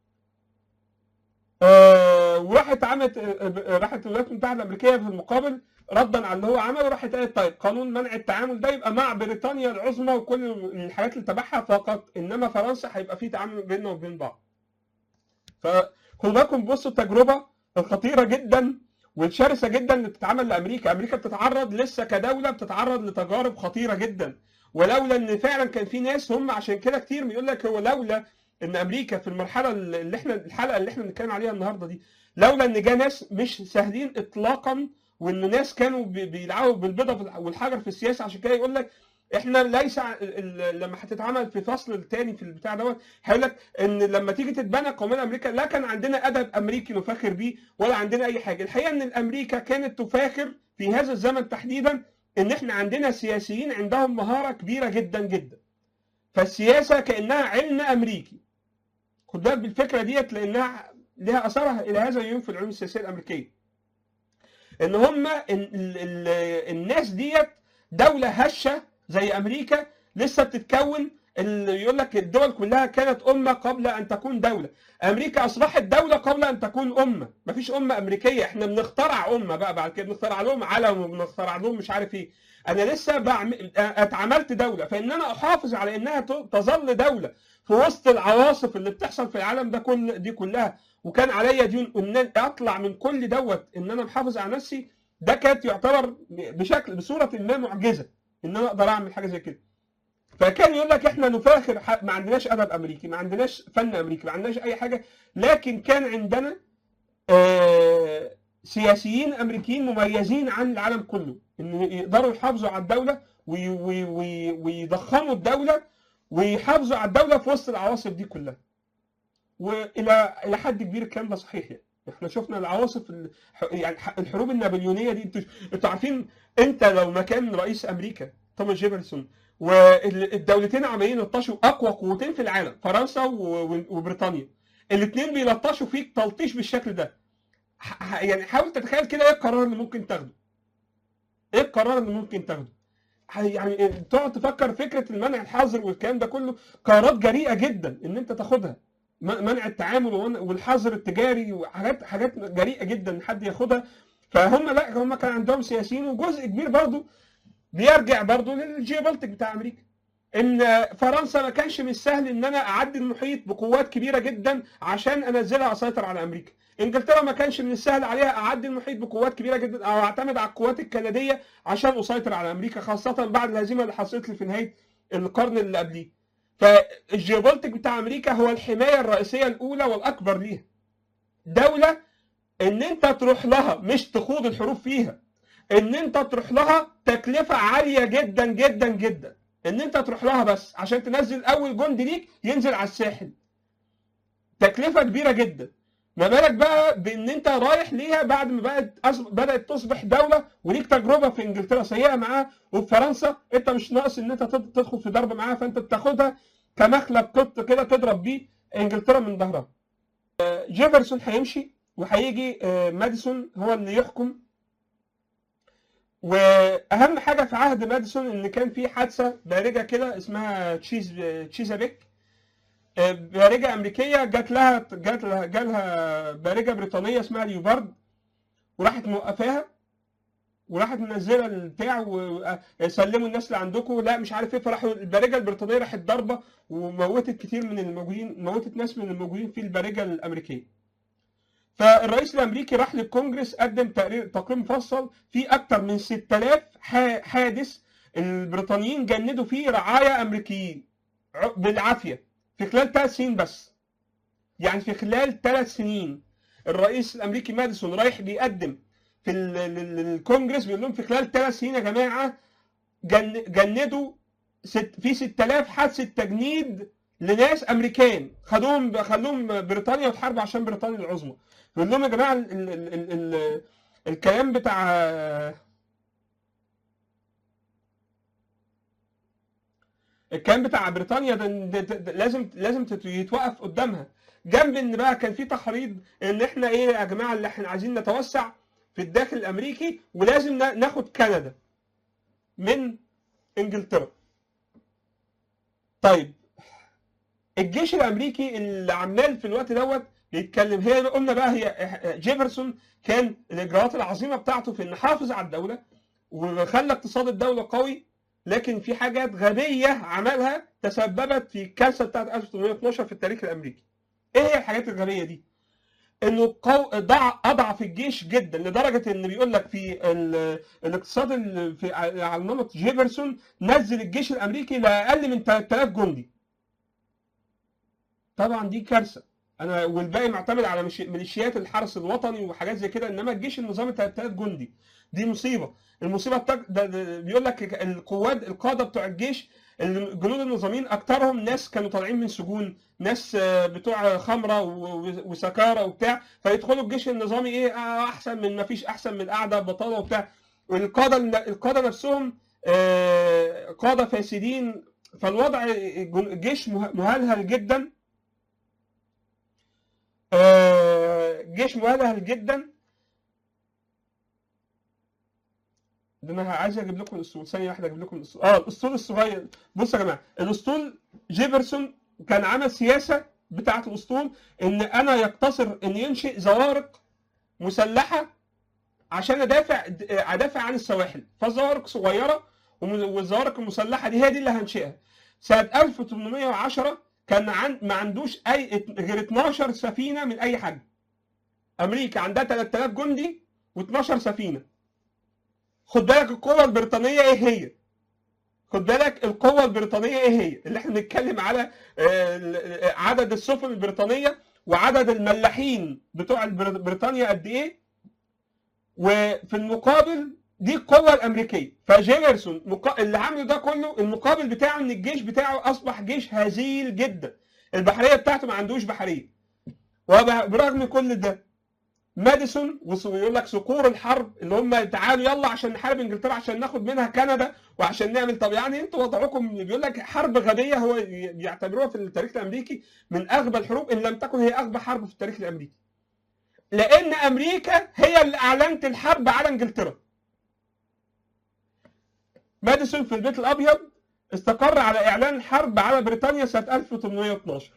آه، وراحت عملت آه، راحت الولايات المتحده الامريكيه في المقابل ردا على اللي هو عمله راحت قالت طيب قانون منع التعامل ده يبقى مع بريطانيا العظمى وكل الحاجات اللي تبعها فقط انما فرنسا هيبقى في تعامل بيننا وبين بعض. فخدوا بالكم بصوا التجربه الخطيره جدا والشرسه جدا اللي بتتعمل لامريكا، امريكا بتتعرض لسه كدوله بتتعرض لتجارب خطيره جدا ولولا ان فعلا كان في ناس هم عشان كده كتير بيقول لك هو لولا ان امريكا في المرحله اللي احنا الحلقه اللي احنا بنتكلم عليها النهارده دي لولا ان جه ناس مش سهلين اطلاقا وان ناس كانوا بي- بيلعبوا بالبيضه في- والحجر في السياسه عشان كده يقول لك احنا ليس ع- ال- ال- لما هتتعمل في فصل الثاني في البتاع دوت هيقول لك ان لما تيجي تتبنى قوميه امريكا لا كان عندنا ادب امريكي نفاخر بيه ولا عندنا اي حاجه الحقيقه ان الامريكا كانت تفاخر في هذا الزمن تحديدا ان احنا عندنا سياسيين عندهم مهاره كبيره جدا جدا فالسياسه كانها علم امريكي خد بالك بالفكره ديت لانها لها اثرها الى هذا اليوم في العلوم السياسيه الامريكيه ان هم ال- ال- ال- الناس ديت دوله هشه زي امريكا لسه بتتكون اللي يقول لك الدول كلها كانت امه قبل ان تكون دوله امريكا اصبحت دوله قبل ان تكون امه مفيش امه امريكيه احنا بنخترع امه بقى بعد كده بنخترع لهم علم وبنخترع لهم مش عارف ايه انا لسه بعمل اتعملت دوله فان انا احافظ على انها ت- تظل دوله في وسط العواصف اللي بتحصل في العالم ده كل دي كلها وكان عليا ديون ان أنا اطلع من كل دوت ان انا محافظ على نفسي ده كانت يعتبر بشكل بصوره ما معجزه ان انا اقدر اعمل حاجه زي كده فكان يقول لك احنا نفاخر ح- ما عندناش ادب امريكي ما عندناش فن امريكي ما عندناش اي حاجه لكن كان عندنا آه، سياسيين امريكيين مميزين عن العالم كله ان يقدروا يحافظوا على الدوله وي- وي- وي- ويضخموا الدوله ويحافظوا على الدوله في وسط العواصف دي كلها والى الى حد كبير الكلام ده صحيح يعني احنا شفنا العواصف ال- يعني ح- الحروب النابليونيه دي انتوا انتوا عارفين انت لو مكان رئيس امريكا توماس جيفرسون والدولتين عمالين يلطشوا اقوى قوتين في العالم فرنسا و- و- وبريطانيا الاثنين بيلطشوا فيك تلطيش بالشكل ده ح- ح- يعني حاول تتخيل كده ايه القرار اللي ممكن تاخده ايه القرار اللي ممكن تاخده ح- يعني تقعد تفكر فكره المنع الحظر والكلام ده كله قرارات جريئه جدا ان انت تاخدها م- منع التعامل ومن- والحظر التجاري وحاجات حاجات جريئه جدا ان حد ياخدها فهم لا هم كان عندهم سياسيين وجزء كبير برضو بيرجع برضو للجيوبولتيك بتاع امريكا ان فرنسا ما كانش من السهل ان انا اعدي المحيط بقوات كبيره جدا عشان انزلها اسيطر على امريكا انجلترا ما كانش من السهل عليها اعدي المحيط بقوات كبيره جدا او اعتمد على القوات الكنديه عشان اسيطر على امريكا خاصه بعد الهزيمه اللي حصلت لي في نهايه القرن اللي قبليه فالجيوبولتيك بتاع امريكا هو الحمايه الرئيسيه الاولى والاكبر ليها دوله ان انت تروح لها مش تخوض الحروب فيها ان انت تروح لها تكلفه عاليه جدا جدا جدا ان انت تروح لها بس عشان تنزل اول جندي ليك ينزل على الساحل تكلفه كبيره جدا ما بالك بقى بان انت رايح ليها بعد ما بقت أص... بدات تصبح دوله وليك تجربه في انجلترا سيئه معاها وفي فرنسا انت مش ناقص ان انت تد- تدخل في ضرب معاها فانت بتاخدها كمخلب قط كده تضرب بيه انجلترا من ظهرها آه، جيفرسون هيمشي وهيجي آه، ماديسون هو اللي يحكم واهم حاجه في عهد ماديسون ان كان في حادثه بارجه كده اسمها تشيز تشيزابيك آه، بارجه امريكيه جات لها جات لها جالها بارجه بريطانيه اسمها ليوبارد وراحت موقفاها وراحت منزله البتاع وسلموا الناس اللي عندكم لا مش عارف ايه فراحوا البارجه البريطانيه راحت ضاربه وموتت كتير من الموجودين موتت ناس من الموجودين في البارجه الامريكيه فالرئيس الامريكي راح للكونجرس قدم تقرير تقرير مفصل فيه اكتر من 6000 ح- حادث البريطانيين جندوا فيه رعايا امريكيين ع- بالعافيه في خلال ثلاث سنين بس يعني في خلال ثلاث سنين الرئيس الامريكي ماديسون رايح بيقدم في ال- ال- ال- الكونجرس بيقول لهم في خلال ثلاث سنين يا جماعه جن جندوا ست في 6000 حادثه تجنيد لناس امريكان خدوهم خلوهم بريطانيا وتحاربوا عشان بريطانيا العظمى بيقول لهم يا جماعه ال ال ال ال ال الكلام بتاع الكلام بتاع بريطانيا ده, ده, ده, ده لازم لازم تت- يتوقف قدامها جنب ان بقى كان في تحريض ان احنا ايه يا جماعه اللي احنا عايزين نتوسع في الداخل الامريكي ولازم نا- ناخد كندا من انجلترا طيب الجيش الامريكي اللي عمال في الوقت دوت بيتكلم هي قلنا بقى هي جيفرسون كان الاجراءات العظيمه بتاعته في انه حافظ على الدوله وخلى اقتصاد الدوله قوي لكن في حاجات غبيه عملها تسببت في الكارثه بتاعت 1812 في التاريخ الامريكي. ايه هي الحاجات الغبيه دي؟ انه قو... ضع اضعف الجيش جدا لدرجه ان بيقول لك في ال... الاقتصاد ال... في على نمط جيفرسون نزل الجيش الامريكي لاقل من 3000 جندي. طبعا دي كارثه انا والباقي معتمد على مش... ميليشيات الحرس الوطني وحاجات زي كده انما الجيش النظامي 3000 جندي دي مصيبه المصيبه التك... ده... ده بيقول لك القوات القاده بتوع الجيش الجنود النظاميين اكثرهم ناس كانوا طالعين من سجون ناس آه، بتوع خمره و- و- وسكاره وبتاع فيدخلوا الجيش النظامي ايه آه، احسن من ما فيش احسن من قاعده بطاله وبتاع والقاده القاده نفسهم آه، قاده فاسدين فالوضع الجيش مه- مهلهل جدا آه، جيش مهلهل جدا ده انا عايز اجيب لكم الاسطول ثانيه واحده اجيب لكم الاسطول اه الاسطول الصغير بصوا يا جماعه الاسطول جيفرسون كان عمل سياسه بتاعه الاسطول ان انا يقتصر ان ينشئ زوارق مسلحه عشان ادافع ادافع عن السواحل فالزوارق صغيره وم- والزوارق المسلحه دي هي دي اللي هنشئها سنه 1810 كان عن ما عندوش اي غير 12 سفينه من اي حاجه امريكا عندها 3000 جندي و12 سفينه خد بالك القوه البريطانيه ايه هي خد بالك القوه البريطانيه ايه هي اللي احنا بنتكلم على آه، ال- عدد السفن البريطانيه وعدد الملاحين بتوع البر- بريطانيا قد ايه وفي المقابل دي القوه الامريكيه فجيفرسون مقا... اللي عامله ده كله المقابل بتاعه ان الجيش بتاعه اصبح جيش هزيل جدا البحريه بتاعته ما عندوش بحريه وبرغم كل ده ماديسون وص- ويقول لك صقور الحرب اللي هم تعالوا يلا عشان نحارب انجلترا عشان ناخد منها كندا وعشان نعمل طب يعني انتوا وضعكم بيقول لك حرب غبيه هو ي- بيعتبروها في التاريخ الامريكي من اغبى الحروب ان لم تكن هي اغبى حرب في التاريخ الامريكي. لان امريكا هي اللي اعلنت الحرب على انجلترا. ماديسون في البيت الابيض استقر على اعلان الحرب على بريطانيا سنه 1812.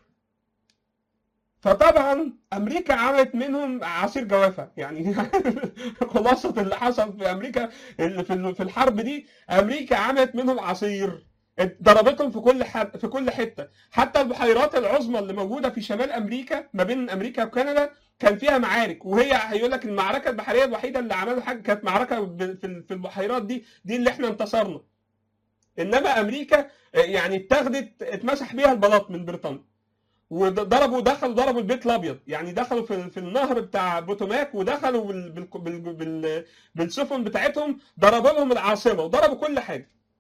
فطبعا امريكا عملت منهم عصير جوافه يعني خلاصه اللي حصل في امريكا اللي في في الحرب دي امريكا عملت منهم عصير ضربتهم في كل ح... في كل حته حتى البحيرات العظمى اللي موجوده في شمال امريكا ما بين امريكا وكندا كان فيها معارك وهي هيقول لك المعركه البحريه الوحيده اللي عملوا حاجه كانت معركه ب- في في البحيرات دي دي اللي احنا انتصرنا انما امريكا آه، يعني اتاخدت اتمسح بيها البلاط من بريطانيا وضربوا دخلوا ضربوا البيت الابيض يعني دخلوا في, في النهر بتاع بوتوماك ودخلوا بال بال بال بال بالسفن بتاعتهم ضربوا لهم العاصمه وضربوا كل حاجه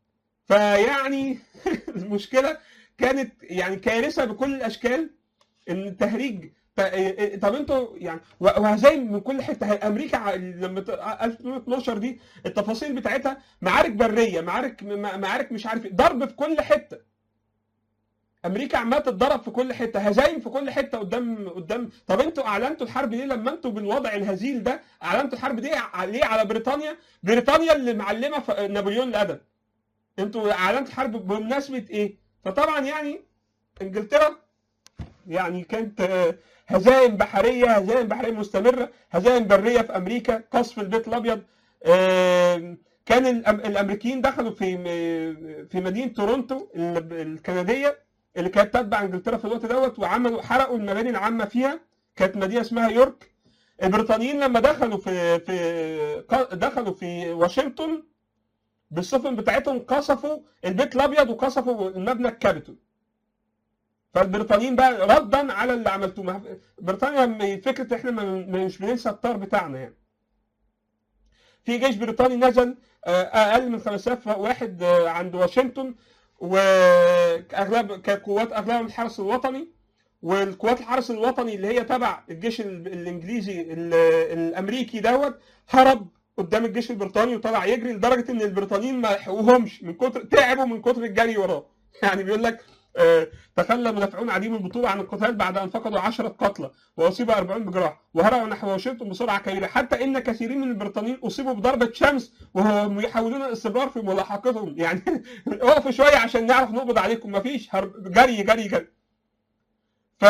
فيعني المشكله كانت يعني كارثه بكل الاشكال ان التهريج ط- طب انتوا يعني وهزايم من كل حته هي امريكا ع- لما ت- 1812 دي التفاصيل بتاعتها معارك بريه معارك م- معارك مش عارف ايه ضرب في كل حته امريكا عماله تتضرب في كل حته هزايم في كل حته قدام قدام طب انتوا اعلنتوا الحرب ليه لما انتوا بالوضع الهزيل ده اعلنتوا الحرب دي ع- ليه على بريطانيا بريطانيا اللي معلمه ف- نابليون الادب انتوا اعلنتوا الحرب بمناسبه ايه فطبعا يعني انجلترا يعني كانت آه، هزائم بحريه هزائم بحريه مستمره هزائم بريه في امريكا قصف البيت الابيض آه، كان الأم- الامريكيين دخلوا في م- في مدينه تورونتو ال- الكنديه اللي كانت تتبع انجلترا في الوقت دوت وعملوا حرقوا المباني العامه فيها كانت مدينه اسمها يورك البريطانيين لما دخلوا في في ق- دخلوا في واشنطن بالسفن بتاعتهم قصفوا البيت الابيض وقصفوا المبنى الكابيتول فالبريطانيين بقى ردا على اللي عملتوه ما- بريطانيا م- فكره احنا ما- ما- مش بننسى الطار بتاعنا يعني في جيش بريطاني نزل آه، اقل من 5000 واحد آه، عند واشنطن واغلب كانت قوات اغلبهم الحرس الوطني والقوات الحرس الوطني اللي هي تبع الجيش ال- الانجليزي ال- الامريكي دوت هرب قدام الجيش البريطاني وطلع يجري لدرجه ان البريطانيين ما لحقوهمش من كتر تعبوا من كتر الجري وراه يعني بيقول لك آه، تخلى مدافعون عديم البطولة عن القتال بعد أن فقدوا 10 قتلى وأصيب 40 بجراح وهربوا نحو واشنطن بسرعة كبيرة حتى إن كثيرين من البريطانيين أصيبوا بضربة شمس وهم يحاولون الاستمرار في ملاحقتهم يعني اقفوا شوية عشان نعرف نقبض عليكم مفيش هرب- جري جري جري ف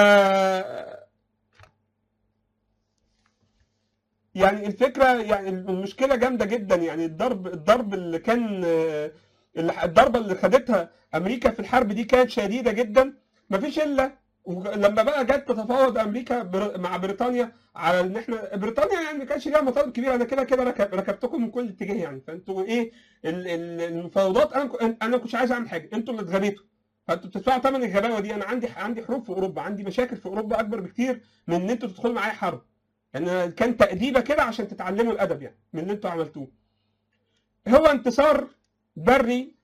يعني الفكرة يعني المشكلة جامدة جدا يعني الضرب الضرب اللي كان آه، اللي- الضربة اللي خدتها امريكا في الحرب دي كانت شديده جدا مفيش الا وج- لما بقى جت تتفاوض امريكا بر- مع بريطانيا على ان احنا بريطانيا يعني ما كانش ليها مطالب كبيره انا كده كده ركب ركبتكم من كل اتجاه يعني فانتوا ايه ال- ال- المفاوضات انا ك- انا ما كنتش عايز اعمل حاجه انتوا اللي اتغبيتوا فانتوا بتدفعوا ثمن الغباوه دي انا عندي عندي حروب في اوروبا عندي مشاكل في اوروبا اكبر بكتير من ان انتوا تدخلوا معايا حرب يعني كان تأديبه كده عشان تتعلموا الادب يعني من اللي انتوا عملتوه هو انتصار بري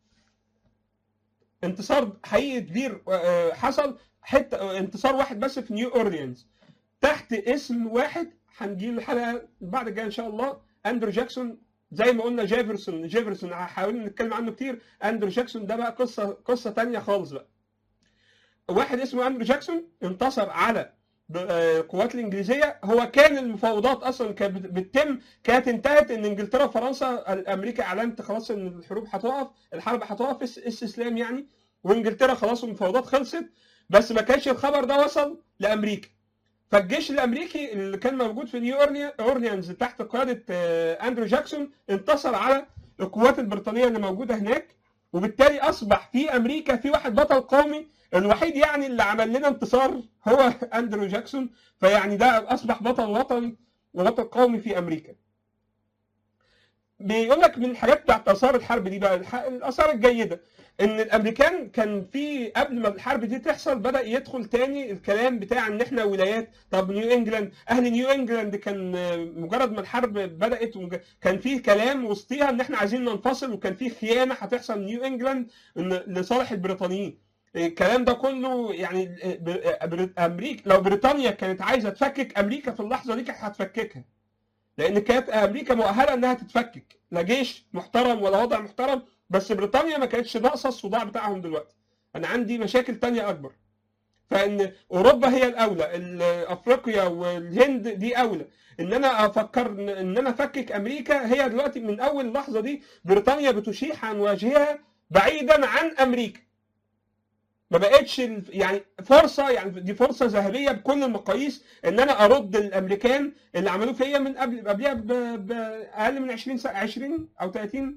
انتصار حقيقي كبير آه، حصل حته آه، انتصار واحد بس في نيو اورليانز تحت اسم واحد هنجي الحلقه بعد الجايه ان شاء الله اندرو جاكسون زي ما قلنا جيفرسون جيفرسون حاولنا نتكلم عنه كتير اندرو جاكسون ده بقى قصه قصه تانية خالص بقى واحد اسمه اندرو جاكسون انتصر على ب- آه، القوات الانجليزيه هو كان المفاوضات اصلا كانت بت- بتتم كانت انتهت ان انجلترا وفرنسا امريكا اعلنت خلاص ان الحروب هتقف الحرب هتقف اس- استسلام يعني وانجلترا خلاص المفاوضات خلصت بس ما كانش الخبر ده وصل لامريكا فالجيش الامريكي اللي كان موجود في نيو أورلي- اورليانز تحت قياده آه، اندرو جاكسون انتصر على القوات البريطانيه اللي موجوده هناك وبالتالي اصبح في امريكا في واحد بطل قومي الوحيد يعني اللي عمل لنا انتصار هو اندرو جاكسون فيعني ده اصبح بطل وطني وبطل قومي في امريكا بيقول لك من الحاجات بتاعت اثار الحرب دي بقى الح- الاثار الجيده ان الامريكان كان في قبل ما الحرب دي تحصل بدا يدخل تاني الكلام بتاع ان احنا ولايات طب نيو انجلاند اهل نيو انجلاند كان آه، مجرد ما الحرب بدات ومج- كان في كلام وسطيها ان احنا عايزين ننفصل وكان في خيانه هتحصل نيو انجلاند إن- لصالح البريطانيين الكلام ده كله يعني بر- بر- امريكا لو بريطانيا كانت عايزه تفكك امريكا في اللحظه دي كانت هتفككها لان كانت امريكا مؤهله انها تتفكك لا جيش محترم ولا وضع محترم بس بريطانيا ما كانتش ناقصه الصداع بتاعهم دلوقتي انا عندي مشاكل تانية اكبر فان اوروبا هي الاولى ال- افريقيا والهند دي اولى ان انا افكر ان إن انا افكك امريكا هي دلوقتي من اول اللحظه دي بريطانيا بتشيح عن وجهها بعيدا عن امريكا ما بقتش ال- يعني فرصه يعني دي فرصه ذهبيه بكل المقاييس ان انا ارد الامريكان اللي عملوه فيا من قبل قبلها ب- باقل من 20 سنه 20 او 30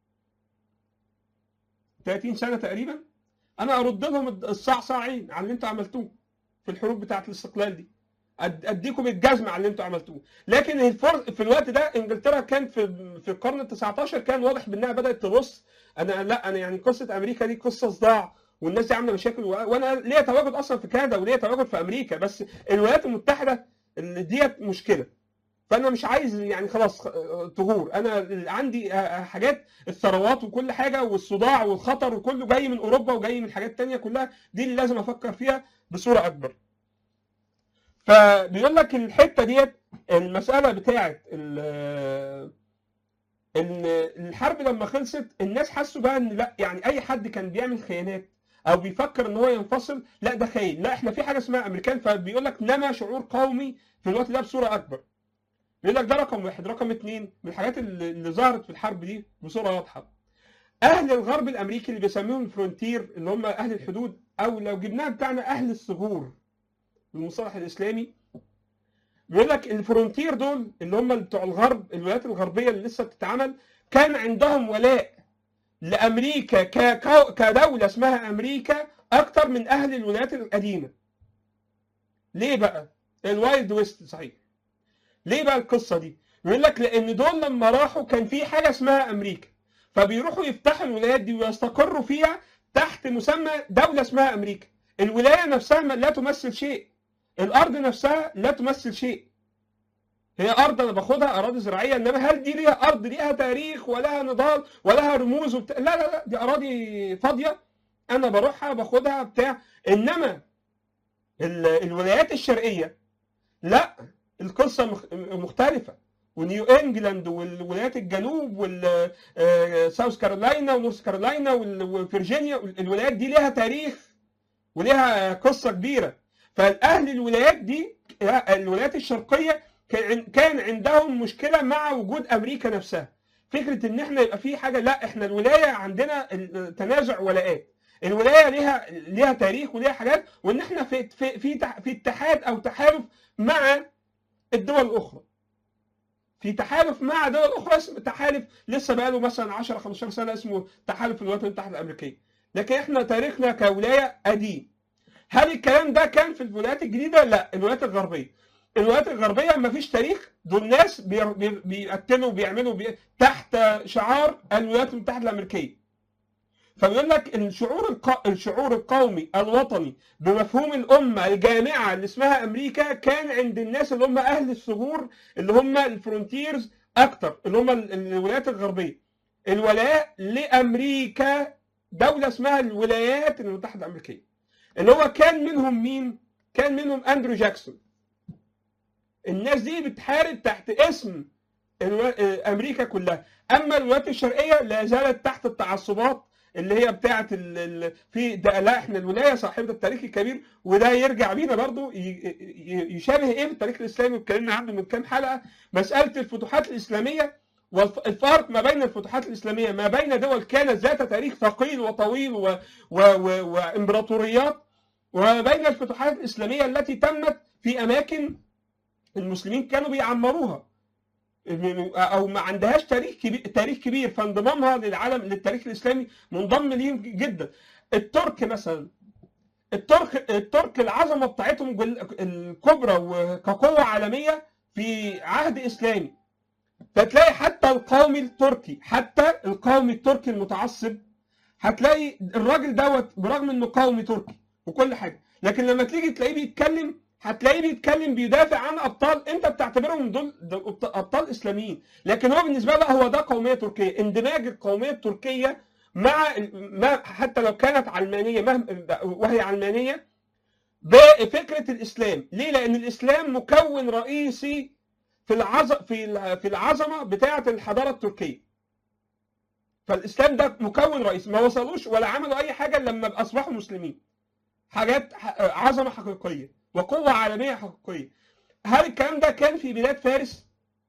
30 سنه تقريبا انا ارد لهم الصعصاعين على اللي انتوا عملتوه في الحروب بتاعت الاستقلال دي أد- اديكم الجزمه على اللي انتوا عملتوه لكن الفرق في الوقت ده انجلترا كان في في القرن ال 19 كان واضح بانها بدات تبص انا لا انا يعني قصه امريكا دي قصه صداع والناس دي عامله مشاكل و- وانا ليا تواجد اصلا في كندا وليا تواجد في امريكا بس الولايات المتحده اللي ديت مشكله فانا مش عايز يعني خلاص آه، تغور انا عندي آه، حاجات الثروات وكل حاجه والصداع والخطر وكله جاي من اوروبا وجاي من حاجات تانية كلها دي اللي لازم افكر فيها بصوره اكبر فبيقول لك الحته ديت المساله بتاعه ال- ان الحرب لما خلصت الناس حسوا بقى ان لا يعني اي حد كان بيعمل خيانات او بيفكر ان هو ينفصل لا ده خاين لا احنا في حاجه اسمها امريكان فبيقول لك نما شعور قومي في الوقت ده بصوره اكبر بيقول لك ده رقم واحد رقم اثنين من الحاجات اللي اللي ظهرت في الحرب دي بصوره واضحه اهل الغرب الامريكي اللي بيسميهم الفرونتير اللي هم اهل الحدود او لو جبناها بتاعنا اهل الثغور بالمصطلح الاسلامي بيقول لك الفرونتير دول اللي هم بتوع الغرب الولايات الغربيه اللي لسه بتتعمل كان عندهم ولاء لامريكا ك- ك- كدوله اسمها امريكا اكتر من اهل الولايات القديمه ليه بقى الوايلد ويست صحيح ليه بقى القصه دي بيقول لك لان دول لما راحوا كان في حاجه اسمها امريكا فبيروحوا يفتحوا الولايات دي ويستقروا فيها تحت مسمى دوله اسمها امريكا الولايه نفسها ما- لا تمثل شيء الارض نفسها لا تمثل شيء هي ارض انا باخدها اراضي زراعيه انما هل دي ليها ارض ليها تاريخ ولها نضال ولها رموز وبتاع لا لا لا دي اراضي فاضيه انا بروحها باخدها بتاع انما ال- الولايات الشرقيه لا القصه مخ- مختلفه ونيو انجلاند والولايات الجنوب والساوث كارولاينا ونورث كارولاينا وال- وفرجينيا الولايات دي ليها تاريخ وليها قصه كبيره فالاهل الولايات دي الولايات الشرقيه كان كان عندهم مشكله مع وجود امريكا نفسها فكره ان احنا يبقى في حاجه لا احنا الولايه عندنا تنازع ولاءات الولايه ليها ليها تاريخ وليها حاجات وان احنا في في في تح- في اتحاد او تحالف مع الدول الاخرى في تحالف مع دول اخرى اسمه تحالف لسه بقى له مثلا 10 15 سنه اسمه تحالف الولايات المتحده الامريكيه لكن احنا تاريخنا كولايه قديم هل الكلام ده كان في الولايات الجديده؟ لا الولايات الغربيه. الولايات الغربيه ما فيش تاريخ دول ناس بير- بير- بيقتلوا وبيعملوا بي... تحت شعار الولايات المتحده الامريكيه. فبيقول لك الشعور الق... الشعور القومي الوطني بمفهوم الامه الجامعه اللي اسمها امريكا كان عند الناس اللي هم اهل الثغور اللي هم الفرونتيرز اكتر اللي هم ال- الولايات الغربيه. الولاء لامريكا دوله اسمها الولايات المتحده الامريكيه. اللي هو كان منهم مين؟ كان منهم اندرو جاكسون. الناس دي بتحارب تحت اسم الو... آه، امريكا كلها، اما الولايات الشرقيه لا زالت تحت التعصبات اللي هي بتاعه ال... ال... في ده لا احنا الولايه صاحبه التاريخ الكبير وده يرجع بينا برضو ي... ي... يشابه ايه في التاريخ الاسلامي اتكلمنا عنه من كام حلقه مساله الفتوحات الاسلاميه والفرق ما بين الفتوحات الاسلاميه ما بين دول كانت ذات تاريخ ثقيل وطويل و... و... و... وامبراطوريات وما بين الفتوحات الاسلاميه التي تمت في اماكن المسلمين كانوا بيعمروها او ما عندهاش تاريخ كبير تاريخ كبير فانضمامها للعالم للتاريخ الاسلامي منضم ليهم جدا الترك مثلا الترك الترك العظمه بتاعتهم جل- الكبرى وكقوه عالميه في عهد اسلامي فتلاقي حتى القومي التركي حتى القومي التركي المتعصب هتلاقي الراجل دوت برغم انه قومي تركي وكل حاجه لكن لما تيجي تلاقيه بيتكلم هتلاقيه بيتكلم بيدافع عن ابطال انت بتعتبرهم دول دول ابطال اسلاميين لكن هو بالنسبه له هو ده قوميه تركيه اندماج القوميه التركيه مع ما حتى لو كانت علمانيه مهما وهي علمانيه بفكره الاسلام ليه لان الاسلام مكون رئيسي في العظ في ال- في العظمه بتاعه الحضاره التركيه فالاسلام ده مكون رئيسي ما وصلوش ولا عملوا اي حاجه إلا لما اصبحوا مسلمين حاجات ح- عظمه حقيقيه وقوه عالميه حقيقيه هل الكلام ده كان في بلاد فارس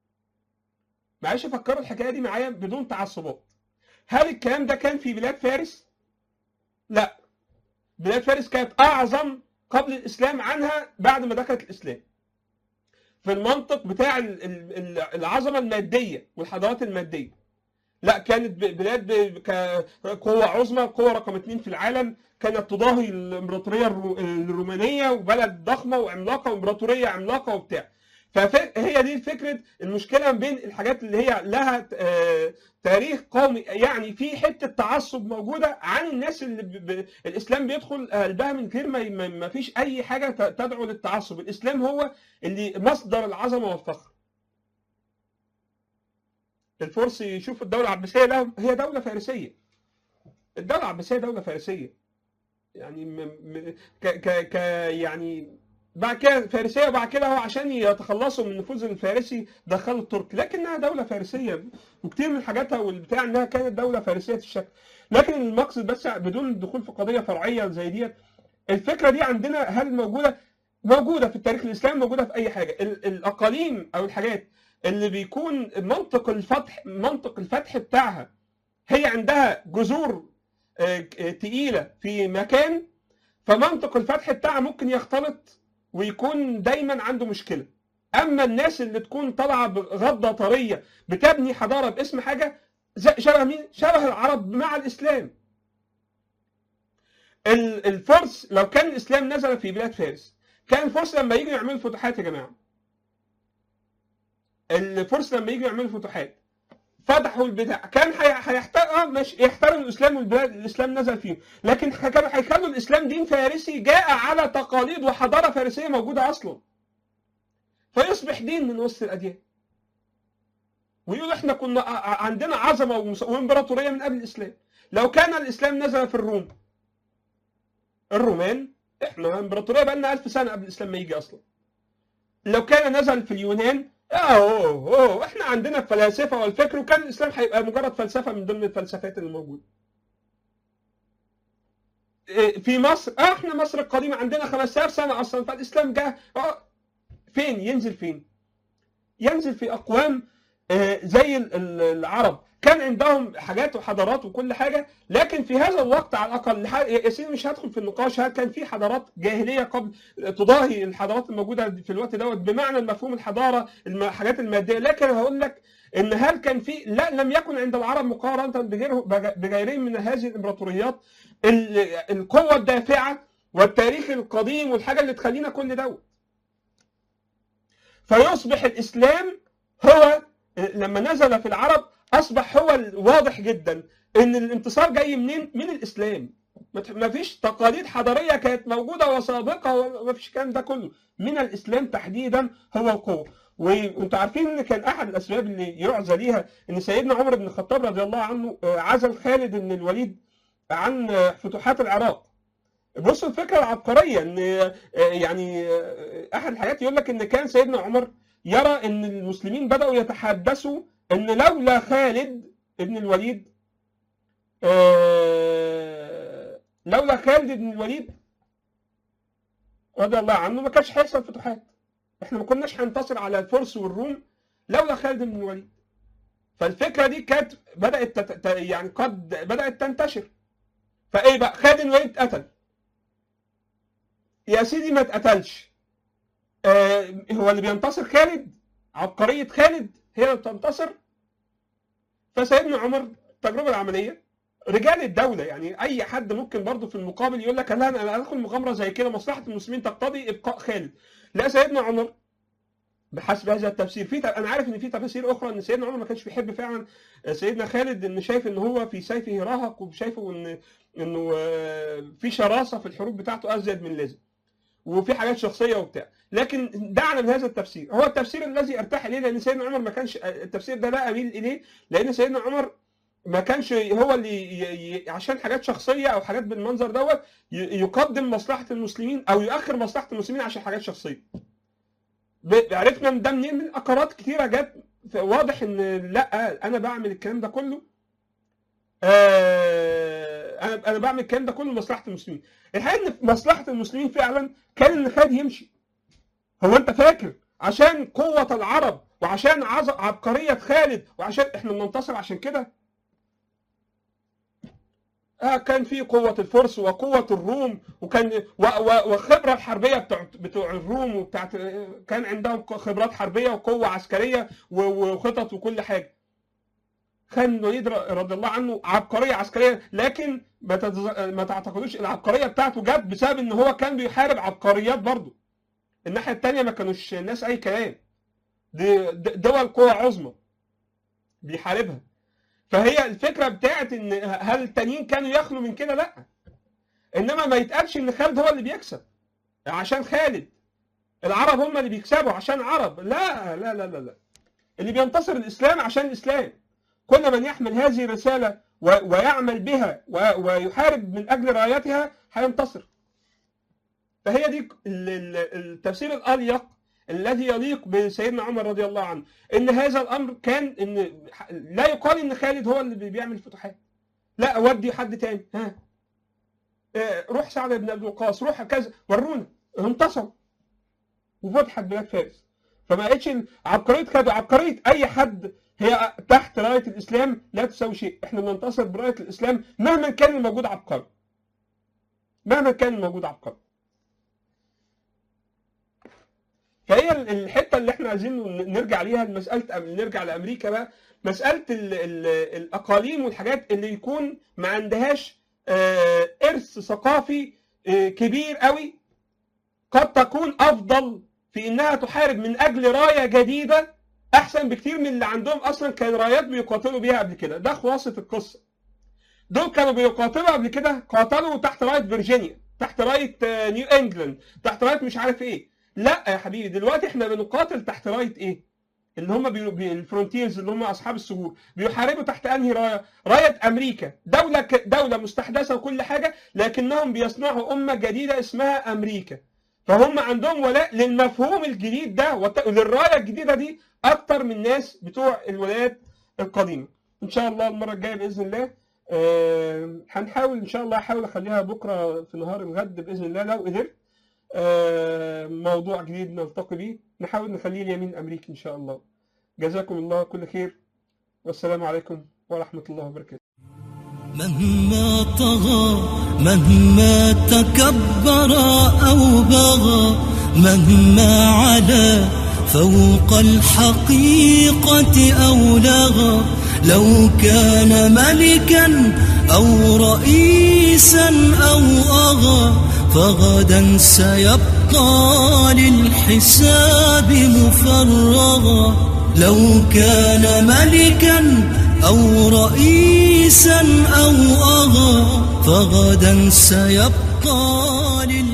معلش فكروا الحكايه دي معايا بدون تعصبات هل الكلام ده كان في بلاد فارس لا بلاد فارس كانت اعظم قبل الاسلام عنها بعد ما دخلت الاسلام في المنطق بتاع ال- ال- ال- العظمه الماديه والحضارات الماديه لا كانت ب- بلاد ب- كقوه عظمى قوه رقم اثنين في العالم كانت تضاهي الامبراطوريه الرو- الرومانيه وبلد ضخمه وعملاقه وامبراطوريه عملاقه وبتاع فهي دي فكره المشكله بين الحاجات اللي هي لها آه، تاريخ قومي يعني في حته تعصب موجوده عن الناس اللي ب... ب... الاسلام بيدخل قلبها من غير ما ما ما فيش اي حاجه ت- تدعو للتعصب الاسلام هو اللي مصدر العظمه والفخر الفرس يشوف الدوله العباسيه لهم هي دوله فارسيه الدوله العباسيه دوله فارسيه يعني م... م... ك... ك... ك يعني بعد كده فارسيه وبعد كده هو عشان يتخلصوا من النفوذ الفارسي دخلوا الترك لكنها دوله فارسيه وكتير من حاجاتها والبتاع انها كانت دوله فارسيه الشكل لكن المقصد بس بدون الدخول في قضيه فرعيه زي ديت الفكره دي عندنا هل موجوده موجوده في التاريخ الاسلامي موجوده في اي حاجه ال- الاقاليم او الحاجات اللي بيكون منطق الفتح منطق الفتح بتاعها هي عندها جذور آه، آه، تقيله في مكان فمنطق الفتح بتاعها ممكن يختلط ويكون دايما عنده مشكله اما الناس اللي تكون طالعه بغضه طريه بتبني حضاره باسم حاجه زي- شبه مين؟ شبه العرب مع الاسلام. ال- الفرس لو كان الاسلام نزل في بلاد فارس كان الفرس لما يجوا يعملوا فتوحات يا جماعه الفرس لما يجوا يعملوا فتوحات فتحوا البتاع كان هيحترم مش يحترم الاسلام والبلاد الاسلام نزل فيهم لكن كانوا هيخلوا الاسلام دين فارسي جاء على تقاليد وحضاره فارسيه موجوده اصلا فيصبح دين من وسط الاديان ويقول احنا كنا ع- عندنا عظمه ومس- وامبراطوريه من قبل الاسلام لو كان الاسلام نزل في الروم الرومان احنا امبراطوريه بقى لنا 1000 سنه قبل الاسلام ما يجي اصلا لو كان نزل في اليونان اوه اوه احنا عندنا الفلاسفه والفكر وكان الاسلام هيبقى مجرد فلسفه من ضمن الفلسفات اللي موجوده إيه، في مصر اه احنا مصر القديمه عندنا 5000 سنه اصلا فالاسلام جه اه فين ينزل فين ينزل في اقوام آه، زي ال- ال- العرب كان عندهم حاجات وحضارات وكل حاجه لكن في هذا الوقت على الاقل لح- يا سيدي مش هدخل في النقاش هل كان في حضارات جاهليه قبل تضاهي الحضارات الموجوده في الوقت دوت بمعنى المفهوم الحضاره الم- الحاجات الماديه لكن هقول لك ان هل كان في لا لم يكن عند العرب مقارنه بغيره بج- بغيرهم من هذه الامبراطوريات ال- القوه الدافعه والتاريخ القديم والحاجه اللي تخلينا كل دوت فيصبح الاسلام هو لما نزل في العرب اصبح هو الواضح جدا ان الانتصار جاي منين؟ من الاسلام. ما فيش تقاليد حضاريه كانت موجوده وسابقه وما فيش الكلام ده كله، من الاسلام تحديدا هو القوه. وانتوا عارفين ان كان احد الاسباب اللي يعزى ليها ان سيدنا عمر بن الخطاب رضي الله عنه آه، عزل خالد بن الوليد عن آه، فتوحات العراق. بصوا الفكره العبقريه ان آه، يعني آه، احد الحاجات يقول لك ان كان سيدنا عمر يرى ان المسلمين بداوا يتحدثوا ان لولا خالد بن الوليد آه، لولا خالد بن الوليد رضي الله عنه ما كانش هيحصل فتوحات احنا ما كناش هننتصر على الفرس والروم لولا خالد بن الوليد فالفكره دي كانت بدات تت... ت- يعني قد بدات تنتشر فايه بقى خالد بن الوليد اتقتل يا سيدي ما اتقتلش آه هو اللي بينتصر خالد عبقريه خالد هي اللي بتنتصر فسيدنا عمر التجربه العمليه رجال الدوله يعني اي حد ممكن برضه في المقابل يقول لك لا انا ادخل مغامره زي كده مصلحه المسلمين تقتضي ابقاء خالد لا سيدنا عمر بحسب هذا التفسير في انا عارف ان في تفاسير اخرى ان سيدنا عمر ما كانش بيحب فعلا سيدنا خالد ان شايف ان هو في سيفه راهق وشايفه ان انه آه، في شراسه في الحروب بتاعته ازيد من اللازم وفي حاجات شخصيه وبتاع لكن دعنا من هذا التفسير هو التفسير الذي ارتاح اليه لان سيدنا عمر ما كانش التفسير ده لا اميل اليه لان سيدنا عمر ما كانش هو اللي ي... ي... عشان حاجات شخصيه او حاجات بالمنظر دوت ي... يقدم مصلحه المسلمين او يؤخر مصلحه المسلمين عشان حاجات شخصيه ب- عرفنا ان ده منين من اقارات كتيره جت ف- واضح ان لا انا بعمل الكلام ده كله آه انا انا بعمل الكلام ده كله لمصلحه المسلمين الحقيقه ان في مصلحه المسلمين فعلا كان ان خالد يمشي هو انت فاكر عشان قوه العرب وعشان عظ- عبقريه خالد وعشان احنا بننتصر عشان كده آه كان في قوة الفرس وقوة الروم وكان و- و- وخبرة الحربية بتوع بتوع الروم وبتاعت كان عندهم خبرات حربية وقوة عسكرية و- وخطط وكل حاجة. كان الوليد ر- رضي الله عنه عبقرية عسكرية لكن ما تتز- ما تعتقدوش العبقرية بتاعته جت بسبب ان هو كان بيحارب عبقريات برضه. الناحية التانية ما كانوش ناس أي كلام. دي د- دول قوى عظمى بيحاربها. فهي الفكره بتاعت ان هل التانيين كانوا يخلوا من كده؟ لا. انما ما يتقالش ان خالد هو اللي بيكسب عشان خالد. العرب هم اللي بيكسبوا عشان عرب، لا لا لا لا لا. اللي بينتصر الاسلام عشان الاسلام. كل من يحمل هذه الرسالة و- ويعمل بها و- ويحارب من أجل رايتها هينتصر فهي دي ال- ال- التفسير الأليق الذي يليق بسيدنا عمر رضي الله عنه ان هذا الامر كان ان لا يقال ان خالد هو اللي بيعمل الفتوحات لا اودي حد تاني ها آه، روح سعد بن ابي وقاص روح كذا ورونا انتصروا وفتحت بلاد فارس فما بقتش ال- عبقريه كده عبقريه اي حد هي تحت رايه الاسلام لا تساوي شيء احنا بننتصر برايه الاسلام مهما كان الموجود عبقري مهما كان الموجود عبقري فهي ال- الحته اللي احنا عايزين ن- نرجع ليها مساله أم- نرجع لامريكا بقى مساله ال ال الاقاليم والحاجات اللي يكون ما عندهاش آه، ارث ثقافي آه، كبير قوي قد تكون افضل في انها تحارب من اجل رايه جديده احسن بكتير من اللي عندهم اصلا كان رايات بيقاتلوا بيها قبل كده ده خلاصه القصه دول كانوا بيقاتلوا قبل كده قاتلوا تحت رايه فيرجينيا تحت رايه آه، نيو انجلاند تحت رايه مش عارف ايه لا يا حبيبي دلوقتي احنا بنقاتل تحت رايه ايه اللي هم بي... بي... الفرونتيرز اللي هم اصحاب الثغور بيحاربوا تحت انهي رايه رايه امريكا دوله ك... دوله مستحدثه وكل حاجه لكنهم بيصنعوا امه جديده اسمها امريكا فهم عندهم ولاء للمفهوم الجديد ده وت... للرايه الجديده دي اكتر من الناس بتوع الولايات القديمه ان شاء الله المره الجايه باذن الله آه، هنحاول ان شاء الله احاول اخليها بكره في نهار الغد باذن الله لو قدرت آه، موضوع جديد نلتقي بيه نحاول نخليه اليمين امريكي ان شاء الله جزاكم الله كل خير والسلام عليكم ورحمه الله وبركاته مهما طغى مهما تكبر أو بغى مهما علا فوق الحقيقة أو لغى لو كان ملكا أو رئيسا أو أغى فغدا سيبقى للحساب مفرغا لو كان ملكا أو رئيسا أو أغى فغدا سيبقى لل